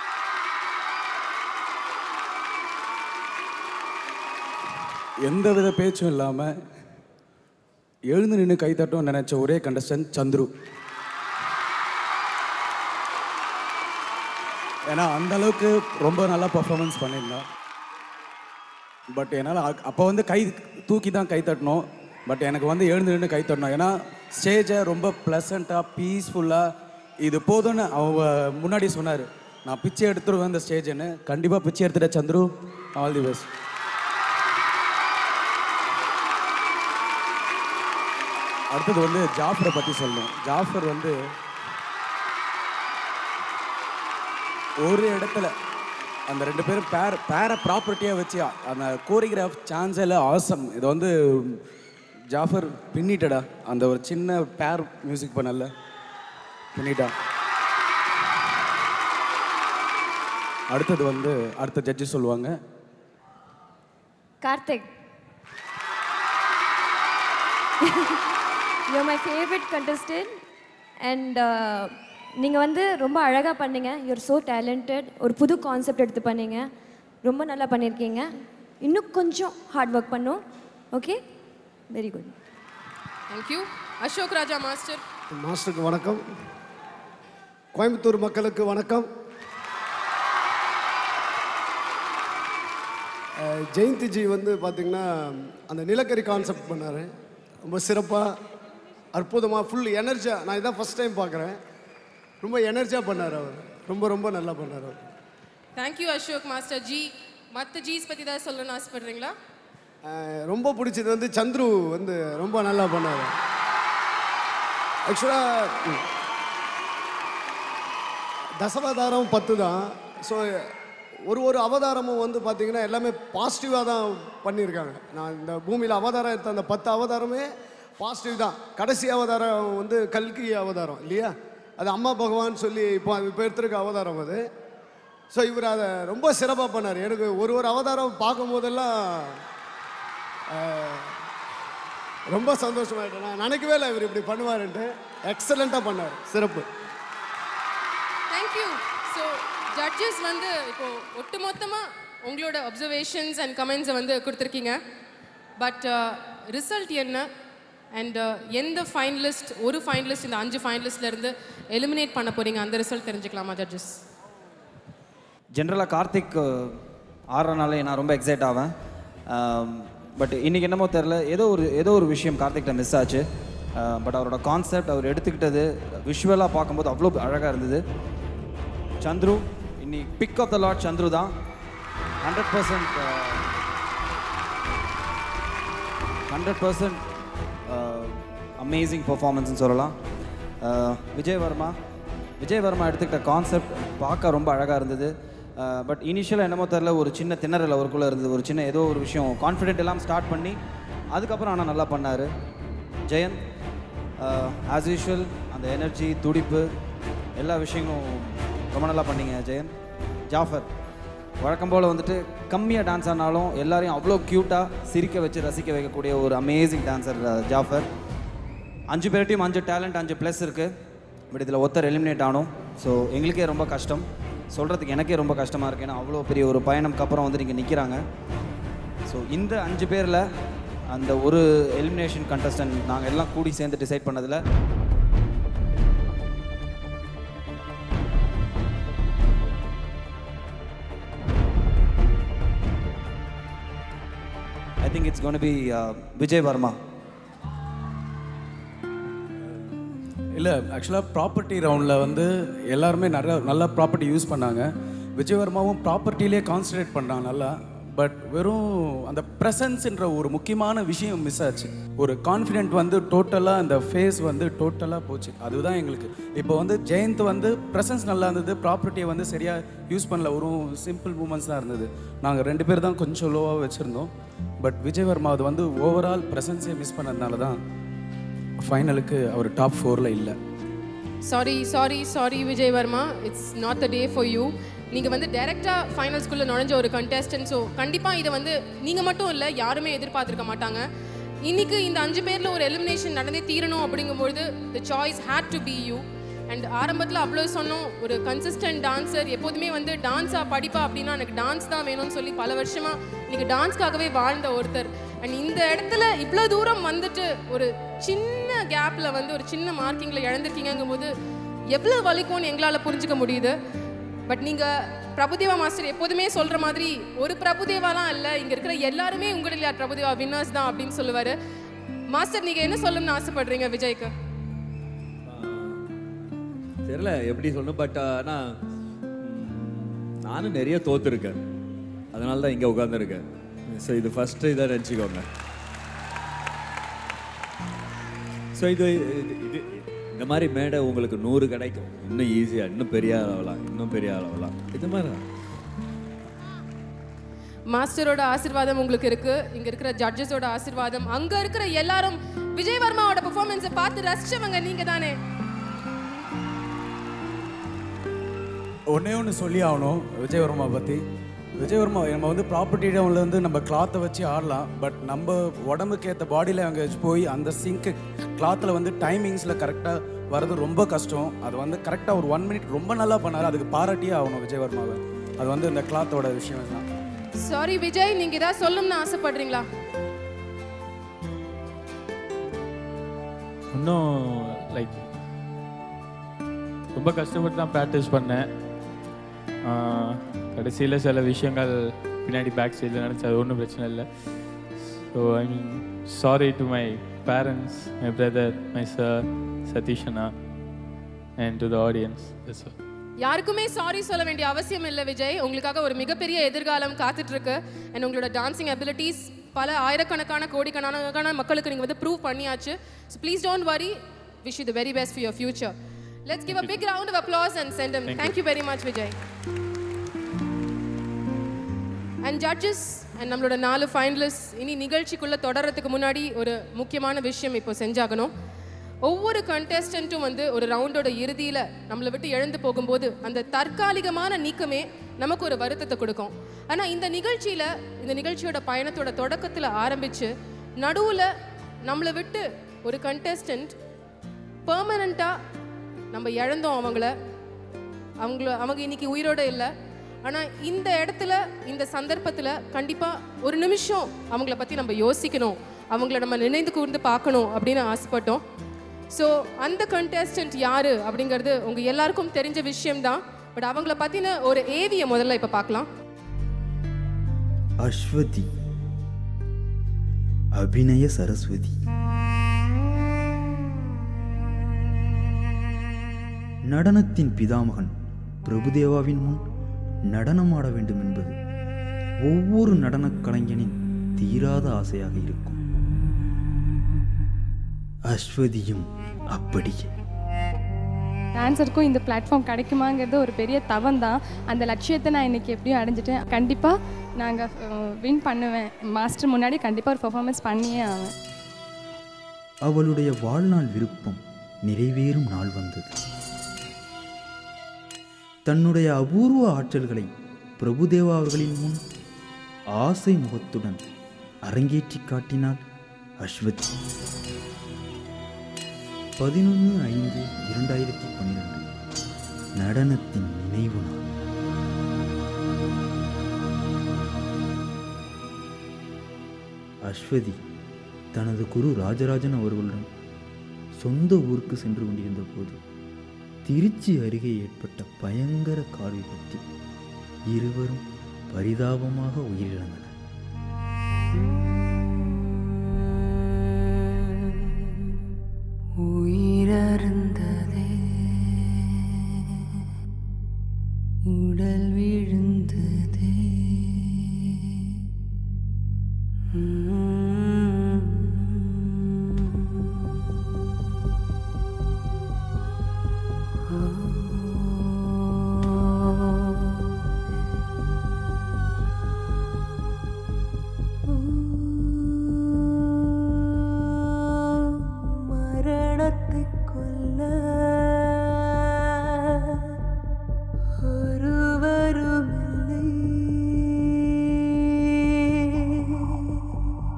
எந்த வித பேச்சும் இல்லாமல் எழுந்து நின்று கை தட்டும் நினைச்ச ஒரே கண்டஸ்டன்ட் சந்துரு ஏன்னா அந்த அளவுக்கு ரொம்ப நல்லா பர்ஃபார்மன்ஸ் பண்ணியிருந்தான் பட் என்னால் அப்போ வந்து கை தூக்கி தான் கை தட்டணும் பட் எனக்கு வந்து எழுந்து நின்று கை தட்டணும் ஏன்னா ஸ்டேஜை ரொம்ப ப்ளசண்ட்டாக பீஸ்ஃபுல்லாக இது போதும்னு அவங்க முன்னாடி சொன்னார் நான் பிச்சை எடுத்துருவேன் இந்த ஸ்டேஜ்னு கண்டிப்பாக பிச்சை எடுத்துட்டேன் சந்துரு ஆல் தி பெஸ்ட் அடுத்தது வந்து ஜாஃபரை பற்றி சொல்லணும் ஜாஃபர் வந்து ஒரு இடத்துல அந்த ரெண்டு பேரும் பேர் பேரை ப்ராப்பர்ட்டியாக வச்சு அந்த கோரியோகிராஃப் சான்ஸில் ஆசம் இது வந்து ஜாஃபர் பின்னிட்டடா அந்த ஒரு சின்ன பேர் மியூசிக் பண்ணல பின்னிட்டா அடுத்தது வந்து அடுத்த ஜட்ஜி சொல்லுவாங்க Karthik you my favourite contestant and நீங்கள் வந்து ரொம்ப அழகாக பண்ணீங்க யூர் ஸோ டேலண்டட் ஒரு புது கான்செப்ட் எடுத்து பண்ணீங்க ரொம்ப நல்லா பண்ணியிருக்கீங்க இன்னும் கொஞ்சம் ஹார்ட் ஒர்க் பண்ணும் okay very good thank you Ashok Raja master மாஸ்டருக்கு வணக்கம் கோயம்புத்தூர் மக்களுக்கு வணக்கம் அஹ், ஜெயந்திஜி வந்து பார்த்திங்கன்னா அந்த நிலக்கரி கான்செப்ட் பண்ணார் ரொம்ப சிறப்பாக அற்புதமாக ஃபுல் எனர்ஜியாக நான் இதான் ஃபஸ்ட் டைம் பார்க்குறேன் ரொம்ப எனர்ஜியாக பண்ணார் அவர் ரொம்ப ரொம்ப நல்லா பண்ணார் அவர் தேங்க்யூ அசோக் மாஸ்டர் ஜி மற்ற ஜீஸ் பற்றி தான் சொல்லணும்னு ஆசைப்படுறீங்களா அஹ், ரொம்ப பிடிச்சது வந்து சந்துரு வந்து ரொம்ப நல்லா பண்ணார் ஆக்சுவலாக தசவதாரம் பத்து தான் ஸோ ஒரு ஒரு அவதாரமும் வந்து பார்த்தீங்கன்னா எல்லாமே பாசிட்டிவாக தான் பண்ணியிருக்காங்க நான் இந்த பூமியில் அவதாரம் எடுத்த அந்த பத்து அவதாரமே பாசிட்டிவ் தான் கடைசி அவதாரம் வந்து கல்கி அவதாரம் இல்லையா அது அம்மா பகவான் சொல்லி இப்போ இப்போ எடுத்திருக்க அவதாரம் அது ஸோ இவர் அதை ரொம்ப சிறப்பாக பண்ணார் எனக்கு ஒரு ஒரு அவதாரம் பார்க்கும்போதெல்லாம் அஹ், ரொம்ப சந்தோஷமாயிட்டேன் நான் நினைக்கவே இல்லை இவர் இப்படி பண்ணுவாருன்ட்டு எக்ஸலண்ட்டாக பண்ணார் சிறப்பு தேங்க்யூ ஸோ ஜட்ஜஸ் வந்து இப்போ ஒட்டுமொத்தமாக உங்களோட அப்சர்வேஷன்ஸ் அண்ட் கமெண்ட்ஸை வந்து கொடுத்துருக்கீங்க பட் ரிசல்ட் என்ன அண்ட் எந்த ஃபைனலிஸ்ட் ஒரு ஃபைனலிஸ்ட் இந்த அஞ்சு finalistல இருந்து எலிமினேட் பண்ண போறீங்க அந்த ரிசல்ட் தெரிஞ்சுக்கலாமா ஜட்ஜஸ் ஜென்ரலாக கார்த்திக் அஹ், ஆடுறனாலே நான் ரொம்ப எக்ஸைட் ஆவேன் பட் இன்றைக்கி என்னமோ தெரில ஏதோ ஒரு ஏதோ ஒரு விஷயம் கார்த்திக்கிட்ட மிஸ் ஆச்சு பட் அவரோட கான்செப்ட் அவர் எடுத்துக்கிட்டது விஷுவலாக பார்க்கும்போது அவ்வளோ அழகாக இருந்தது சந்துரு இன்னைக்கு pick of the lot Chandru தான் hundred percent hundred percent amazing பர்ஃபார்மன்ஸ்னு சொல்லலாம் அஹ், விஜய் வர்மா விஜய் வர்மா எடுத்துக்கிட்ட கான்செப்ட் பார்க்க ரொம்ப அழகாக இருந்தது பட் இனிஷியலாக என்னமோ தெரில ஒரு சின்ன திணறல் அவருக்குள்ளே இருந்தது ஒரு சின்ன ஏதோ ஒரு விஷயம் கான்ஃபிடென்ட் எல்லாம் ஸ்டார்ட் பண்ணி அதுக்கப்புறம் ஆனால் நல்லா பண்ணார் ஜெயந்த் ஆஸ் யூஷுவல் அந்த எனர்ஜி துடிப்பு எல்லா விஷயங்களும் ரொம்ப நல்லா பண்ணீங்க ஜெயந்த் ஜாஃபர் வழக்கம் போல் வந்துட்டு கம்மியாக டான்ஸ் ஆனாலும் எல்லாரையும் அவ்வளோ க்யூட்டாக சிரிக்க வச்சு ரசிக்க வைக்கக்கூடிய ஒரு அமேசிங் டான்சர் ஜாஃபர் அஞ்சு பேர்ட்டையும் அஞ்சு டேலண்ட் அஞ்சு ப்ளஸ் இருக்குது பட் இதில் ஒருத்தர் எலிமினேட் ஆனோம் ஸோ எங்களுக்கே ரொம்ப கஷ்டம் சொல்கிறதுக்கு எனக்கே ரொம்ப கஷ்டமாக இருக்குது ஏன்னா அவ்வளோ பெரிய ஒரு பயணம்க்கு அப்புறம் வந்து நீங்கள் நிற்கிறாங்க ஸோ இந்த அஞ்சு பேரில் அந்த ஒரு எலிமினேஷன் கண்டஸ்டன்ட் நாங்கள் எல்லாம் கூடி சேர்ந்து டிசைட் பண்ணதில் I think it's gonna be Vijay Varma இல்லை ஆக்சுவலாக ப்ராப்பர்ட்டி ரவுண்டில் வந்து எல்லாருமே நிறைய நல்ல ப்ராப்பர்ட்டி யூஸ் பண்ணாங்க விஜயவர்மாவும் ப்ராப்பர்ட்டிலே கான்சன்ட்ரேட் பண்ணாங்க நல்லா பட் வெறும் அந்த ப்ரெசன்ஸ்ன்ற ஒரு முக்கியமான விஷயம் மிஸ் ஆச்சு ஒரு கான்ஃபிடென்ட் வந்து டோட்டலாக அந்த ஃபேஸ் வந்து டோட்டலாக போச்சு அதுதான் எங்களுக்கு இப்போ வந்து ஜெயந்த் வந்து ப்ரெசன்ஸ் நல்லா இருந்தது ப்ராப்பர்ட்டியை வந்து சரியாக யூஸ் பண்ணல ஒரு சிம்பிள் மூமெண்ட்ஸ் தான் இருந்தது நாங்கள் ரெண்டு பேர் தான் கொஞ்சம் லோவாக வச்சுருந்தோம் பட் விஜயவர்மா அது வந்து ஓவரால் ப்ரெசன்ஸே மிஸ் பண்ணதுனால தான் ஃபைனலுக்கு அவர் டாப் ஃபோரில் இல்லை sorry sorry sorry Vijay Varma it's not the day for you நீங்கள் வந்து டைரெக்டாக ஃபைனல்ஸ்குள்ளே நுழைஞ்ச ஒரு கண்டெஸ்டன்ட் ஸோ கண்டிப்பாக இதை வந்து நீங்கள் மட்டும் இல்லை யாருமே எதிர்பார்த்துருக்க மாட்டாங்க இன்னைக்கு இந்த அஞ்சு பேரில் ஒரு எலிமினேஷன் நடந்தே தீரணும் அப்படிங்கும்பொழுது the choice had to be you and ஆரம்பத்தில் அவ்வளோ சொன்னோம் ஒரு கன்சிஸ்டன்ட் டான்சர் எப்போதுமே வந்து டான்ஸா படிப்பா அப்படின்னா எனக்கு டான்ஸ் தான் வேணும்னு சொல்லி பல வருஷமாக இன்னைக்கு டான்ஸ்க்காகவே வாழ்ந்த ஒருத்தர் அண்ட் இந்த இடத்துல இவ்வளோ தூரம் வந்துட்டு ஒரு சின்ன கேப்பில் வந்து ஒரு சின்ன மார்க்கிங்கில் இழந்திருக்கீங்கங்கும்போது எவ்வளோ வலிக்கும்னு எங்களால் புரிஞ்சுக்க முடியுது பட் நீங்க பிரபுதேவா மாஸ்டர் எப்போதுமே சொல்ற மாதிரி ஒரு பிரபுதேவாலாம் இல்ல இங்க இருக்கிற எல்லாருமே உங்களில் யார் பிரபுதேவா வின்னர்ஸ் தான் அப்படின்னு சொல்லுவாரு மாஸ்டர் நீங்க என்ன சொல்லணும்னு ஆசைப்படுறீங்க விஜய்க்கு தெரியல எப்படி சொல்லணும் பட் ஆனால் நானும் நிறைய தோத்துருக்கேன் அதனால தான் இங்கே உட்காந்துருக்கேன் ஸோ இது ஃபஸ்ட்டு இதை நினச்சிக்கோங்க ஸோ இது இது- இது இந்த மாதிரி மேடை உங்களுக்கு நூறு கிடைக்கும் இன்னும் ஈஸியாக இன்னும் பெரிய அளவலாம் இன்னும் பெரிய அளவலாம் இது மாதிரி தான் மாஸ்டரோட ஆசீர்வாதம் உங்களுக்கு இருக்கு இங்க இருக்கிற ஜட்ஜஸோட ஆசீர்வாதம் அங்க இருக்கிற எல்லாரும் விஜய் வர்மாவோட பெர்ஃபார்மன்ஸை பார்த்து ரசிச்சவங்க நீங்க தானே ஒன்றே ஒன்று சொல்லி ஆகணும் விஜயவர்மா பற்றி விஜயவர்மா நம்ம வந்து ப்ராப்பர்ட்டி டவுனில் வந்து நம்ம கிளாத்தை வச்சு ஆடலாம் பட் நம்ம உடம்புக்கு ஏற்ற பாடி லாங்குவேஜ் போய் அந்த சிங்க்கு கிளாத்தில் வந்து டைமிங்ஸில் கரெக்டாக வர்றது ரொம்ப கஷ்டம் அது வந்து கரெக்டாக ஒரு ஒன் மினிட் ரொம்ப நல்லா பண்ணாரு அதுக்கு பாராட்டியே ஆகணும் விஜயவர்மாவை அது வந்து இந்த கிளாத்தோட விஷயம் தான் சாரி விஜய் நீங்க ஏதாவது சொல்லணும்னு ஆசைப்படுறீங்களா இன்னும் லைக் ரொம்ப கஷ்டப்பட்டு தான் ப்ராக்டிஸ் பண்ணேன் கடைசியில் சில விஷயங்கள் பின்னாடி பேக் சைடில் நடந்துச்சு அது ஒன்றும் பிரச்சனை இல்லை so I mean sorry to my parents my brother my sir Sathish அண்ணா and to the audience yes sir யாருக்குமே சாரி சொல்ல வேண்டிய அவசியம் இல்லை விஜய் உங்களுக்காக ஒரு மிகப்பெரிய எதிர்காலம் காத்துட்டு இருக்கு அண்ட் உங்களோட டான்சிங் அபிலிட்டிஸ் பல ஆயிரக்கணக்கான கோடிக்கணக்கான மக்களுக்கு நீங்கள் வந்து ப்ரூவ் பண்ணியாச்சு so please don't worry wish you the very best for your future let's give a big round of applause and send Thank you. Thank you very much Vijay and judges and நம்மளோட நாலு finalist இனி நிகழ்ச்சிக்குள்ளே தொடர்றதுக்கு முன்னாடி ஒரு முக்கியமான விஷயம் இப்போ செஞ்சாகணும் ஒவ்வொரு கண்டெஸ்டண்ட்டும் வந்து ஒரு ரவுண்டோட இறுதியில் நம்மளை விட்டு எழுந்து போகும்போது அந்த தற்காலிகமான நீக்கமே நமக்கு ஒரு வருத்தத்தை கொடுக்கும் ஆனால் இந்த நிகழ்ச்சியில் இந்த நிகழ்ச்சியோட பயணத்தோட தொடக்கத்தில் ஆரம்பித்து நடுவில் நம்மளை விட்டு ஒரு கண்டெஸ்டன்ட் பெர்மனண்ட்டாக நம்ம இழந்தோம் அவங்கள அவங்கள அவங்க இன்னைக்கு உயிரோட இல்லை ஆனால் இந்த இடத்துல இந்த சந்தர்ப்பத்தில் கண்டிப்பாக ஒரு நிமிஷம் அவங்கள பற்றி நம்ம யோசிக்கணும் அவங்கள நம்ம நினைந்து கூர்ந்து பார்க்கணும் அப்படின்னு ஆசைப்பட்டோம் ஸோ அந்த கண்டெஸ்டன்ட் யாரு அப்படிங்கிறது உங்கள் எல்லாருக்கும் தெரிஞ்ச விஷயம்தான் பட் அவங்கள பற்றின ஒரு ஏவியை முதல்ல இப்போ பார்க்கலாம் அஸ்வதி அபிநய சரஸ்வதி நடனத்தின் பிதாமகன் பிரபுதேவாவின் முன் நடனமாட வேண்டும் என்பது ஒவ்வொரு நடனக் கலைஞனின் தீராத ஆசையாக இருக்கும் அஸ்வதியும் அப்படியே டான்ஸருக்கும் இந்த பிளாட்ஃபார்ம் கிடைக்குமாங்கிறது ஒரு பெரிய தவம் தான் அந்த லட்சியத்தை நான் இன்னைக்கு எப்படியும் அடைஞ்சிட்டேன் கண்டிப்பாக நாங்கள் வின் பண்ணுவேன் மாஸ்டர் முன்னாடி கண்டிப்பாக ஒரு பெர்ஃபார்மன்ஸ் பண்ணியே ஆவேன் அவளுடைய வாழ்நாள் விருப்பம் நிறைவேறும் நாள் வந்தது தன்னுடைய அபூர்வ ஆற்றல்களை பிரபுதேவா அவர்களின் முன் ஆசை முகத்துடன் அரங்கேற்றி காட்டினாள் அஸ்வதி பதினொன்று ஐந்து இரண்டாயிரத்தி பன்னிரெண்டு நடனத்தின் நினைவு நாள் அஸ்வதி தனது குரு ராஜராஜன் அவர்களுடன் சொந்த ஊருக்கு சென்று கொண்டிருந்த போது திருச்சி அருகே ஏற்பட்ட பயங்கர கார் விபத்தில் இருவரும் பரிதாபமாக உயிரிழந்தனர் உயிரருந்ததே உடல் விழுந்ததே மரணத்தை கொல்ல ஒருவருமில்லை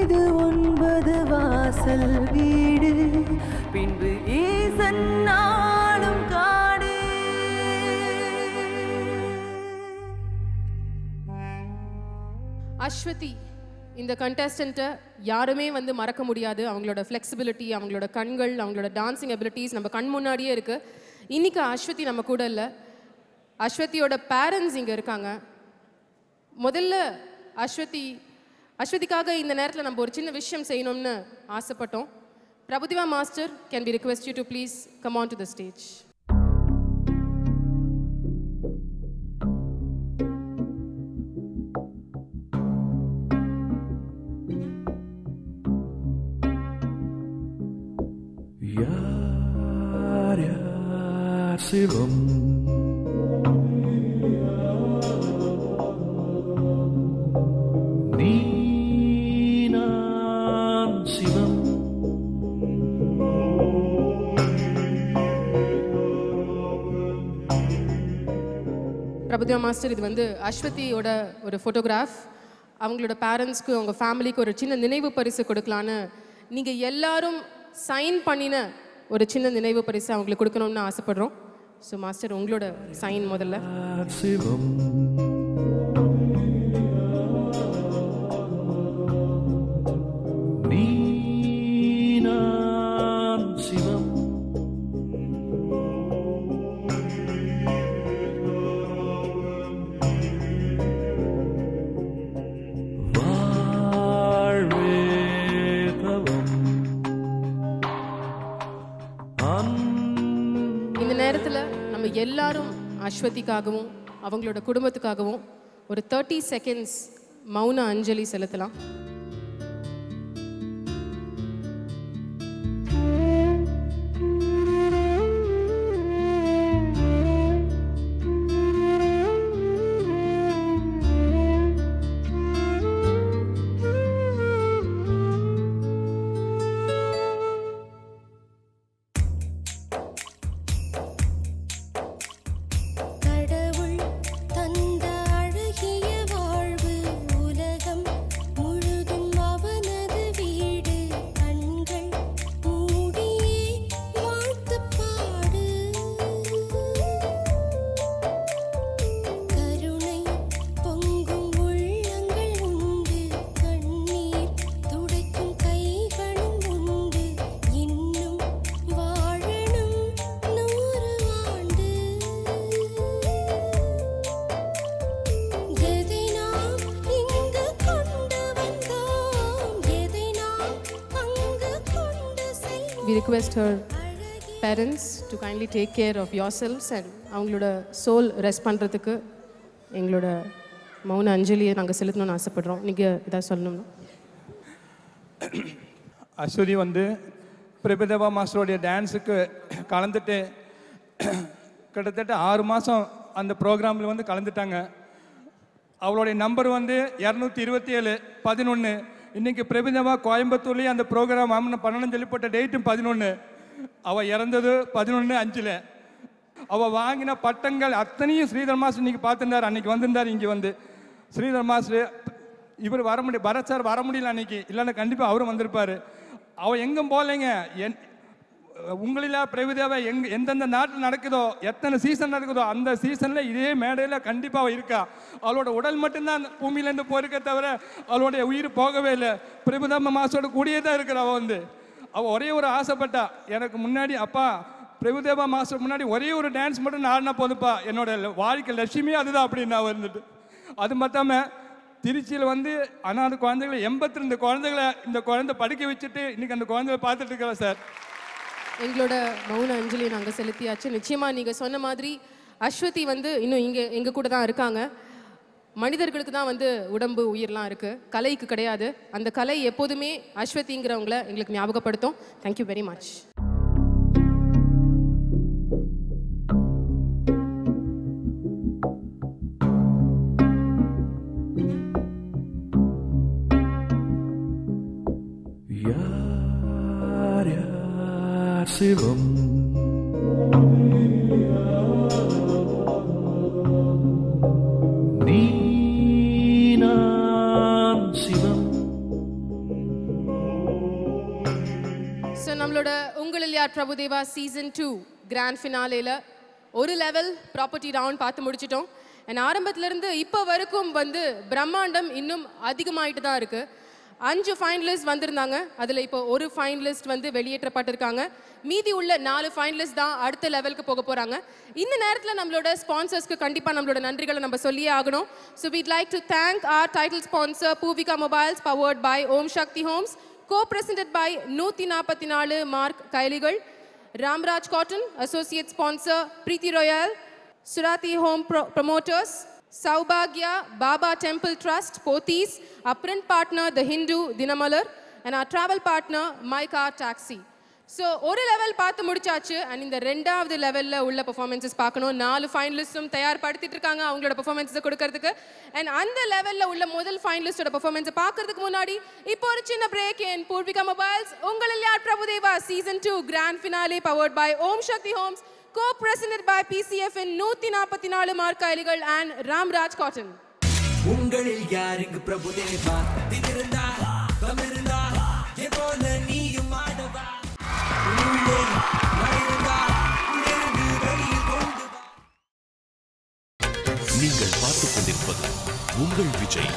இது ஒன்பது வாசல் வீடு பின்பு ஈசன் நாளும் காடு அஸ்வதி இந்த கண்டஸ்டண்ட்டை யாருமே வந்து மறக்க முடியாது அவங்களோட ஃப்ளெக்சிபிலிட்டி அவங்களோட கண்கள் அவங்களோட டான்சிங் எபிலிட்டிஸ் நம்ம கண் முன்னாடியே இருக்கு இன்னைக்கு அஸ்வதி நம்ம கூட இல்லை அஸ்வதியோட பேரண்ட்ஸ் இங்கே இருக்காங்க முதல்ல அஸ்வதி அஸ்வதிக்காக இந்த நேரத்தில் நம்ம ஒரு சின்ன விஷயம் செய்யணும்னு ஆசைப்பட்டோம் Prabhudeva master can be request you to please come on to the stage யார் யார் சிவம் நீ நான் சிவம் பிரபுதேவா மாஸ்டர் இது வந்து அஸ்வதியோட ஒரு ஃபோட்டோகிராஃப் அவங்களோட பேரண்ட்ஸ்க்கு அவங்க ஃபேமிலிக்கு ஒரு சின்ன நினைவு பரிசு கொடுக்கலான்னு நீங்கள் எல்லாரும் சைன் பண்ணின ஒரு சின்ன நினைவு பரிசு அவங்களுக்கு கொடுக்கணும்னு ஆசைப்படுறோம் ஸோ மாஸ்டர் உங்களோட சைன் முதல்ல சிவம் நீ நான் சிவம் வாழ்வே தவம் இந்த நேரத்தில் நம்ம எல்லாரும் அஸ்வதிக்காகவும் அவங்களோட குடும்பத்துக்காகவும் ஒரு தேர்ட்டி செகண்ட்ஸ் மௌன அஞ்சலி செலுத்தலாம் கடவுள் தந்த அழகிய வாழ்வு உலகம் முழுதும் அவனது வீடு கண்கள் மூடியே வாழ்த்து பாடு கருணை பொங்கும் உள்ளங்கள் உண்டு கண்ணீர் துடைக்கும் கைகளும் உண்டு இன்னும் வாழணும் நூறு ஆண்டு எதை நாம் இங்கு கொண்டு வந்தோம் எதை நாம் அங்கு கொண்டு செல்வோம் we request her parents to kindly take care of yourselves and அவங்களோட சோல் ரெஸ்ட் பண்ணுறதுக்கு எங்களோட மௌன அஞ்சலியை நாங்கள் செலுத்தணும்னு ஆசைப்படுறோம் நீங்கள் ஏதாவது சொல்லணும்னா அஸ்வதி வந்து பிரபுதேவா மாஸ்டருடைய டான்ஸுக்கு கலந்துட்டு கிட்டத்தட்ட ஆறு மாதம் அந்த ப்ரோக்ராமில் வந்து கலந்துட்டாங்க அவளுடைய நம்பர் வந்து இரநூத்தி இருபத்தி ஏழு பதினொன்று இன்னைக்கு பிரபுதேவா கோயம்புத்தூர்லேயும் அந்த ப்ரோக்ராம் ஆமன பண்ணணும்னு சொல்லி போட்ட டேட்டும் பதினொன்று அவள் இறந்தது பதினொன்று அஞ்சில் அவள் வாங்கின பட்டங்கள் அத்தனையும் ஸ்ரீதர் மாஸ்டர் இன்னைக்கு பார்த்துருந்தார் அன்னைக்கு வந்திருந்தார் இங்கே வந்து ஸ்ரீதர் மாஸ்டர் இவர் வர முடியும் பரத் சார் வர முடியல அன்னைக்கு இல்லைன்னா கண்டிப்பாக அவரும் வந்திருப்பார் அவள் எங்கும் போகலைங்க என் உங்களில பிரபுதேவா எங் எந்தெந்த நாட்டில் நடக்குதோ எத்தனை சீசன் நடக்குதோ அந்த சீசனில் இதே மேடையில் கண்டிப்பாக அவள் இருக்கா அவளோட உடல் மட்டும்தான் பூமியிலேருந்து போயிருக்க தவிர அவளுடைய உயிர் போகவே இல்லை பிரபுதாம மாசோட கூடியே தான் இருக்கிற அவள் வந்து அவள் ஒரே ஒரு ஆசைப்பட்டா எனக்கு முன்னாடி அப்பா பிரபுதேவா மாஸ்டர் முன்னாடி ஒரே ஒரு டான்ஸ் மட்டும் நான் ஆடினா போதுப்பா என்னோட வாழ்க்கை லட்சியமே அதுதான் அப்படின்னு நான் வந்துட்டு அது மத்தாம திருச்சியில் வந்து அனாதை குழந்தைகளை எண்பத்தி ரெண்டு குழந்தைகளை இந்த குழந்தை படிக்க வச்சுட்டு இன்னைக்கு அந்த குழந்தைகளை பார்த்துட்டு இருக்கிறேன் சார் எங்களோட மௌன அஞ்சலி நாங்கள் செலுத்தியாச்சு நிச்சயமாக நீங்கள் சொன்ன மாதிரி அஸ்வதி வந்து இன்னும் இங்கே எங்கள் கூட தான் இருக்காங்க மனிதர்களுக்கு தான் வந்து உடம்பு உயிர்லாம் இருக்குது கலைக்கு கிடையாது அந்த கலை எப்போதுமே அஸ்வதிங்கிறவங்கள எங்களுக்கு ஞாபகப்படுத்தும் தேங்க்யூ வெரி மச் யார் யார் சிவம் நீ நான் சிவம் நம்மளோட உங்களில் யார் பிரபுதேவா சீசன் டூ கிராண்ட் ஃபினாலேல ஒரு லெவல் ப்ராப்பர்ட்டி ரவுண்ட் பார்த்து முடிச்சிட்டோம் அண்ட் ஆரம்பத்திலேருந்து இப்போ வரைக்கும் வந்து பிரம்மாண்டம் இன்னும் அதிகமாயிட்டு தான் இருக்கு அஞ்சு ஃபைனலிஸ்ட் வந்திருந்தாங்க அதில் இப்போ ஒரு ஃபைனலிஸ்ட் வந்து வெளியேற்றப்பட்டிருக்காங்க மீதி உள்ள நாலு ஃபைனலிஸ்ட் தான் அடுத்த லெவலுக்கு போக போகிறாங்க இந்த நேரத்தில் நம்மளோட ஸ்பான்சர்ஸ்க்கு கண்டிப்பாக நம்மளோட நன்றிகளை நம்ம சொல்லியே ஆகணும் so we'd like to thank our title sponsor Poorvika mobiles powered by Om Sakthi Holmes co presented by நூற்றி நாற்பத்தி நாலு மார்க் கைலிகள் Ramraj cotton associate sponsor Preethi royal சுராத்தி ஹோம் ப்ரொமோட்டர்ஸ் சௌபாக்யா Baba temple trust Pothys our print partner the Hindu Dinamalar and our travel partner my car taxi so ஒரு level பார்த்து முடிச்சாச்சு and இந்த ரெண்டாவது லெவலில் உள்ள பெர்ஃபார்மன்ஸஸ் பார்க்கணும் நாலு ஃபைனலிஸ்டும் தயார்படுத்திட்டு இருக்காங்க அவங்களோட பெர்ஃபார்மன்ஸை கொடுக்கறதுக்கு அண்ட் அந்த லெவலில் உள்ள முதல் ஃபைனலிஸ்டோட பெர்ஃபார்மன்ஸை பார்க்கறதுக்கு முன்னாடி இப்போ ஒரு சின்ன பிரேக் என் பூர்விகா மொபைல்ஸ் உங்களில் யார் Prabhudeva season two grand finale powered by Om Sakthi Holmes co presented by PCF in நூற்றி நாற்பத்தி நாலு மார்க்காயலிகள் அண்ட் ராம்ராஜ் காட்டன் உங்களில் யார் இங்கு பிரபுதேவா திமிருந்தா தமிருந்தா என் போல நீயும் ஆடவா உள்ளே மறைந்தா உள்ளிருந்து வெளியில் கொண்டு வா. நீங்கள் பார்த்துக் கொண்டிருப்பது உங்கள் விஜய்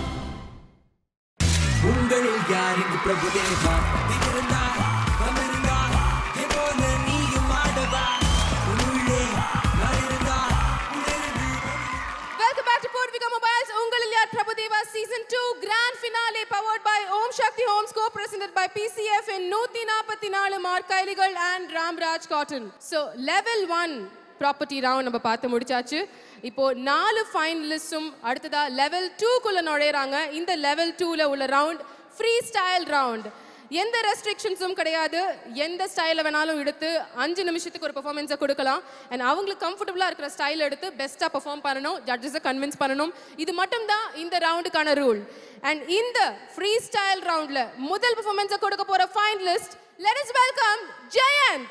உங்களில் யார் இங்கு பிரபுதேவா திமிருந்தா தமிருந்தா என் போல நீயும் ஆடவா உள்ளே மறைந்தா உள்ளிருந்து welcome back to Poorvika mobiles உங்களில் யார் Prabhudeva season two grand finale powered by Om Sakthi Holmes co presented by PCF in நூற்றி நாற்பத்தி நாலு மார்க்கைலிகள் and Ramraj cotton so level one property round நம்ம பார்த்து முடிச்சாச்சு இப்போ நாலு ஃபைனலிஸ்டும் அடுத்ததா லெவல் டூக்குள்ள நுழையிறாங்க இந்த லெவல் டூல உள்ள ரவுண்ட் ஃப்ரீ ஸ்டைல் ரவுண்ட் எந்த ரெஸ்ட்ரிக்ஷன்ஸும் கிடையாது எந்த ஸ்டைலில் வேணாலும் எடுத்து அஞ்சு நிமிஷத்துக்கு ஒரு பெர்ஃபார்மன்ஸை கொடுக்கலாம் அண்ட் அவங்களுக்கு கம்ஃபர்டபுளாக இருக்கிற ஸ்டைல் எடுத்து பெஸ்ட்டாக பெர்ஃபார்ம் பண்ணணும் ஜட்ஜஸை கன்வின்ஸ் பண்ணணும் இது மட்டும் தான் இந்த ரவுண்டுக்கான ரூல் அண்ட் இந்த ஃப்ரீ ஸ்டைல் ரவுண்டில் முதல் பெர்ஃபார்மன்ஸை கொடுக்க போகிற finalist let is welcome Jayanth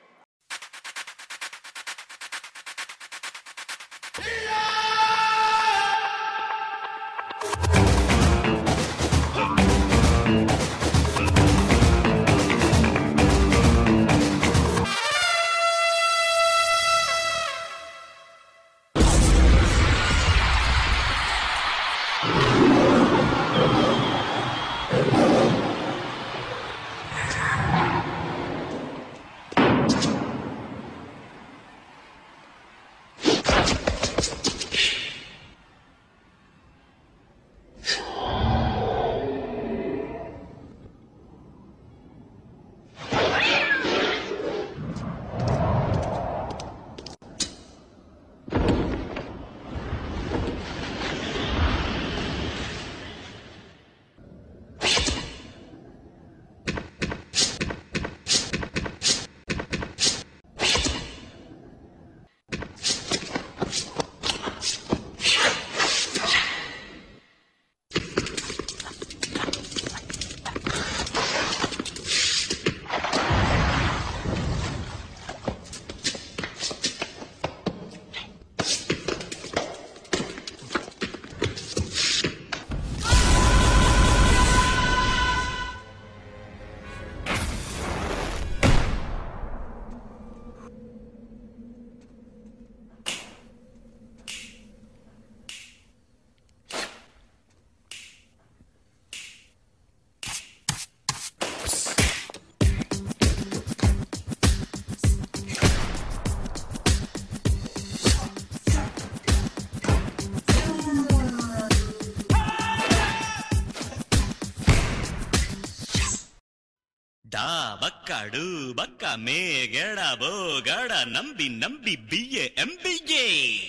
ಡಾ ಬಕ್ಕ ಡು ಬಕ್ಕ ಮೇ ಗಡ ಬೋ ಗಡ ನಂಬಿ ನಂಬಿ ಬಿಯೆ ಎಂಬಿಯೆ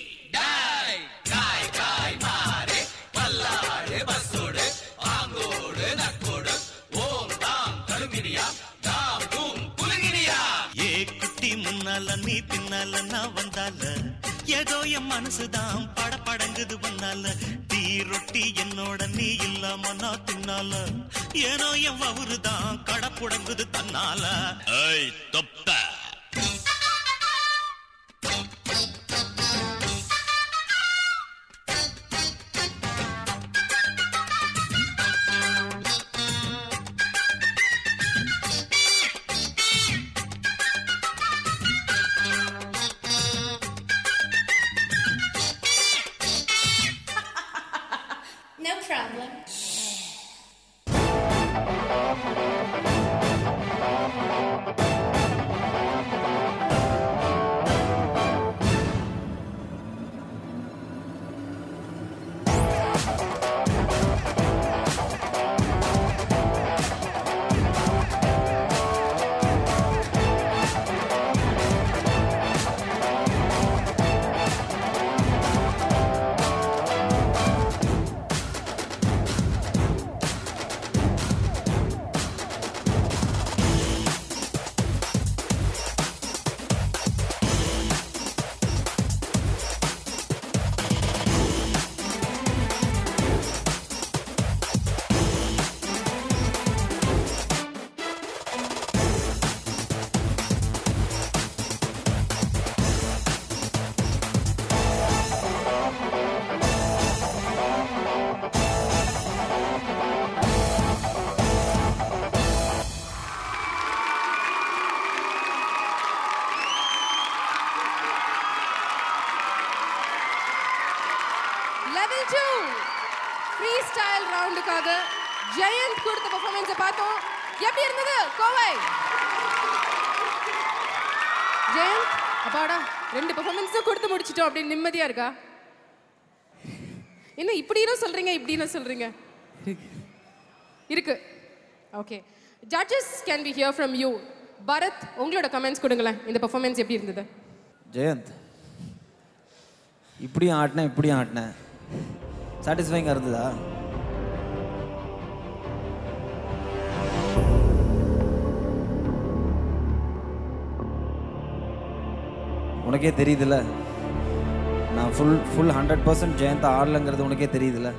டாய் காய் காய் மாறே பல்லாடு பஸ்ஸோடு ஆங்கோடு நக்கோடு ஓம் தாம் கழுமினியா தாம் தூம் குலுங்கினியா ஏ குட்டி முன்னால நீ பின்னால நான் வந்தால ஏதோ என் மனசுதான் பட படங்குது முன்னால டீ ரொட்டி என்னோட நீ இல்லாம நான் தின்னால ஏனோ என் வவுறு தான் கடப்புடங்குது தன்னால ஐய் தொப்ப ஜெயந்த் கொடுத்த பெர்ஃபார்மன்ஸை பார்த்தோம் எப்படி இருந்தது கோவை ஜெயந்த் அப்பாடா ரெண்டு பெர்ஃபார்மன்ஸும் கொடுத்து முடிச்சிட்டோம் அப்படின்னு நிம்மதியா இருக்கா என்ன இப்படின்னு சொல்றீங்க இப்படின்னு சொல்றீங்க இருக்கு okay judges can be hear from you Bharath உங்களோட கமெண்ட்ஸ் கொடுங்களேன் இந்த பெர்ஃபார்மன்ஸ் எப்படி இருந்தது ஜெயந்த் இப்படியும் ஆட்டினேன் இப்படியும் ஆட்டினேன் சாட்டிஸ்ஃபைங்காக இருந்ததா உனக்கே தெரியுதுல்ல நான் full full hundred percent Jayanth ஆடலைங்கிறது உனக்கே தெரியுதுல்ல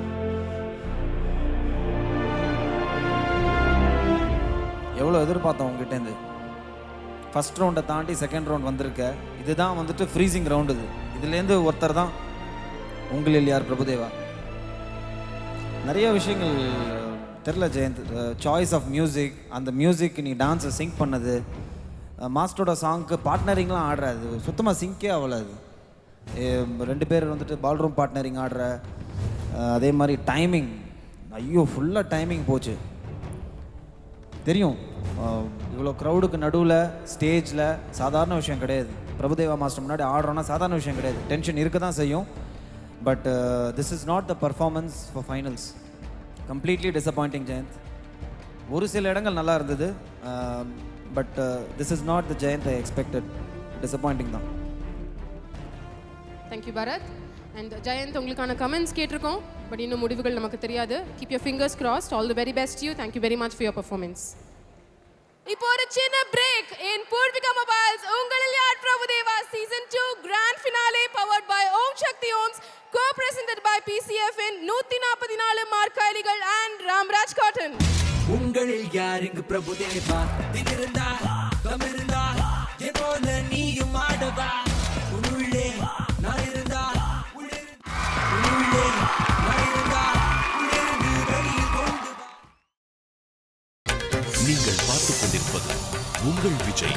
எவ்வளோ எதிர்பார்த்தோம் உங்ககிட்டேருந்து ஃபர்ஸ்ட் ரவுண்டை தாண்டி செகண்ட் ரவுண்ட் வந்திருக்க இதுதான் வந்துட்டு ஃப்ரீசிங் ரவுண்டு இது இதுலேருந்து ஒருத்தர் தான் உங்களில் யார் பிரபுதேவா நிறைய விஷயங்கள் தெரில ஜெயந்த் சாய்ஸ் ஆஃப் மியூசிக் அந்த மியூசிக் நீ டான்ஸை சிங்க் பண்ணது மாஸ்டரோட சாங்க்கு பார்ட்னரிங்லாம் ஆடுற அது சுத்தமாக சிங்கே ஆகல அது ஏ, ரெண்டு பேர் வந்துட்டு பால்ரூம் பார்ட்னரிங் ஆடுற அஹ், அதே மாதிரி டைமிங் ஐயோ ஃபுல்லாக டைமிங் போச்சு தெரியும் அஹ், இவ்வளோ க்ரௌடுக்கு நடுவில் ஸ்டேஜில் சாதாரண விஷயம் கிடையாது பிரபுதேவா மாஸ்டர் முன்னாடி ஆடுறோன்னா சாதாரண விஷயம் கிடையாது டென்ஷன் இருக்க தான் செய்யும் but this is not the performance for finals completely disappointing Jayanth ஒரு சில இடங்கள் நல்லா இருந்தது but this is not the Jayanth I expected disappointing தான் தேங்க்யூ பரத் அண்ட் ஜெயந்த் உங்களுக்கான கமெண்ட்ஸ் கேட்டிருக்கோம் பட் இன்னும் முடிவுகள் நமக்கு தெரியாது keep your fingers crossed all the very best you thank you very much for your performance இப்போ ஒரு சின்ன பிரேக் இன் பூர்விகா மொபைல்ஸ் உங்களில் யார் Prabhudeva season two grand finale powered by Om Sakthi ohms co presented by PCF in நூத்தி நாற்பத்தி நாலு மார்க்காயலிகள் அண்ட் ராம்ராஜ் காட்டன் உங்களில் யார் இங்கு பிரபுதேவா திகிருந்தா தமிருந்தா என் போல நீயும் ஆடவா உன்னுள்ளே நான் இருந்தா உன்னுள்ளே நான் இருந்தா உள்ளிருந்து வெளியில் கொண்டு வா. நீங்கள் பார்த்துக் கொண்டிருப்பது உங்கள் விஜய்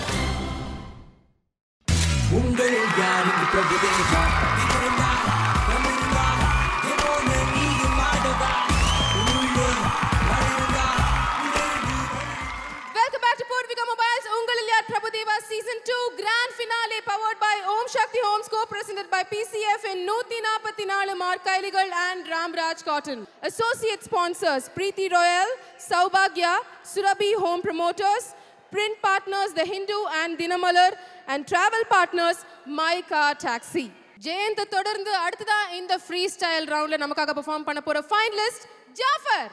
உங்களில் யார் இங்கு பிரபுதேவா திகிருந்தா தமிருந்தா என் போல நீயும் ஆடவா உன்னுள்ளே நான் இருந்தா welcome back to Poorvika mobiles உங்களில் யார் Prabhudeva season two grand finale powered by Om Sakthi Holmes co presented by PCF in நூத்தி நாற்பத்தி நாலு மார்க்காயலிகள் and Ramraj cotton associate sponsors Preethi royal சௌபாக்யா Surabhi home promoters print partners The Hindu and Dinamalar and travel partners My Car Taxi. Jayanth தொடர்ந்து அடுத்ததா இந்த free style ரவுண்ட்ல நமக்காக பெர்ஃபார்ம் பண்ண போற finalist Jaffer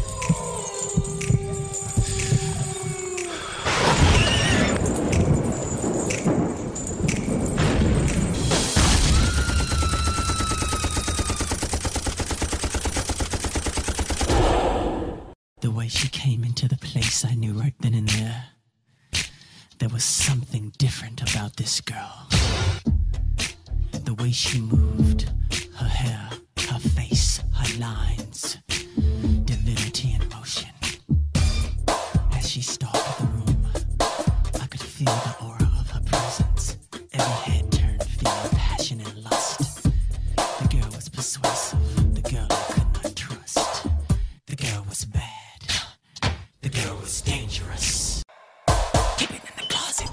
The way she came into the place, I knew right then and there. There was something different about this girl. The way she moved, her hair, her face, her lines, divinity in motion. As she stalked the room, I could feel the aura of her presence. Every head turned, feeling passion and lust. The girl was persuasive, the girl I could not trust. The girl was bad. The girl was dangerous. Keep it in the closet.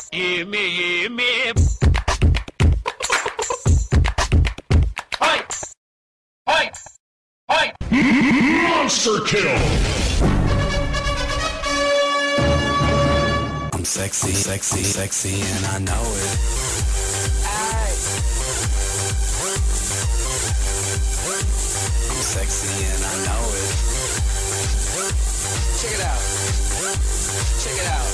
ஏமே ஏமே Monster kill! I'm sexy, sexy, sexy, and I know it. I'm sexy and I know it. Check it out. Check it out.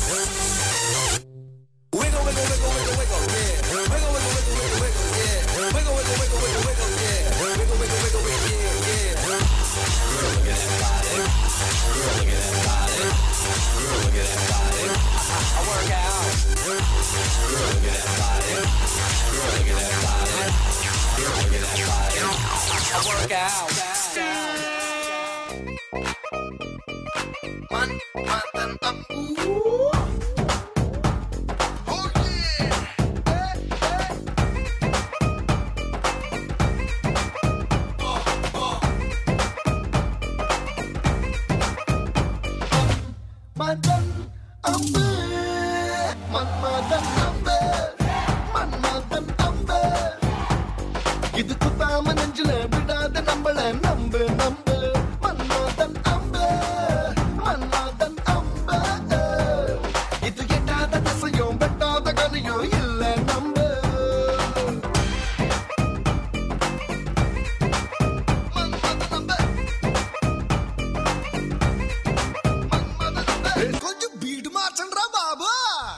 Wiggle, wiggle, wiggle, wiggle, wiggle, yeah. Wiggle, wiggle, wiggle, wiggle, wiggle, yeah. Wiggle, wiggle, wiggle, wiggle, wiggle, yeah. Wiggle, wiggle, wiggle, wiggle, yeah, yeah. Girl, look at that body. Girl, look at that body. Girl, look at that body. I work out. Girl, look at that body. Girl, look at that body. Girl, look at that body. I work out. Man, man, man, man. Ooh. Madhan அம்பு மன்மதன் அம்பு மன்மதன் அம்பு இது குத்தாம நெஞ்சில விடாத நம்மள நம்பு நம்பு மன்மதன் அம்பு மன்மதன் அம்பு இது எட்டாத திசையும் வெட்டாத கதையும் இல்ல நம்பு கொஞ்சம் பீடு மாற்றன்றா பாபா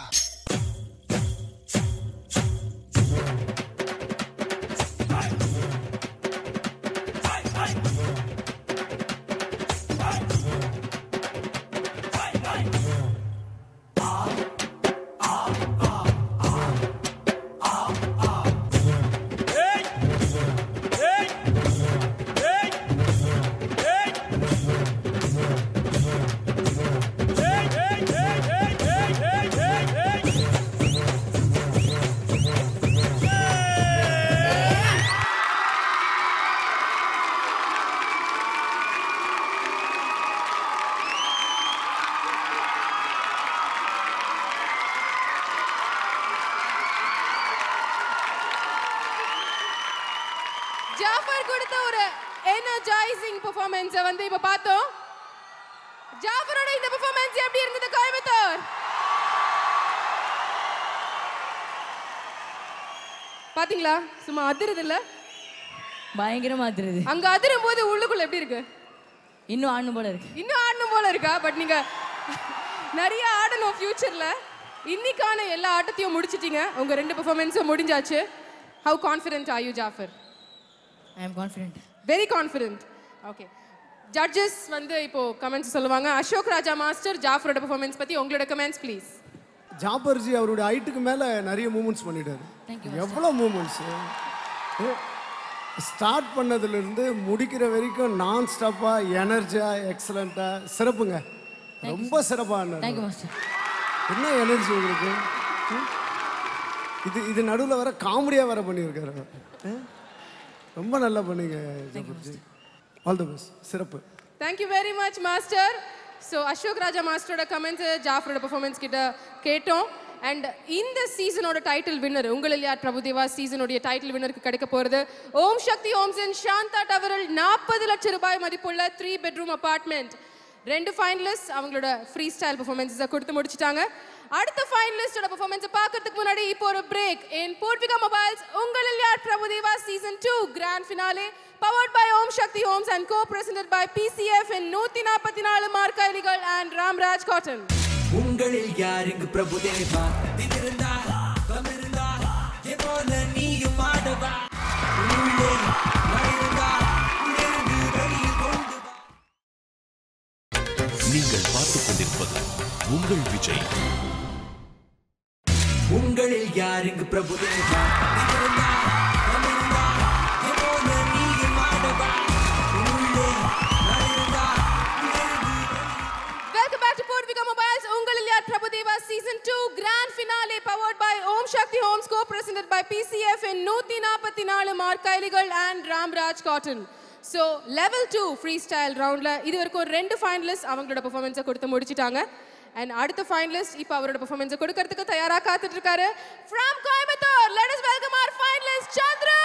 ஜாஃபர் கொடுத்த ஒரு எனர்ஜைசிங் பெர்ஃபார்மன்ஸை வந்து இப்ப பார்த்தோம் ஜாஃபரோட இந்த பெர்ஃபார்மன்ஸ் எப்படி இருந்தது கோயம்புத்தூர் பாத்தீங்களா சும்மா அதிருது இல்ல பயங்கரமா அதிருது அங்க அதிரும் போது உள்ளுக்குள்ள எப்படி இருக்கு இன்னும் ஆடணும் போல இருக்கு இன்னும் ஆடணும் போல இருக்கா பட் நீங்க நிறைய ஆடணும் ஃபியூச்சர்ல இன்னைக்கான எல்லா ஆட்டத்தையும் முடிச்சிட்டீங்க உங்க ரெண்டு பெர்ஃபார்மன்ஸும் முடிஞ்சாச்சு how confident are you Jaffer I am confident very confident okay judges வந்து இப்போ கமெண்ட்ஸ் சொல்லுவாங்க அசோக் ராஜா மாஸ்டர் ஜாஃபரோட பெர்ஃபார்மன்ஸ் பத்தி உங்களோட கமெண்ட்ஸ் ப்ளீஸ் ஜாபர்ஜி அவருடைய ஹைட்டுக்கு மேலே நிறைய மூமெண்ட்ஸ் பண்ணிட்டாரு எவ்வளோ மூமெண்ட்ஸு ஸ்டார்ட் பண்ணதுலேருந்து முடிக்கிற வரைக்கும் நான் ஸ்டாப்பாக எனர்ஜியாக எக்ஸலண்ட்டாக சிறப்புங்க ரொம்ப சிறப்பாக தேங்க்யூ மாஸ்டர் என்ன எனர்ஜி உங்களுக்கு ம்? இது இது நடுவில் வர காமெடியாக வர பண்ணியிருக்காரு அவர். ம்? ரொம்ப நல்லா பண்ணீங்க ஜாபர்ஜி ஆல் தி பெஸ்ட் சிறப்பு thank you very much master so Ashok Raja மாஸ்டரோட கமெண்ட்ஸ் ஜாஃபரோட பெர்ஃபார்மன்ஸ் கிட்ட கேட்டோம் அண்ட் இந்த சீசனோட டைட்டில் வின்னர் உங்களில் யார் பிரபுதேவா சீசனுடைய டைட்டில் வின்னருக்கு கிடைக்க போகிறது ஓம் சக்தி ஓம்ஸ் அண்ட் சாந்தா டவரில் நாற்பது லட்சம் ரூபாய் மதிப்புள்ள த்ரீ பெட்ரூம் அபார்ட்மெண்ட் ரெண்டு ஃபைனலிஸ்ட் அவங்களோட ஃப்ரீ ஸ்டைல் பெர்ஃபார்மன்ஸை கொடுத்து முடிச்சிட்டாங்க அடுத்த ஃபைனலிஸ்டோட பெர்ஃபார்மன்ஸை பார்க்கறதுக்கு முன்னாடி இப்போ ஒரு பிரேக் இன் பூர்விகா மொபைல்ஸ் உங்களில் யார் Prabhudeva season two grand finale powered by Om Sakthi Holmes and co presented by PCF in நூத்தி நாற்பத்தி நாலு மார்க்கைலிகள் அண்ட் ராம்ராஜ் காட்டன் உங்களில் யார் இங்கு பிரபுதேவா திமிருந்தா கமிருந்தா என் போல நீயும் ஆடவா உள்ளே மறைந்தா உள்ளிருந்து வெளியில் கொண்டு வா. நீங்கள் பார்த்துக் கொண்டிருப்பது உங்கள் விஜய் உங்களில் யார் இங்கு பிரபுதேவா திமிருந்தா கமிருந்தா என் போல நீயும் ஆடவா உள்ளே மறைந்தா welcome back to Poorvika mobiles உங்களில் யார் Prabhudeva season two grand finale powered by Om Sakthi Holmes co presented by PCF in நூத்தி நாற்பத்தி நாலு மார்க்கைலிகள் and Ramraj cotton so level two free style ரவுண்டில் இது வரைக்கும் ரெண்டு ஃபைனலிஸ்ட் அவங்களோட பெர்ஃபார்மன்ஸை கொடுத்து முடிச்சிட்டாங்க அண்ட் அடுத்த ஃபைனலிஸ்ட் இப்போ அவரோட பெர்ஃபார்மன்ஸை கொடுக்கறதுக்கு தயாரா காத்துட்டு இருக்காரு from Coimbatore let us welcome our finalist Chandru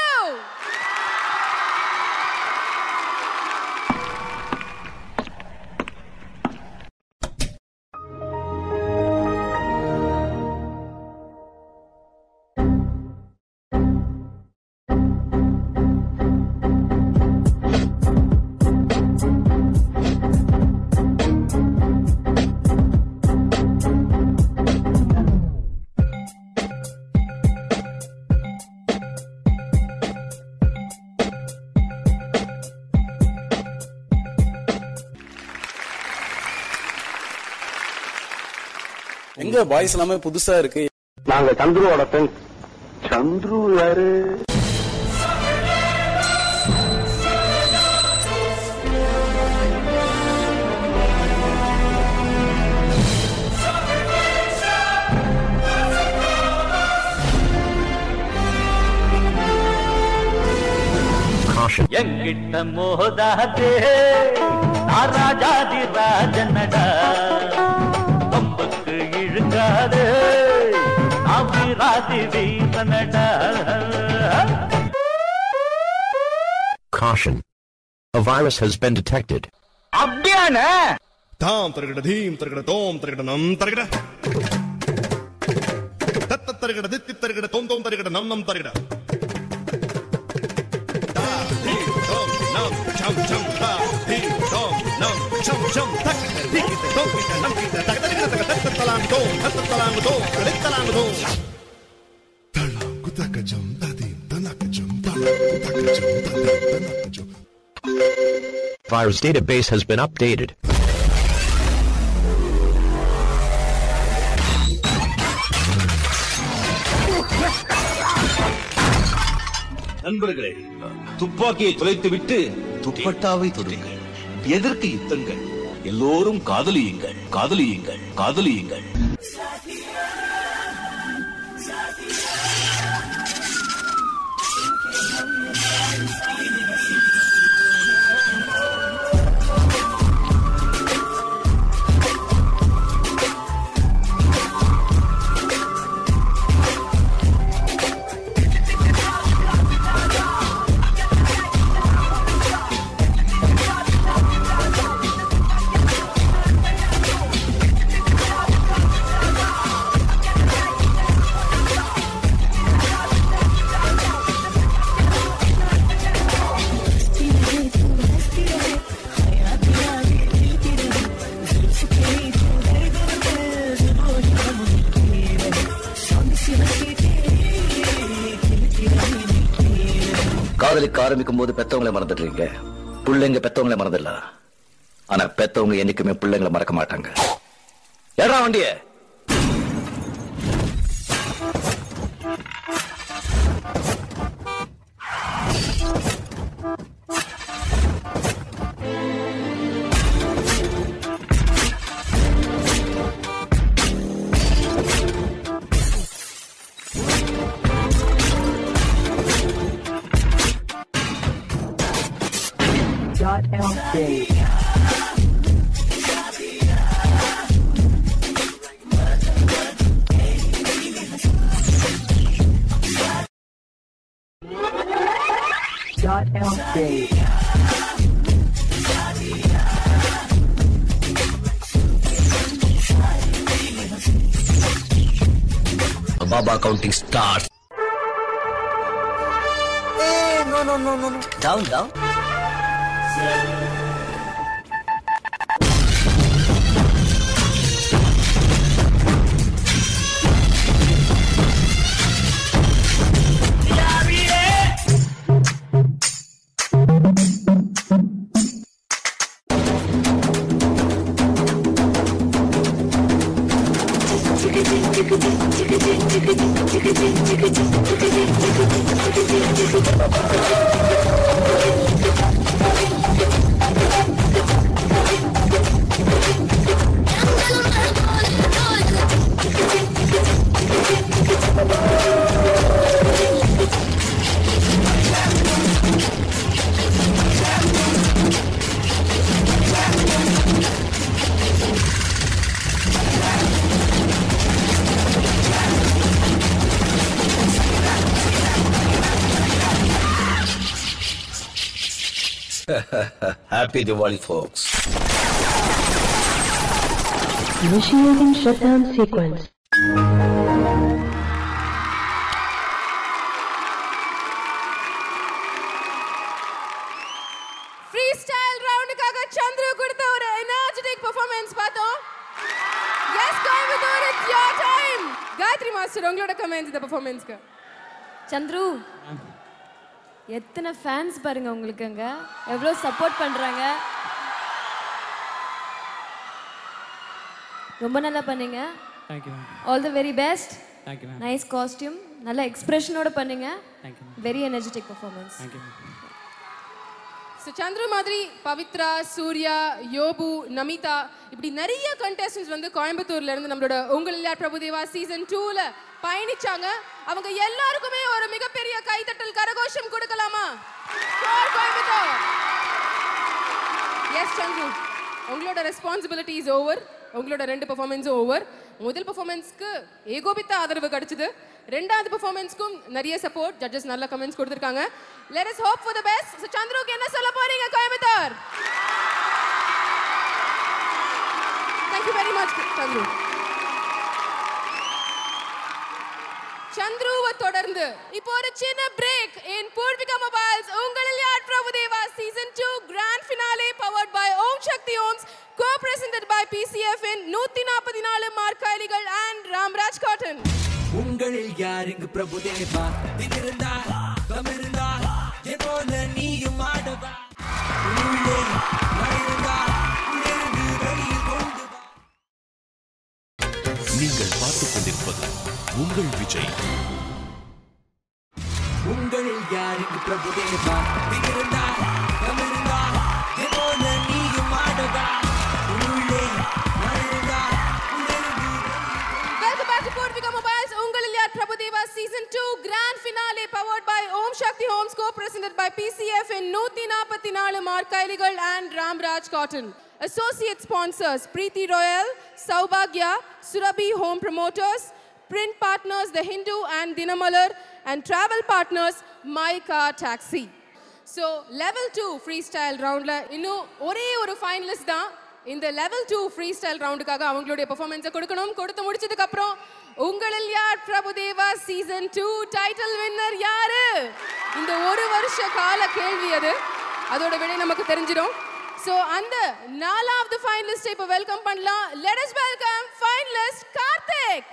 எங்க வாய்ஸ் எல்லாமே புதுசா இருக்கு நாங்க சந்துருவோட ஃப்ரெண்ட்ஸ் சந்துரு யாரு எங்கிட்ட மோதாதே நான் ராஜாதி ராஜனடா கொம்புக்கு இழுக்காதே நான் வீராதி வீரனடா Caution. A virus has been detected. அப்படியானே தாம் தருகிட தீம் தருகிட தோம் தருகிட நம் தருகிட தத்த தருகிட தித்தி தருகிட தோம் தோம் தருகிட நம் நம் தருகிட தா, தீம், தோம், நம், சம், சம், தா, தீம், தோம், நம், சம், சம், தக், திக்கிட்ட, தோக்கிட்ட, நம்கிட்ட, தக, தருகிட, தக, தத்த, தலாங்கு, தோம், தத்த, தலாங்கு, தோம், தலை, தலாங்கு, தோம். தலாங்கு, தக்க, ஜம், ததீம், தனக்கு, ஜம், தலாங்கு, தக்க, ஜம், ததீம், தனக்கு, ஜம். Virus database has been updated. நண்பர்களே துப்பாக்கியை தொலைத்து விட்டு துப்பட்டாவை தொடுங்கள் எதற்கு யுத்தங்கள் எல்லோரும் காதலியுங்கள் காதலியுங்கள் காதலியுங்கள் காதலிக்க ஆரம்பிக்கும் போது பெத்தவங்களை மறந்துடுறீங்க பிள்ளைங்க பெத்தவங்களை மறந்துடலாம் ஆனா பெத்தவங்க என்னைக்குமே பிள்ளைங்களை மறக்க மாட்டாங்க ஏடா வண்டிய Dot LC. Dot LC. Baba counting start no, no, no, no, no. Down down Dot Happy Diwali, folks. Initiating shutdown sequence. Free style ரவுண்டுக்காக சந்திரு கொடுத்த ஒரு எனர்ஜெட்டிக் பெர்ஃபார்மன்ஸ் பார்த்தோம் yes Coimbatore it's your time Gayathri master உங்களோட கமெண்ட்ஸ் இந்த பெர்ஃபார்மன்ஸ்க்கு சந்துரு எத்தனை ஃபேன்ஸ் பாருங்க உங்களுக்கு அங்க எவ்வளோ சப்போர்ட் பண்றாங்க ரொம்ப நல்லா பண்ணீங்க thank you ma'am all the very best thank you ma'am nice costume நல்ல எக்ஸ்பிரஷனோட பண்ணீங்க thank you ma'am very energetic performance thank you ma'am so Chandru மாதிரி பவித்ரா சூர்யா யோபு நமிதா இப்படி நிறைய கண்டெஸ்டன்ஸ் வந்து கோயம்புத்தூர்ல இருந்து நம்மளோட உங்கள் இல்லையா பிரபுதேவா சீசன் டூல பயணிச்சாங்க அவங்க எல்லாருக்குமே ஒரு மிகப்பெரிய கைத்தட்டல் கரகோஷம் கொடுக்கலாமா For கோயம்புத்தூர் எஸ் சந்துரு உங்களோட ரெஸ்பான்சிபிலிட்டி இஸ் ஓவர் உங்களோட ரெண்டு பெர்ஃபார்மன்ஸும் ஓவர் முதல் பெர்ஃபார்மன்ஸ்க்கு ஏகோபித்த ஆதரவு கிடைச்சது ரெண்டாவது பெர்ஃபார்மன்ஸ்க்கும் நிறைய சப்போர்ட் ஜட்ஜஸ் நல்ல கமெண்ட்ஸ் கொடுத்துருக்காங்க let us hope for the best so சந்துருக்கு என்ன சொல்ல போறீங்க Coimbatore thank you very much Chandru சந்துருவை தொடர்ந்து இப்போ ஒரு சின்ன பிரேக் இன் பூர்விகா மொபைல்ஸ் உங்களில் யார் Prabhudeva season two grand finale powered by Om Sakthi ohms co presented by PCF in நூத்தி நாற்பத்தி நாலு மார்க்காயலிகள் அண்ட் ராம்ராஜ் காட்டன் உங்களில் யார் இங்கு பிரபுதேவா திமிருந்தா தமிருந்தா என்னோட நீயும் ஆடவா உள்ளே மறைந்தா உள்ளிருந்து வெளியில் கொண்டு வா நீங்கள் பார்த்துக் கொண்டிருப்பது உங்கள் விஜய் உங்களில் யார் இங்கு பிரபுதேவா திமிருந்தா தமிருந்தா என்னோட நீயும் ஆடவா உள்ளே மறைந்தா Welcome back to Purvika Mobiles. உங்களில் யார் Prabhudeva season two grand finale powered by Om Sakthi Holmes co presented by PCF in நூத்தி நாற்பத்தி நாலு மார்க்கைலிகள் and Ramraj cotton associate sponsors Preethi royal சௌபாக்யா Surabhi home promoters print partners the hindu and dinamalar and travel partners my car taxi so level two free style ரவுண்டில் இன்னும் ஒரே ஒரு finalist தான் இந்த லெவல் டூ ஃப்ரீ ஸ்டைல் ரவுண்டுக்காக அவங்களுடைய பெர்ஃபார்மன்ஸை கொடுக்கணும் கொடுத்து முடிச்சதுக்கு அப்புறம் உங்களில் யார் Prabhudeva season two title winner யாரு இந்த ஒரு வருஷ கால கேள்வி அது அதோட விடை நமக்கு தெரிஞ்சிடும் ஸோ அந்த நாலாவது ஃபைனலிஸ்ட் இப்போ வெல்கம் பண்ணலாம் let us welcome finalist Karthik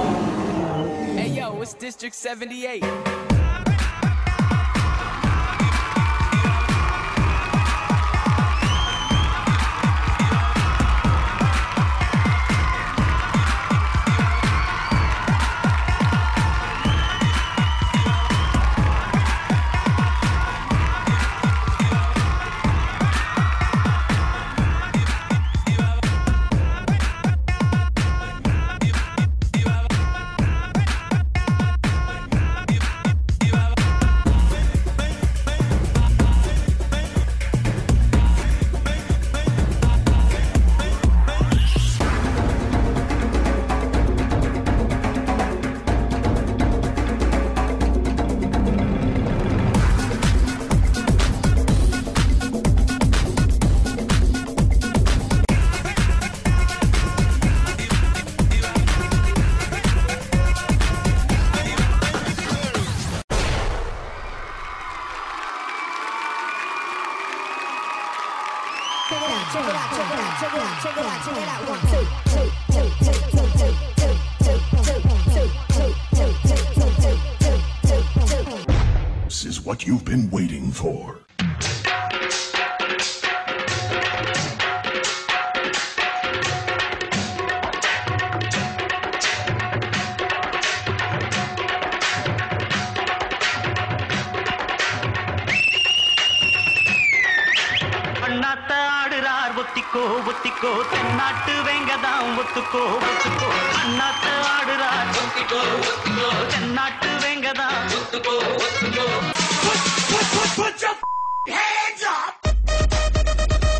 Hey yo, it's District 78. you've been waiting for. அண்ணாத்த ஆடுறார் ஒத்திக்கோ ஒத்திக்கோ தென்னாட்டு வெங்கதான் ஒத்துக்கோ ஒத்துக்கோ அண்ணாத்த ஆடுறார் ஒத்திக்கோ ஒத்திக்கோ தென்னாட்டு வெங்கதான் ஒத்துக்கோ ஒத்துக்கோ Put your hands up!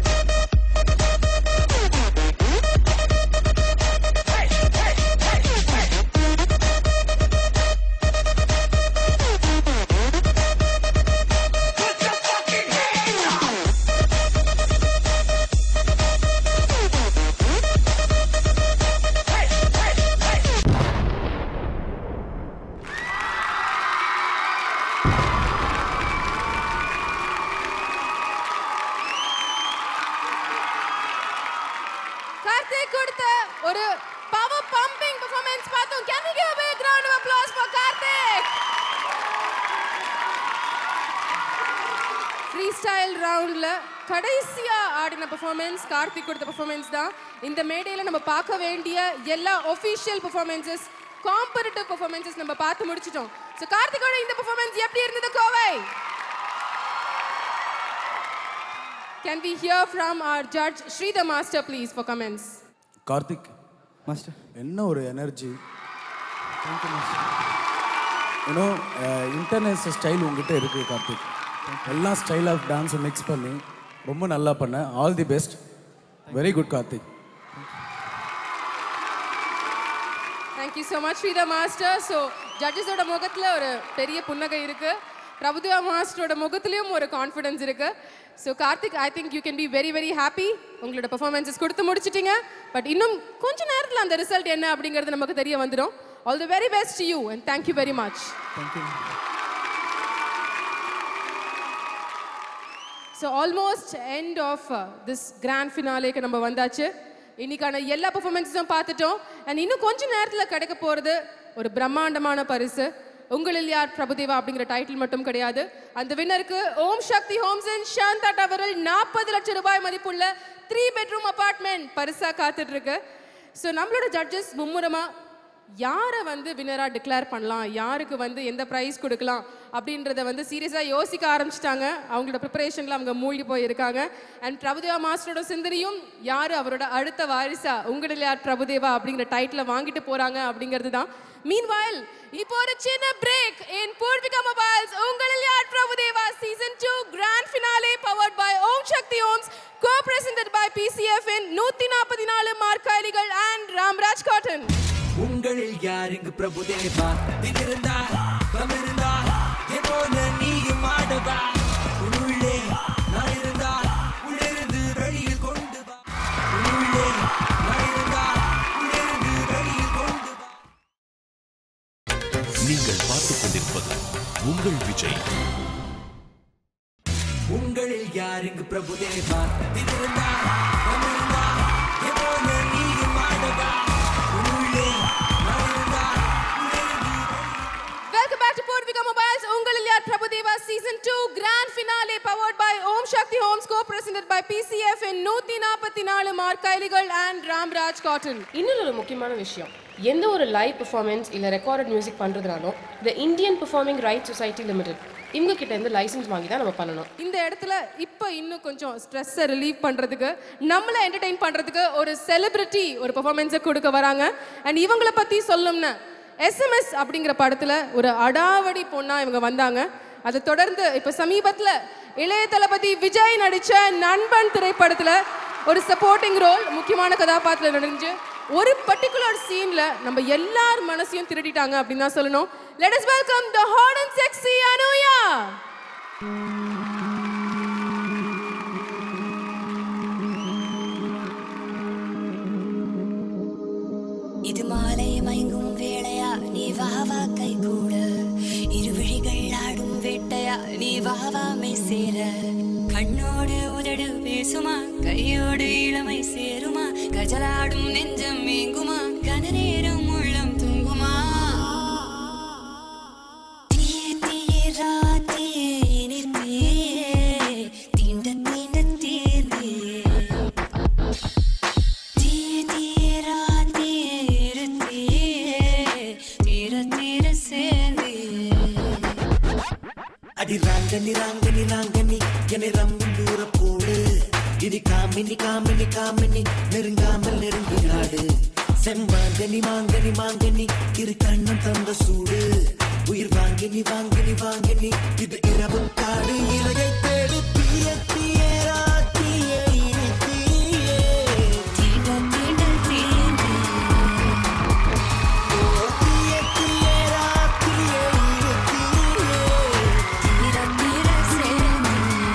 Karthik கொடுத்த ஒரு பவர் பம்பிங் பெர்ஃபார்மன்ஸ் பார்த்தோம் can we give a big round of applause for Karthik free style ரவுண்ட்ல கடைசியா ஆடின பெர்ஃபார்மன்ஸ் கார்த்திக் கொடுத்த பெர்ஃபார்மன்ஸ் தான் இந்த மேடையில நம்ம பார்க்க வேண்டிய எல்லா ஒஃபிஷியல் பெர்ஃபார்மன்சஸ் காம்படிட்டிவ் பெர்ஃபார்மன்சஸ் நம்ம பார்த்து முடிச்சிட்டோம் ஸோ கார்த்திகோட இந்த பெர்ஃபார்மன்ஸ் எப்படி இருந்தது Kovai Can we hear from our judge Sridhar Master please for comments? Karthik master என்ன ஒரு எனர்ஜி இன்னும் இன்டர்நேஷனல் ஸ்டைல் உங்ககிட்ட இருக்குது கார்த்திக் எல்லா ஸ்டைல் ஆஃப் டான்ஸை மிக்ஸ் பண்ணி ரொம்ப நல்லா பண்ண all the best very good Karthik Thank you so much Sridhar Master. So ஜட்ஜஸோட முகத்துல ஒரு பெரிய புன்னகை இருக்கு பிரபுதேவா மாஸ்டரோட முகத்துலயும் ஒரு கான்ஃபிடன்ஸ் இருக்கு so Karthik I think you can be very very happy உங்களோட பெர்ஃபார்மன்ஸஸ் கொடுத்து முடிச்சிட்டீங்க பட் இன்னும் கொஞ்ச நேரத்தில் அந்த ரிசல்ட் என்ன அப்படிங்கிறது நமக்கு தெரிய வந்துடும் all the very best you and thank you very much thank you so almost end of this grand ஃபினாலேக்கு நம்ம வந்தாச்சு இன்னைக்கான எல்லா பெர்ஃபார்மன்ஸும் பார்த்துட்டோம் அண்ட் இன்னும் கொஞ்ச நேரத்தில் கிடைக்க போகிறது ஒரு பிரம்மாண்டமான பரிசு உங்களில் யார் பிரபுதேவா அப்படிங்கிற டைட்டில் மட்டும் கிடையாது அந்த வின்னருக்கு ஓம் சக்தி ஹோம்ஸ் அண்ட் சாந்தா டவரில் நாற்பது லட்சம் ரூபாய் மதிப்புள்ள த்ரீ பெட்ரூம் அபார்ட்மெண்ட் பரிசா காத்துட்டு இருக்கு ஸோ நம்மளோட ஜட்ஜஸ் மும்முரமா யாரை வந்து வின்னராக டிக்ளேர் பண்ணலாம் யாருக்கு வந்து எந்த ப்ரைஸ் கொடுக்கலாம் அப்படின்றத வந்து சீரியஸாக யோசிக்க ஆரம்பிச்சிட்டாங்க அவங்களோட ப்ரிப்பரேஷனில் அவங்க மூழ்கி போயிருக்காங்க அண்ட் பிரபுதேவா மாஸ்டரோட சிந்தனையும் யார் அவரோட அடுத்த வாரிசா உங்களில் யார் பிரபுதேவா அப்படிங்கிற டைட்டில் வாங்கிட்டு போகிறாங்க அப்படிங்கிறது தான் மீன் வாயில் இப்போ ஒரு சின்ன பிரேக் இன் பூர்விகா மொபைல்ஸ் உங்களில் யார் Prabhudeva season two grand finale powered by Om Sakthi ohms co presented by PCF in நூற்றி நாற்பத்தி நாலு மார்க்காயலிகள் அண்ட் ராம்ராஜ் காட்டன் உங்களில் யார் இங்கு பிரபுதேவா திகிருந்தா தமிழ்ந்தா எப்போது நீயும் ஆடவா உள்ளே நான் இருந்தா உள்ளிருந்து வெளியில் கொண்டு வா உள்ளே நான் இருந்தா உள்ளிருந்து வெளியில் கொண்டு வா நீங்கள் பார்த்துக் கொண்டிருப்பது உங்கள் விஜய் உங்களில் யார் இங்கு பிரபுதேவா திகிருந்தா தமிழ்ந்தா எப்போது நீயும் ஆடவா உள்ளே நான் இருந்தா welcome back to Poorvika mobiles உங்களில் யார் Prabhudeva season two grand finale powered by Om Sakthi Holmes co presented by PCF in நூற்றி நாற்பத்தி நாலு மார்க்கைலிகள் அண்ட் ராம்ராஜ் காட்டன் இன்னொரு ஒரு முக்கியமான விஷயம் எந்த ஒரு லைவ் பெர்ஃபார்மன்ஸ் இல்லை ரெக்கார்டட் மியூசிக் பண்ணுறதுனாலும் the Indian performing right society limited இவங்க கிட்ட இருந்து லைசன்ஸ் வாங்கி தான் நம்ம பண்ணணும் இந்த இடத்துல இப்போ இன்னும் கொஞ்சம் ஸ்ட்ரெஸ்ஸை ரிலீவ் பண்ணுறதுக்கு நம்மளை என்டர்டெயின் பண்ணுறதுக்கு ஒரு செலிபிரிட்டி ஒரு பெர்ஃபார்மன்ஸை கொடுக்க வராங்க அண்ட் இவங்கள பற்றி சொல்லணும்னா எஸ்எம்எஸ் அப்படிங்கிற படத்தில் ஒரு அடாவடி பொண்ணாக இவங்க வந்தாங்க அதை தொடர்ந்து இப்போ சமீபத்தில் இளைய தளபதி விஜய் நடித்த நண்பன் திரைப்படத்தில் ஒரு சப்போர்ட்டிங் ரோல் முக்கியமான கதாபாத்திரம் நடிஞ்சு ஒரு பர்டிகுலர் சீன்ல நம்ம எல்லார் மனசையும் திருடிட்டாங்க அப்படின்னு தான் சொல்லணும் let us welcome the hot and sexy Anuya இது மாலை மயங்கும் வேளையா நீ வா வா கை கூட இரு விழிகள் ஆடும் வேட்டையா நீ வா வா மெய் சேர கண்ணோடு உதடு பேசுமா கையோடு இளமை சேருமா கஜலாடும் நெஞ்சம் மீங்குமா கன நேரம் உள்ளம் தூங்குமா தீயே தீயே ராத்தியே ராங்கனி ராங்கனி ராங்கனி என்னை ரம்மி தூர போடு இது காமினி காமினி காமினி நெருங்காமல் நெருங்கினாடு செம்மாங்கனி மாங்கனி மாங்கனி இரு கண்ணம் தந்த சூடு உயிர் வாங்கினி வாங்கினி வாங்கினி இது இரவு காடு இலையை தேடி தீய தீயரா தீய இனி தீயே தீட தீட தீண்டு ஓ தீய தீயரா தீய இனி தீயே தீர தீர சேர்ந்து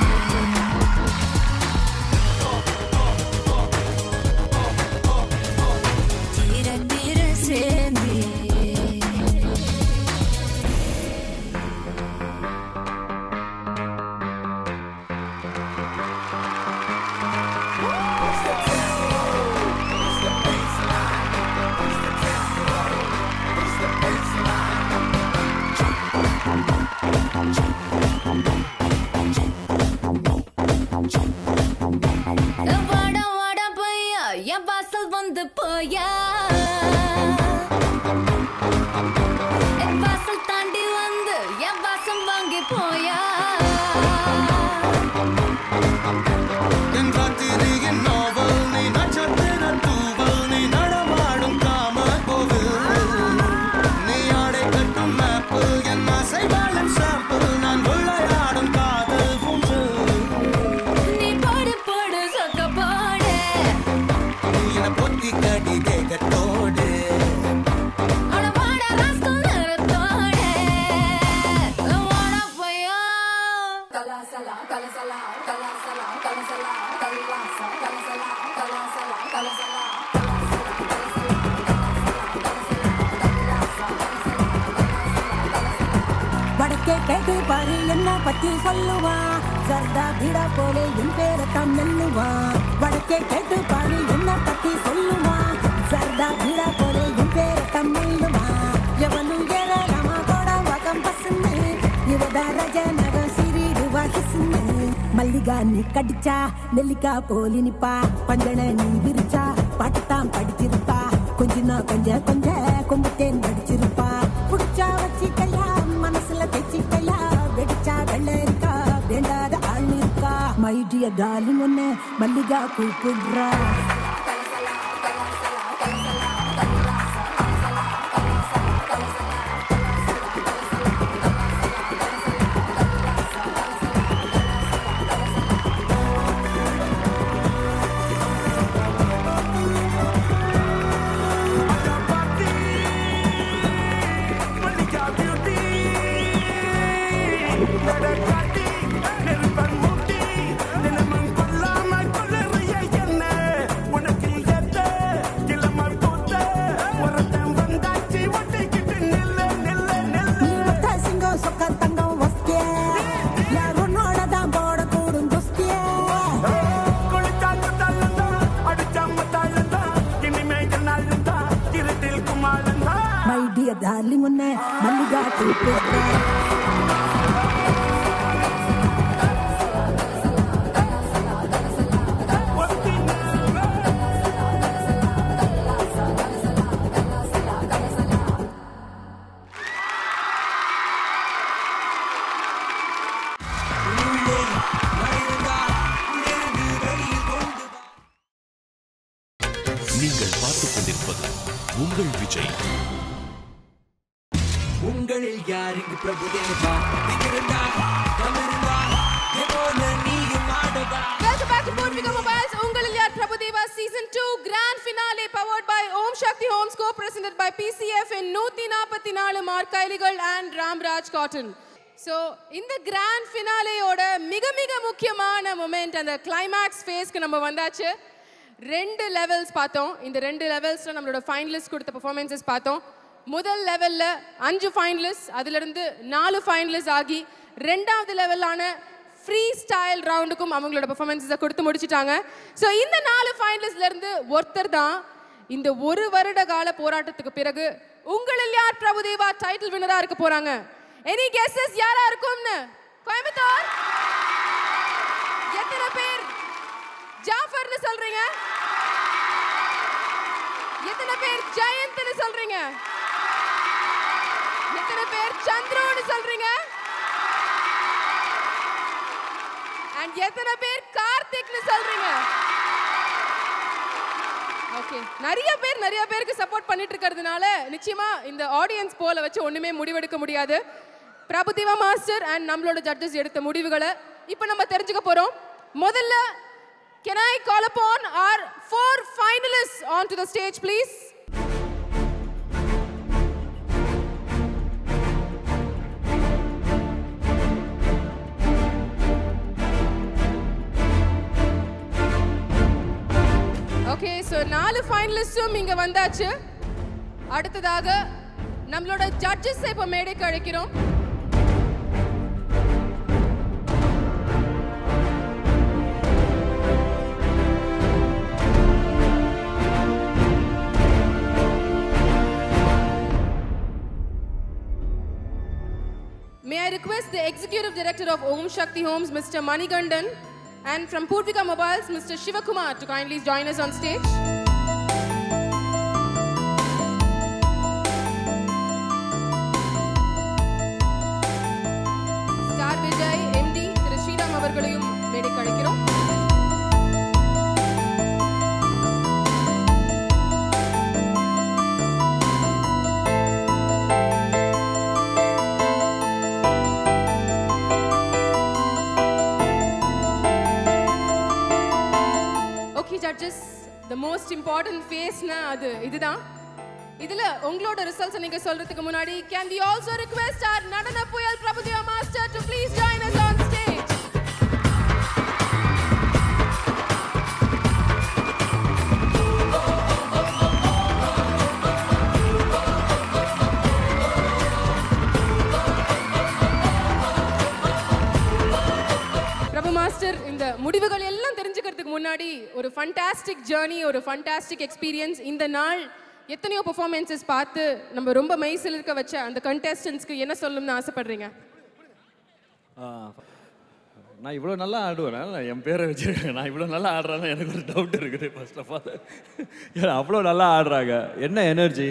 தீர தீர சேர்ந்து வாடா வாடா பையா என் வாசல் வந்து போயா என் வாசல் தாண்டி வந்து என் வாசம் வாங்கி போயா என் ராத்திரியின் நாவல் நீ நட்சத்திர தூவல் நீ நடமாடும் காம கோவில் நீ ஆடை கட்டும் மேப்பு என் அசைவாளன் சாம்பிள் நான் விளையாடும் காதல் ஊஞ்சல் நீ போடு போடு சொக்க போடு நீ என பொத்தி கடி தேகத்தோடு அட வாடா ராஸ்கல் நிறத்தோடு வாடா பையா கலாசலா கலசலா கலாசலா கலசலா கலாசா கலசலா கலாசலா கலசலா வடக்கே கேட்டு பாரு என்ன பத்தி சொல்லுவா சர்தா பீடா போல என் பேரத்தான் மெல்லுவா வடக்கே கேட்டு பாரு என்ன பத்தி சொல்லுவா சர்தா பீடா போல என் பேரத்தான் மெல்லுவா எவனு ஏறாமா கூட வகம் பசுன்னு இவதா ரஜ நகம் சிறிடுவா கிசுன்னு மல்லிகா நீ கடிச்சா நெல்லிக்கா போலி நிப்பா பஞ்சன நீ விரிச்சா பாட்டுத்தான் படிச்சிருப்பா கொஞ்சனா கொஞ்ச கொஞ்ச கொம்புத்தேன் படிச்சிருப்பா புடிச்சா வச்சிக்கையா மனசுல தைச்சிக்கையா வெடிச்சா வெள்ளரிக்கா வேண்டாத ஆள் இருக்கா மை டியர் டார்லிங் ஒன்னு மல்லிகா கூப்பிடுறா நீ ஒத்த சிங்கம் சொக்க தங்கம் வஸ்தியே யார் உன்னோட தான் போட கூடும் குஸ்தியே மை டியர் டார்லிங் ஒன்னு மல்லிகா கூப்பிடுறா நீங்கள் பார்த்துக் கொண்டிருப்பது உங்கள் விஜய் உங்களில் யார் இங்கு பிரபுதேவா திகிருந்தா தமிழ்ந்தா எதோல நீயும் ஆடவா Welcome back to Purvika Mobiles. உங்களில் யார் Prabhudeva season two grand finale powered by Om Sakthi Holmes co presented by PCF in நூத்தி நாற்பத்தி நாலு மார்க்கைலிகள் அண்ட் ராம்ராஜ் காட்டன் ஸோ இந்த கிராண்ட் ஃபினாலேயோட மிக மிக முக்கியமான மொமெண்ட் அந்த கிளைமேக்ஸ் ஃபேஸ்க்கு நம்ம வந்தாச்சு ரெண்டு லெவல்ஸ் பார்த்தோம் இந்த ரெண்டு லெவல்ஸில் நம்மளோட ஃபைனலிஸ்ட் கொடுத்த பெர்ஃபார்மன்ஸஸ் பார்த்தோம் முதல் லெவலில் அஞ்சு ஃபைனலிஸ்ட் அதிலிருந்து நாலு ஃபைனலிஸ்ட் ஆகி ரெண்டாவது லெவலான ஃப்ரீ ஸ்டைல் ரவுண்டுக்கும் அவங்களோட பெர்ஃபார்மன்ஸை கொடுத்து முடிச்சிட்டாங்க ஸோ இந்த நாலு ஃபைனலிஸ்ட்ல இருந்து ஒருத்தர் தான் இந்த ஒரு வருட கால போராட்டத்துக்கு பிறகு உங்களில் யார் பிரபுதேவா டைட்டில் வினரா இருக்க போறாங்க எனி கெஸஸ் யாரா இருக்கும்னு கோயம்புத்தூர் எத்தனை பேர் ஜாஃபர்னு சொல்றீங்க எத்தனை பேர் ஜெயந்த்னு சொல்றீங்க எத்தனை பேர் சந்துருன்னு சொல்றீங்க அண்ட் எத்தனை பேர் கார்த்திக்னு சொல்றீங்க ஓகே நிறைய பேர் நிறைய பேருக்கு சப்போர்ட் பண்ணிட்டு இருக்கிறதுனால நிச்சயமா இந்த ஆடியன்ஸ் போல வச்சு ஒண்ணுமே முடிவெடுக்க முடியாது பிரபுதேவா மாஸ்டர் அண்ட் நம்மளோட ஜட்ஜஸ் எடுத்த முடிவுகளை இப்போ நம்ம தெரிஞ்சுக்க போறோம் முதல்ல Can I call upon our four finalists onto the stage, please? Okay so நாலு ஃபைனலிஸ்டும் இங்க வந்தாச்சு அடுத்ததாக நம்மளோட ஜட்ஜஸ் இப்போ மேடைக்கு அழைக்கிறோம் May I request the Executive Director of Om Shakti Homes, Mr. Manigandan, and from Purvika Mobiles, Mr. Shivakumar, to kindly join us on stage. Star Vijay MD Thiru Sriram அவர்களையும் மேடைக்கு அழைக்கிறோம் okay judges the most important ஃபேஸ்னா அது இதுதான் இதுல உங்களோட results நீங்க சொல்றதுக்கு முன்னாடி can we also request our நடன புயல் Prabhudeva master to please join us on stage Prabhu master இந்த முடிவுகள் எல்லாம் தெரிஞ்சுக்கிறதுக்கு முன்னாடி ஒரு ஃபண்டாஸ்டிக் ஜேர்னி ஒரு ஃபண்டாஸ்டிக் எக்ஸ்பீரியன்ஸ் இந்த நாள் எத்தனையோ பெர்ஃபார்மன்ஸஸ் பார்த்து நம்ம ரொம்ப மெய்சில் இருக்க வச்ச அந்த கண்டெஸ்டன்ஸ்க்கு என்ன சொல்லணும்னு ஆசைப்படுறீங்க ஆ, நான் இவ்வளோ நல்லா ஆடுவேன் நான் என் பேரை வச்சிருக்கேன் நான் இவ்வளோ நல்லா ஆடுறேன்னு எனக்கு ஒரு டவுட் இருக்குது ஃபர்ஸ்ட் ஆஃப் ஆல் ஏன்னா அவ்வளோ நல்லா ஆடுறாங்க என்ன எனர்ஜி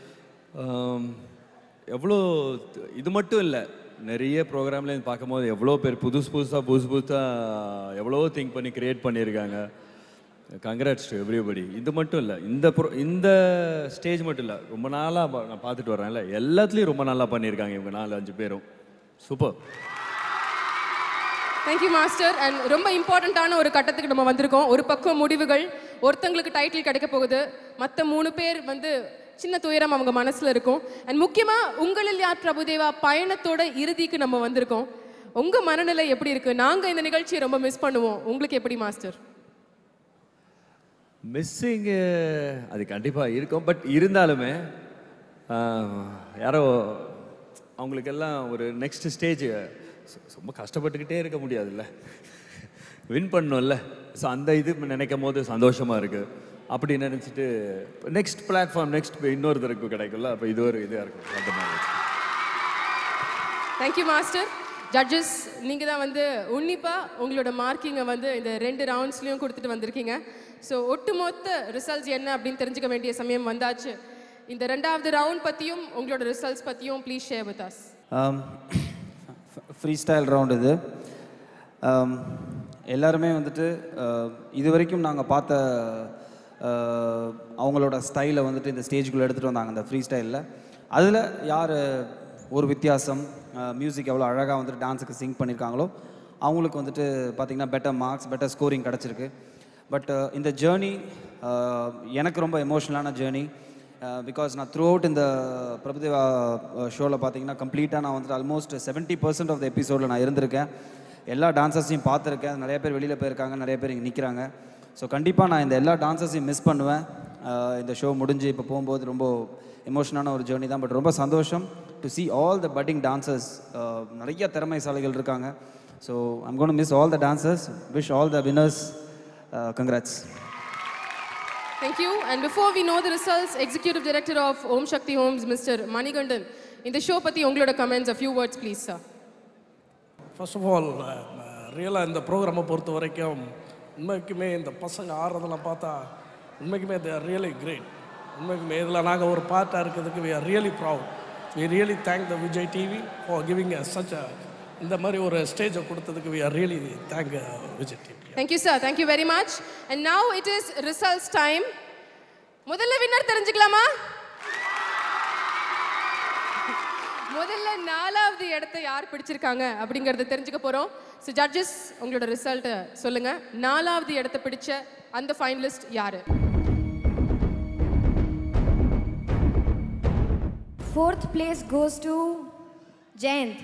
எவ்வளோ இது மட்டும் இல்லை நிறைய ப்ரோக்ராம்லேருந்து பார்க்கும்போது எவ்வளோ பேர் புதுசு புதுசாக புதுசு புதுசாக எவ்வளோ திங்க் பண்ணி கிரியேட் பண்ணியிருக்காங்க கங்க்ராட்ஸ் டு எவ்ரிபடி இது மட்டும் இல்லை இந்த ப்ரோ இந்த ஸ்டேஜ் மட்டும் இல்லை ரொம்ப நாளாக நான் பார்த்துட்டு வரேன்ல எல்லாத்துலேயும் ரொம்ப நல்லா பண்ணியிருக்காங்க இவங்க நாலு அஞ்சு பேரும் சூப்பர் தேங்க்யூ மாஸ்டர் அண்ட் ரொம்ப இம்பார்ட்டண்ட்டான ஒரு கட்டத்துக்கு நம்ம வந்திருக்கோம் ஒரு பக்கம் முடிவுகள் ஒருத்தங்களுக்கு டைட்டில் கிடைக்க போகுது மற்ற மூணு பேர் வந்து சின்ன துயரம் அவங்க மனசுல இருக்கும் அண்ட் முக்கியமா உங்களில் யார் பிரபுதேவா பயணத்தோட இறுதிக்கு நம்ம வந்திருக்கோம் உங்க மனநிலை எப்படி இருக்கு நாங்க இந்த நிகழ்ச்சியை ரொம்ப மிஸ் பண்ணுவோம் உங்களுக்கு எப்படி மாஸ்டர் மிஸ்ஸிங்கு அது கண்டிப்பாக இருக்கும் பட் இருந்தாலுமே ஆஹ், யாரோ அவங்களுக்கெல்லாம் ஒரு நெக்ஸ்ட் ஸ்டேஜ் ரொம்ப கஷ்டப்பட்டுக்கிட்டே இருக்க முடியாதுல்ல வின் பண்ணணும்ல ஸோ அந்த இது நினைக்கும் போது சந்தோஷமாக இருக்குது அப்படி நினச்சிட்டு நெக்ஸ்ட் பிளாட்ஃபார்ம் நெக்ஸ்ட் இன்னொருத்தருக்கு கிடைக்கும்ல அப்போ இது ஒரு இதாக இருக்கும் அந்த மாதிரி தேங்க்யூ மாஸ்டர் ஜட்ஜஸ் நீங்கள் தான் வந்து உன்னிப்பாக உங்களோட மார்க்கிங்கை வந்து இந்த ரெண்டு ரவுண்ட்ஸ்லையும் கொடுத்துட்டு வந்திருக்கீங்க ஸோ ஒட்டுமொத்த ரிசல்ட்ஸ் என்ன அப்படின்னு தெரிஞ்சுக்க வேண்டிய சமயம் வந்தாச்சு இந்த ரெண்டாவது ரவுண்ட் பற்றியும் உங்களோட ரிசல்ட்ஸ் பற்றியும் please share with us free style round இது Um, எல்லாருமே வந்துட்டு uh, இது வரைக்கும் நாங்கள் பார்த்த uh, அவங்களோட ஸ்டைலை வந்துட்டு இந்த ஸ்டேஜுக்குள்ளே எடுத்துகிட்டு வந்தாங்க அந்த ஃப்ரீ ஸ்டைலில் அதில் யார் ஒரு வித்தியாசம் மியூசிக் எவ்வளோ அழகாக வந்துட்டு டான்ஸுக்கு சிங் பண்ணியிருக்காங்களோ அவங்களுக்கு வந்துட்டு பார்த்திங்கன்னா பெட்டர் மார்க்ஸ் பெட்டர் ஸ்கோரிங் கிடச்சிருக்கு பட் இந்த ஜேர்னி எனக்கு ரொம்ப எமோஷ்னலான ஜேர்னி பிகாஸ் நான் த்ரூ அவுட் இந்த பிரபுதேவா ஷோவில் பார்த்தீங்கன்னா கம்ப்ளீட்டாக நான் வந்துட்டு almost seventy percent of the எபிசோடில் நான் இருந்திருக்கேன் எல்லா டான்சர்ஸையும் பார்த்துருக்கேன் நிறைய பேர் வெளியில் போயிருக்காங்க நிறைய பேர் இங்கே நிற்கிறாங்க ஸோ கண்டிப்பாக நான் இந்த எல்லா டான்சர்ஸையும் மிஸ் பண்ணுவேன் அஹ் இந்த ஷோ முடிஞ்சு இப்போ போகும்போது ரொம்ப எமோஷனான ஒரு ஜேர்னி தான் பட் ரொம்ப சந்தோஷம் to see all the budding dancers ah நிறைய திறமைசாலிகள் இருக்காங்க so I'm gonna miss all the dancers wish all the winners congrats Thank you. And before we know the results, Executive Director of Om Shakti Homes, Mr. Manigandan, இந்த show பற்றி உங்களோட comments a few words please sir. First of all ரியலாக இந்த ப்ரோக்ராமை பொறுத்த வரைக்கும் உண்மைக்குமே இந்த பசங்க ஆடுறதெல்லாம் பார்த்தா உண்மைக்குமே தே ஆர் ரியலி கிரேட் உண்மைக்குமே இதில் நாங்கள் ஒரு பார்ட்டாக இருக்கிறதுக்கு we are really proud we really thank the Vijay TV for giving a such a இந்த மாதிரி ஒரு ஸ்டேஜை கொடுத்ததுக்கு we are really thank Vijay team Thank you, sir. Thank you very much. And now it is results time. முதல்ல winner தெரிஞ்சுக்கலாமா முதல்ல நாலாவது இடத்தை யார் பிடிச்சிருக்காங்க அப்படிங்கறத தெரிஞ்சுக்க போறோம் ஸோ ஜட்ஜஸ் உங்களோட ரிசல்ட் சொல்லுங்க நாலாவது இடத்தை பிடிச்ச அந்த ஃபைனலிஸ்ட் யாரு Fourth place goes to Jayant.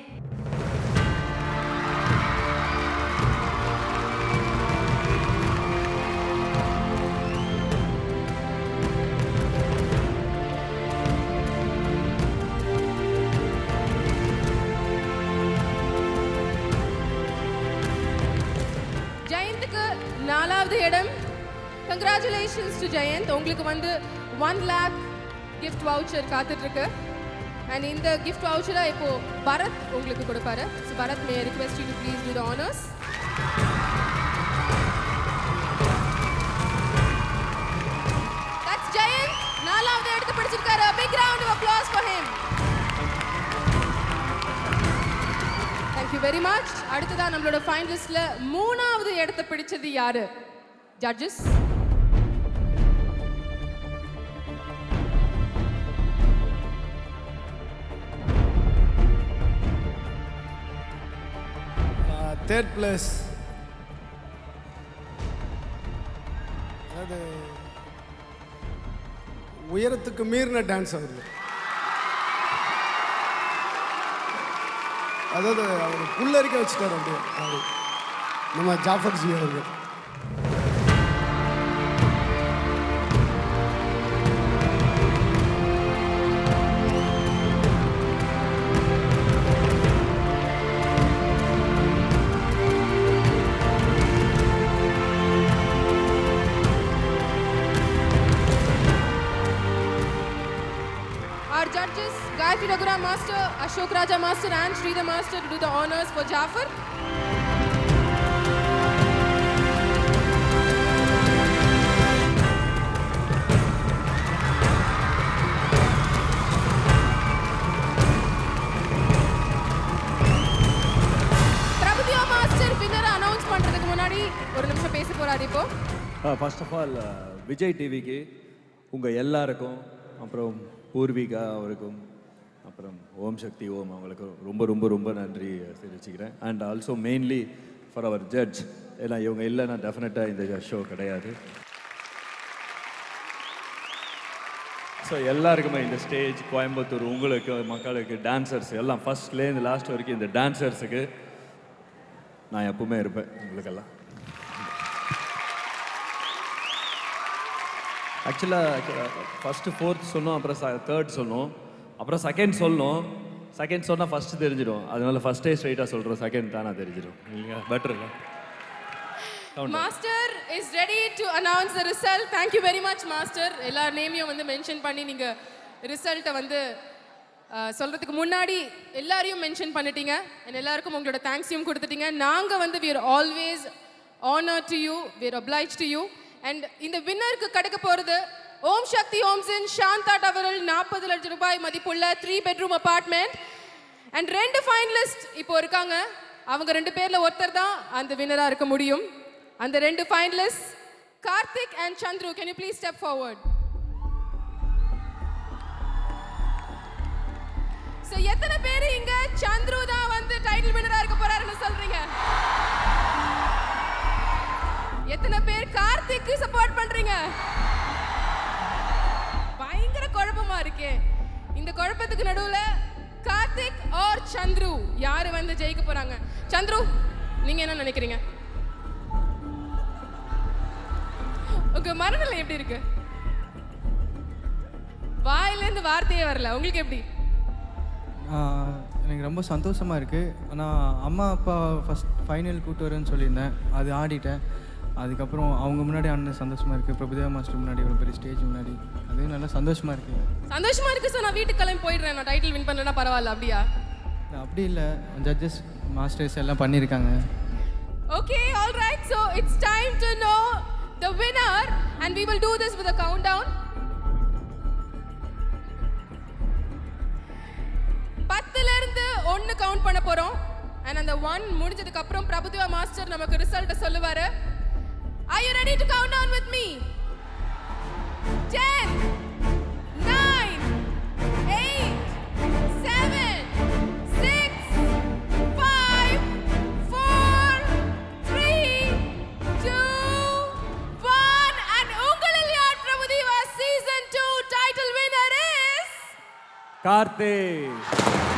ஜெயந்துக்கு நாலாவது இடம் கங்க்ராச்சுலேஷன்ஸ் டு ஜெயந்த் உங்களுக்கு வந்து ஒன் லேக் கிஃப்ட் வவுச்சர் காத்துட்டு இருக்கு அண்ட் இந்த கிஃப்ட் வவுச்சரை இப்போ பரத் உங்களுக்கு கொடுப்பாரு so Bharath may request you to please do the honours that's Jayanth நாலாவது இடத்தை பிடிச்சிருக்காரு big round of applause for him thank you very much அடுத்ததா நம்மளோட ஃபைனலிஸ்ட்ல மூணாவது இடத்தை பிடிச்சது யாரு ஜட்ஜஸ் தேர்ட் பிளேஸ் அதாவது உயரத்துக்கு மீறின டான்ஸ் அவருக்கு அதாவது அவர் புல்லரிக்க வச்சுட்டார் அப்படியே அவரு. நம்ம ஜாஃபர் ஜி அவர்கள் Our judges, Gayatri Raghuram Master, Ashok Raja Master and Sridhar Master to do the honors for Jafar. Prabhudeva master வின்னரை அனௌன்ஸ் பண்றதுக்கு முன்னாடி ஒரு நிமிஷம் பேச போறாரு இப்போ ஃபர்ஸ்ட் ஆஃப் ஆல் விஜய் டிவிக்கு உங்கள் எல்லாருக்கும் அப்புறம் பூர்விகா அவருக்கும் அப்புறம் ஓம் சக்தி ஓம் அவங்களுக்கு ரொம்ப ரொம்ப ரொம்ப நன்றி தெரிவிச்சுக்கிறேன் and also mainly for our judge ஏன்னா இவங்க இல்லைன்னா டெஃபினட்டாக இந்த ஷோ கிடையாது ஸோ எல்லாருக்குமே இந்த ஸ்டேஜ் கோயம்புத்தூர் உங்களுக்கு மக்களுக்கு டான்சர்ஸ் எல்லாம் ஃபர்ஸ்ட்லேருந்து லாஸ்ட் வரைக்கும் இந்த டான்சர்ஸுக்கு நான் எப்பவுமே இருப்பேன் உங்களுக்கெல்லாம் ஆக்சுவலாக ஃபஸ்ட்டு ஃபோர்த் சொன்னோம் அப்புறம் தேர்ட் சொன்னோம் அப்புறம் செகண்ட் சொல்லணும் செகண்ட் சொன்னால் ஃபஸ்ட்டு தெரிஞ்சிடும் அதனால ஃபஸ்ட்டே ஸ்ட்ரைட்டாக சொல்கிறோம் செகண்ட் தானே தெரிஞ்சிடும் இல்லையா பெட்டர் இல்லை master is ready to announce the result thank you very much master எல்லார் நேமையும் வந்து மென்ஷன் பண்ணி நீங்க ரிசல்ட்டை வந்து அஹ், சொல்றதுக்கு முன்னாடி எல்லாரையும் மென்ஷன் பண்ணிட்டீங்க and எல்லாருக்கும் உங்களோட தேங்க்ஸையும் கொடுத்துட்டீங்க நாங்க வந்து we are always honor to you we are obliged to you and இந்த வின்னருக்கு கிடைக்க போறது ஓம் சக்தி ஓம்சன் சாந்தா டவரில் நாற்பது லட்சம் ரூபாய் மதிப்புள்ள த்ரீ பெட்ரூம் அபார்ட்மெண்ட் அண்ட் ரெண்டு ஃபைனலிஸ்ட் இப்போ இருக்காங்க அவங்க ரெண்டு பேர்ல ஒருத்தர் தான் அந்த வின்னரா இருக்க முடியும் அந்த ரெண்டு finalist Karthik and Chandru can you please step forward so எத்தனை பேர் இங்க சந்துரு தான் வந்து டைட்டில் வின்னரா இருக்க போறாருன்னு சொல்றீங்க எத்தனை பேர் கார்த்திக்கு சப்போர்ட் பண்றீங்க பயங்கர குழப்பமா இருக்கே இந்த குழப்பத்துக்கு நடுவுல கார்த்திக் ஆர் சந்துரு யாரு வந்து ஜெயிக்க போறாங்க சந்துரு நீங்க என்ன நினைக்கிறீங்க உங்க மனநிலை எப்படி இருக்கு வாயில இருந்து வார்த்தையே வரல உங்களுக்கு எப்படி ஆஹ் எனக்கு ரொம்ப சந்தோஷமாக இருக்குது ஆனால் அம்மா அப்பா ஃபஸ்ட் ஃபைனல் கூட்டு வரேன்னு சொல்லியிருந்தேன் அது ஆடிட்டேன் அதுக்கப்புறம் அவங்க முன்னாடி ஆடினது சந்தோஷமாக இருக்குது பிரபுதேவா மாஸ்டர் முன்னாடி ஒரு பெரிய ஸ்டேஜ் முன்னாடி அது நல்லா சந்தோஷமாக இருக்குது சந்தோஷமா இருக்கு சார் நான் வீட்டுக்கு கிளம்பி போயிடுறேன் நான் டைட்டில் வின் பண்ணலன்னா பரவாயில்ல அப்படியா அப்படி இல்லை ஜட்ஜஸ் மாஸ்டர்ஸ் எல்லாம் பண்ணியிருக்காங்க Okay, all right. So it's time to know the winner, and we will do this with a countdown. பத்துல இருந்து ஒன்னு கவுண்ட் பண்ண போறோம் அண்ட் அந்த ஒன் முடிஞ்சதுக்கு அப்புறம் பிரபுதேவா மாஸ்டர் நமக்கு ரிசல்ட்டை சொல்லுவாரு Are you ready to count down with me? 10, 9, 8, 7, 6, 5, 4, 3, 2, 1. And உங்களில் யார் Prabhudeva season 2 title winner is Karthik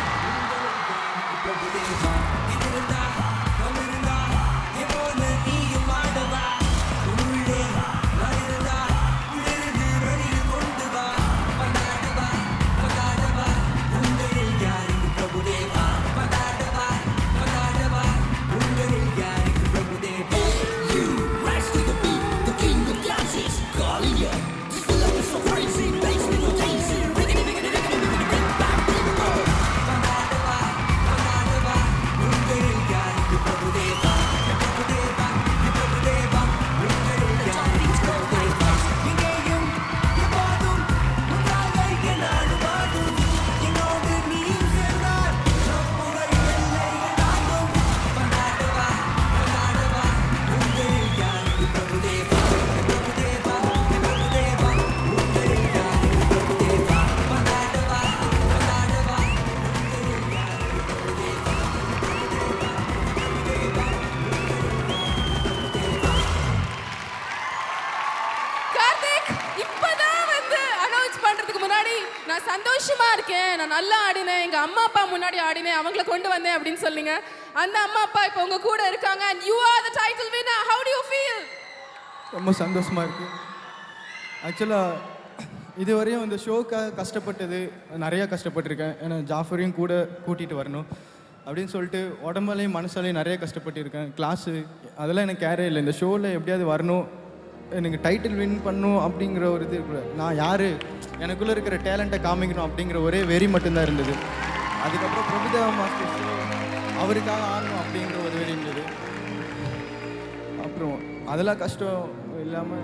Karthik இப்பதான் வந்து அனௌன்ஸ் பண்றதுக்கு முன்னாடி நான் சந்தோஷமா இருக்கேன் நான் நல்லா ஆடினேன் எங்க அம்மா அப்பா முன்னாடி ஆடினேன் அவங்கள கொண்டு வந்தேன் அப்படின்னு சொன்னீங்க அந்த அம்மா அப்பா இப்போ உங்க கூட இருக்காங்க and you are the title winner how do you feel ரொம்ப சந்தோஷமாக இருக்குது ஆக்சுவலாக இதுவரையும் இந்த ஷோக்காக கஷ்டப்பட்டது நிறையா கஷ்டப்பட்டிருக்கேன் ஏன்னா ஜாஃபரையும் கூட கூட்டிகிட்டு வரணும் அப்படின்னு சொல்லிட்டு உடம்பாலையும் மனசாலையும் நிறைய கஷ்டப்பட்டிருக்கேன் கிளாஸு அதெல்லாம் எனக்கு கேரே இல்லை இந்த ஷோவில் எப்படியாவது வரணும் எனக்கு டைட்டில் வின் பண்ணும் அப்படிங்கிற ஒரு இது இருக்குல்ல. நான் யார் எனக்குள்ளே இருக்கிற டேலண்ட்டை காமிக்கணும் அப்படிங்கிற ஒரே வெறி மட்டும்தான் இருந்தது அதுக்கப்புறம் பிரபுதேவா மாஸ்டர் show அவருக்காக ஆடணும் அப்படிங்கிற ஒரு வெறி இருந்தது அப்புறம் அதெல்லாம் கஷ்டம் இல்லாமல்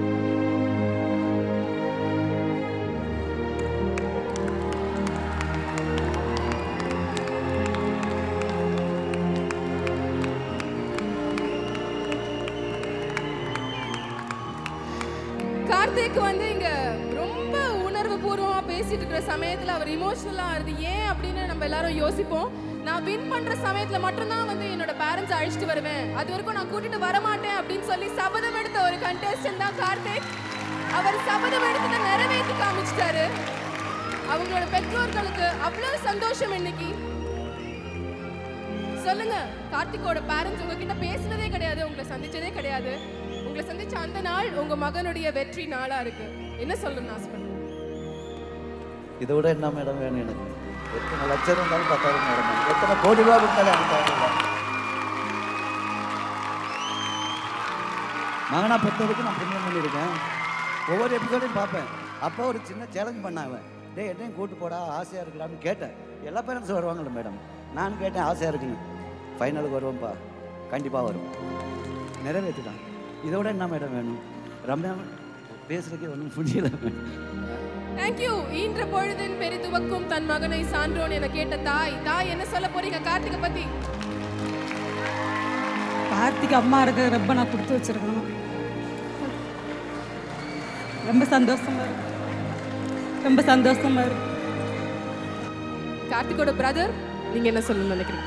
கார்த்திக் வந்து இங்க ரொம்ப உணர்வு பூர்வமா பேசிட்டு இருக்கிற சமயத்துல அவர் இமோஷனலா ஆகுது ஏன் அப்படின்னு நம்ம எல்லாரும் யோசிப்போம் நான் வின் பண்ற சமயத்துல மட்டும்தான் வந்து என்னோட பேரண்ட்ஸ் அழைச்சிட்டு வருவேன் அது வரைக்கும் நான் கூட்டிட்டு வர மாட்டேன் அப்படின்னு சொல்லி சபதம் எடுத்த ஒரு கண்டெஸ்டன்ட் தான் கார்த்திக் அவர் சபதம் எடுத்ததை நிறைவேற்றி காமிச்சிட்டாரு அவங்களோட பெற்றோர்களுக்கு அவ்வளவு சந்தோஷம் இன்னைக்கு சொல்லுங்க கார்த்திக்கோட பேரண்ட்ஸ் உங்ககிட்ட பேசினதே கிடையாது உங்களை சந்திச்சதே கிடையாது உங்களை சந்திச்ச அந்த நாள் உங்க மகனுடைய வெற்றி நாளா இருக்கு என்ன சொல்லணும்னு ஆசைப்படுறேன் இதை விட என்ன மேடம் வேணும் எனக்கு எத்தனை லட்சம் இருந்தாலும் பத்தாயிரம் மேடம் எத்தனை கோடி ரூபா கொடுத்தாலும் எனக்கு தேவையில்லை மகனா பெற்றதுக்கு நான் புண்ணியம் பண்ணியிருக்கேன் ஒவ்வொரு எபிசோடையும் பார்ப்பேன் அப்போ ஒரு சின்ன சேலஞ்ச் பண்ணாங்க டேய் என்னையும் கூட்டு போடா ஆசையாக இருக்கலாம்னு கேட்டேன் எல்லா பேரண்ட்ஸும் வருவாங்கல்ல மேடம் நான் கேட்டேன் ஆசையாக இருக்குன்னு ஃபைனலுக்கு வருவோம்ப்பா கண்டிப்பாக வரும் நிறைவேற்றிட்டான் இதை விட என்ன மேடம் வேணும் ரம்யா பேசுறதுக்கே ஒன்றும் புரியல மேடம் தேங்க்யூ ஈன்ற பொழுதின் பெரிதுவக்கும் தன் மகனை சான்றோன் என கேட்ட தாய் தாய் என்ன சொல்ல போறீங்க கார்த்திகை பத்தி கார்த்திக் அம்மா இருக்க ரொம்ப நான் கொடுத்து வச்சிருக்கணும் ரொம்ப சந்தோஷமா இருக்கு ரொம்ப சந்தோஷமா இருக்கு கார்த்திகோட பிரதர் நீங்க என்ன சொல்லணும்னு நினைக்கிறீங்க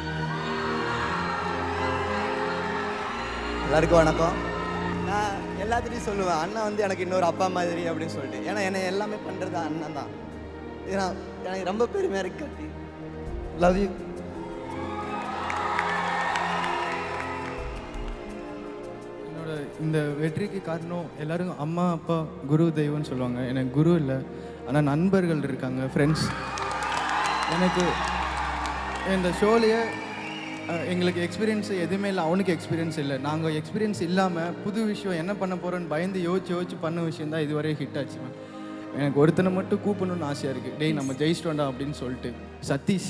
எல்லாருக்கும் வணக்கம் நான் எல்லாத்துட்டையும் சொல்லுவேன் அண்ணன் வந்து எனக்கு இன்னொரு அப்பா மாதிரி அப்படின்னு சொல்லிட்டு ஏன்னா என்னை எல்லாமே பண்ணுறது அண்ணன் தான் ஏன்னா எனக்கு ரொம்ப பெருமையாக இருக்கு கார்த்தி லவ் யூ என்னோட இந்த வெற்றிக்கு காரணம் எல்லாரும் அம்மா அப்பா குரு தெய்வம்னு சொல்லுவாங்க எனக்கு குரு இல்லை ஆனால் நண்பர்கள் இருக்காங்க ஃப்ரெண்ட்ஸ் எனக்கு இந்த ஷோலையே எங்களுக்கு எக்ஸ்பீரியன்ஸ் எதுவுமே இல்லை அவனுக்கு எக்ஸ்பீரியன்ஸ் இல்லை நாங்கள் எக்ஸ்பீரியன்ஸ் இல்லாமல் புது விஷயம் என்ன பண்ண போகிறோன்னு பயந்து யோசிச்சு யோசிச்சு பண்ண விஷயம் தான் இதுவரை ஹிட் ஆச்சு மேம் எனக்கு ஒருத்தனை மட்டும் கூப்பிடணும்னு ஆசையாக இருக்குது டேய் நம்ம ஜெயிச்சிட்டோண்டா அப்படின்னு சொல்லிட்டு சதீஷ்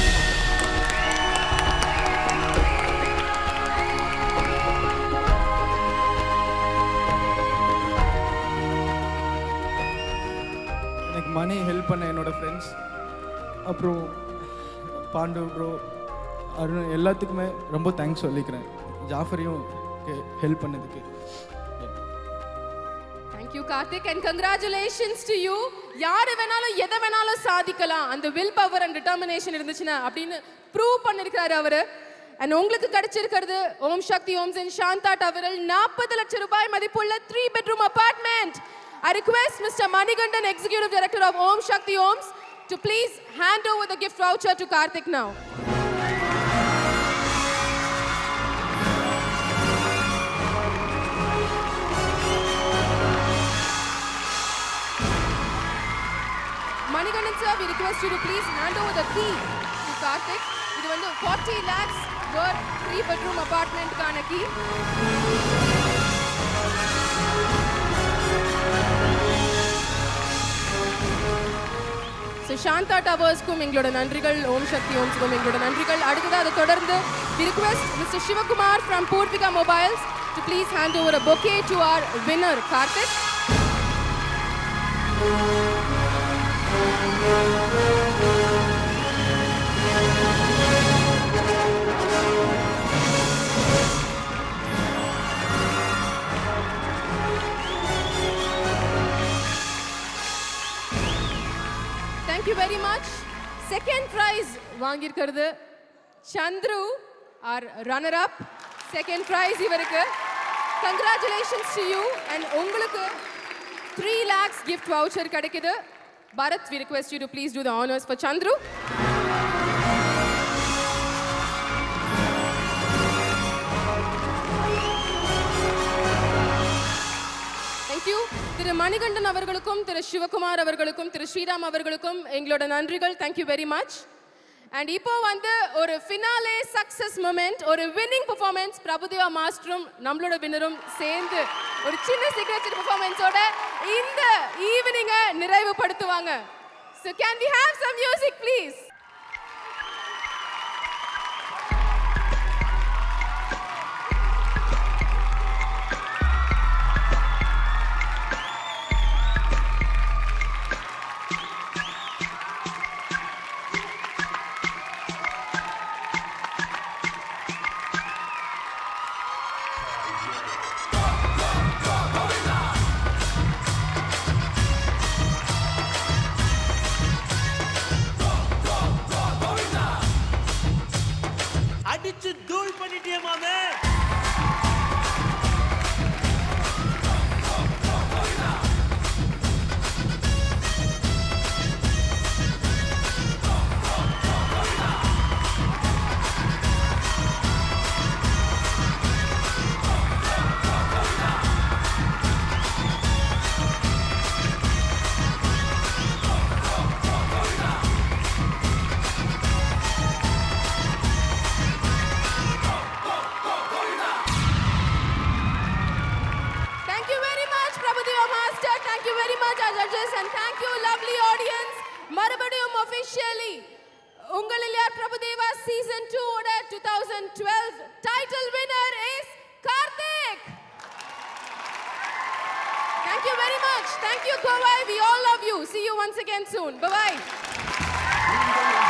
எனக்கு மணி ஹெல்ப் பண்ண என்னோட ஃப்ரெண்ட்ஸ் அப்புறம் பாண்டு ப்ரோ அருண் எல்லாத்துக்குமே ரொம்ப தேங்க்ஸ் சொல்லிக்கிறேன் ஜாஃபரையும் ஹெல்ப் பண்ணதுக்கு thank you Karthik and congratulations to you யாரு வேணாலும் எதை வேணாலும் சாதிக்கலாம் அந்த வில் பவர் அண்ட் டிட்டர்மினேஷன் இருந்துச்சுன்னா அப்படின்னு ப்ரூவ் பண்ணிருக்காரு அவரு அண்ட் உங்களுக்கு கிடைச்சிருக்கிறது ஓம் சக்தி ஓம்ஸ் அண்ட் சாந்தா டவரில் நாற்பது லட்சம் ரூபாய் மதிப்புள்ள three bedroom apartment I request Mr. Manigandan, Executive Director of Om Shakti Oms, to please hand over the gift voucher to Karthik now. Manigandan sir, we request you to please hand over the key to Karthik. இது வந்து 40 lakhs worth three bedroom apartment கான key. So Shantha டவர்ஸ்க்கும் எங்களோட நன்றிகள் ஓம் சக்தி ஓம்ஸ்க்கும் எங்களோட நன்றிகள் அடுத்தது அதை தொடர்ந்து we request mister Sivakumar from Purvika Mobiles to please hand over a bouquet to our winner Karthik thank you very much second prize வாங்கியிருக்கிறது Chandru our runner up second prize இவருக்கு கங்க்ராச்சுலேஷன்ஸ் டு யூ அண்ட் உங்களுக்கு த்ரீ லேக்ஸ் கிஃப்ட் வவுச்சர் கிடைக்குது Bharath we request you to please do the honours for Chandru thank you Thiru Manikandan அவர்களுக்கும் திரு சிவகுமார் அவர்களுக்கும் திரு ஸ்ரீராம் அவர்களுக்கும் எங்களோட நன்றிகள் thank you very much and இப்போ வந்து ஒரு ஃபினாலே சக்சஸ் மூமெண்ட் ஒரு வின்னிங் பெர்ஃபார்மன்ஸ் பிரபுதேவா மாஸ்டரும் நம்மளோட வின்னரும் சேர்ந்து ஒரு சின்ன சிக்னேச்சர் பெர்ஃபார்மன்ஸோட இந்த ஈவினிங்கை நிறைவுபடுத்துவாங்க so can we have some music please அடிச்சு தூள் பண்ணிட்டே மாமே Thank you very much, Prabhudeva Master. Thank you very much, our judges. And thank you, lovely audience. மறுபடியும் officially உங்களில் யார் பிரபுதேவா சீசன் டூ ஓட two thousand twelve title winner is Karthik Thank you very much. Thank you, Kowai. We all love you. See you once again soon. Bye bye.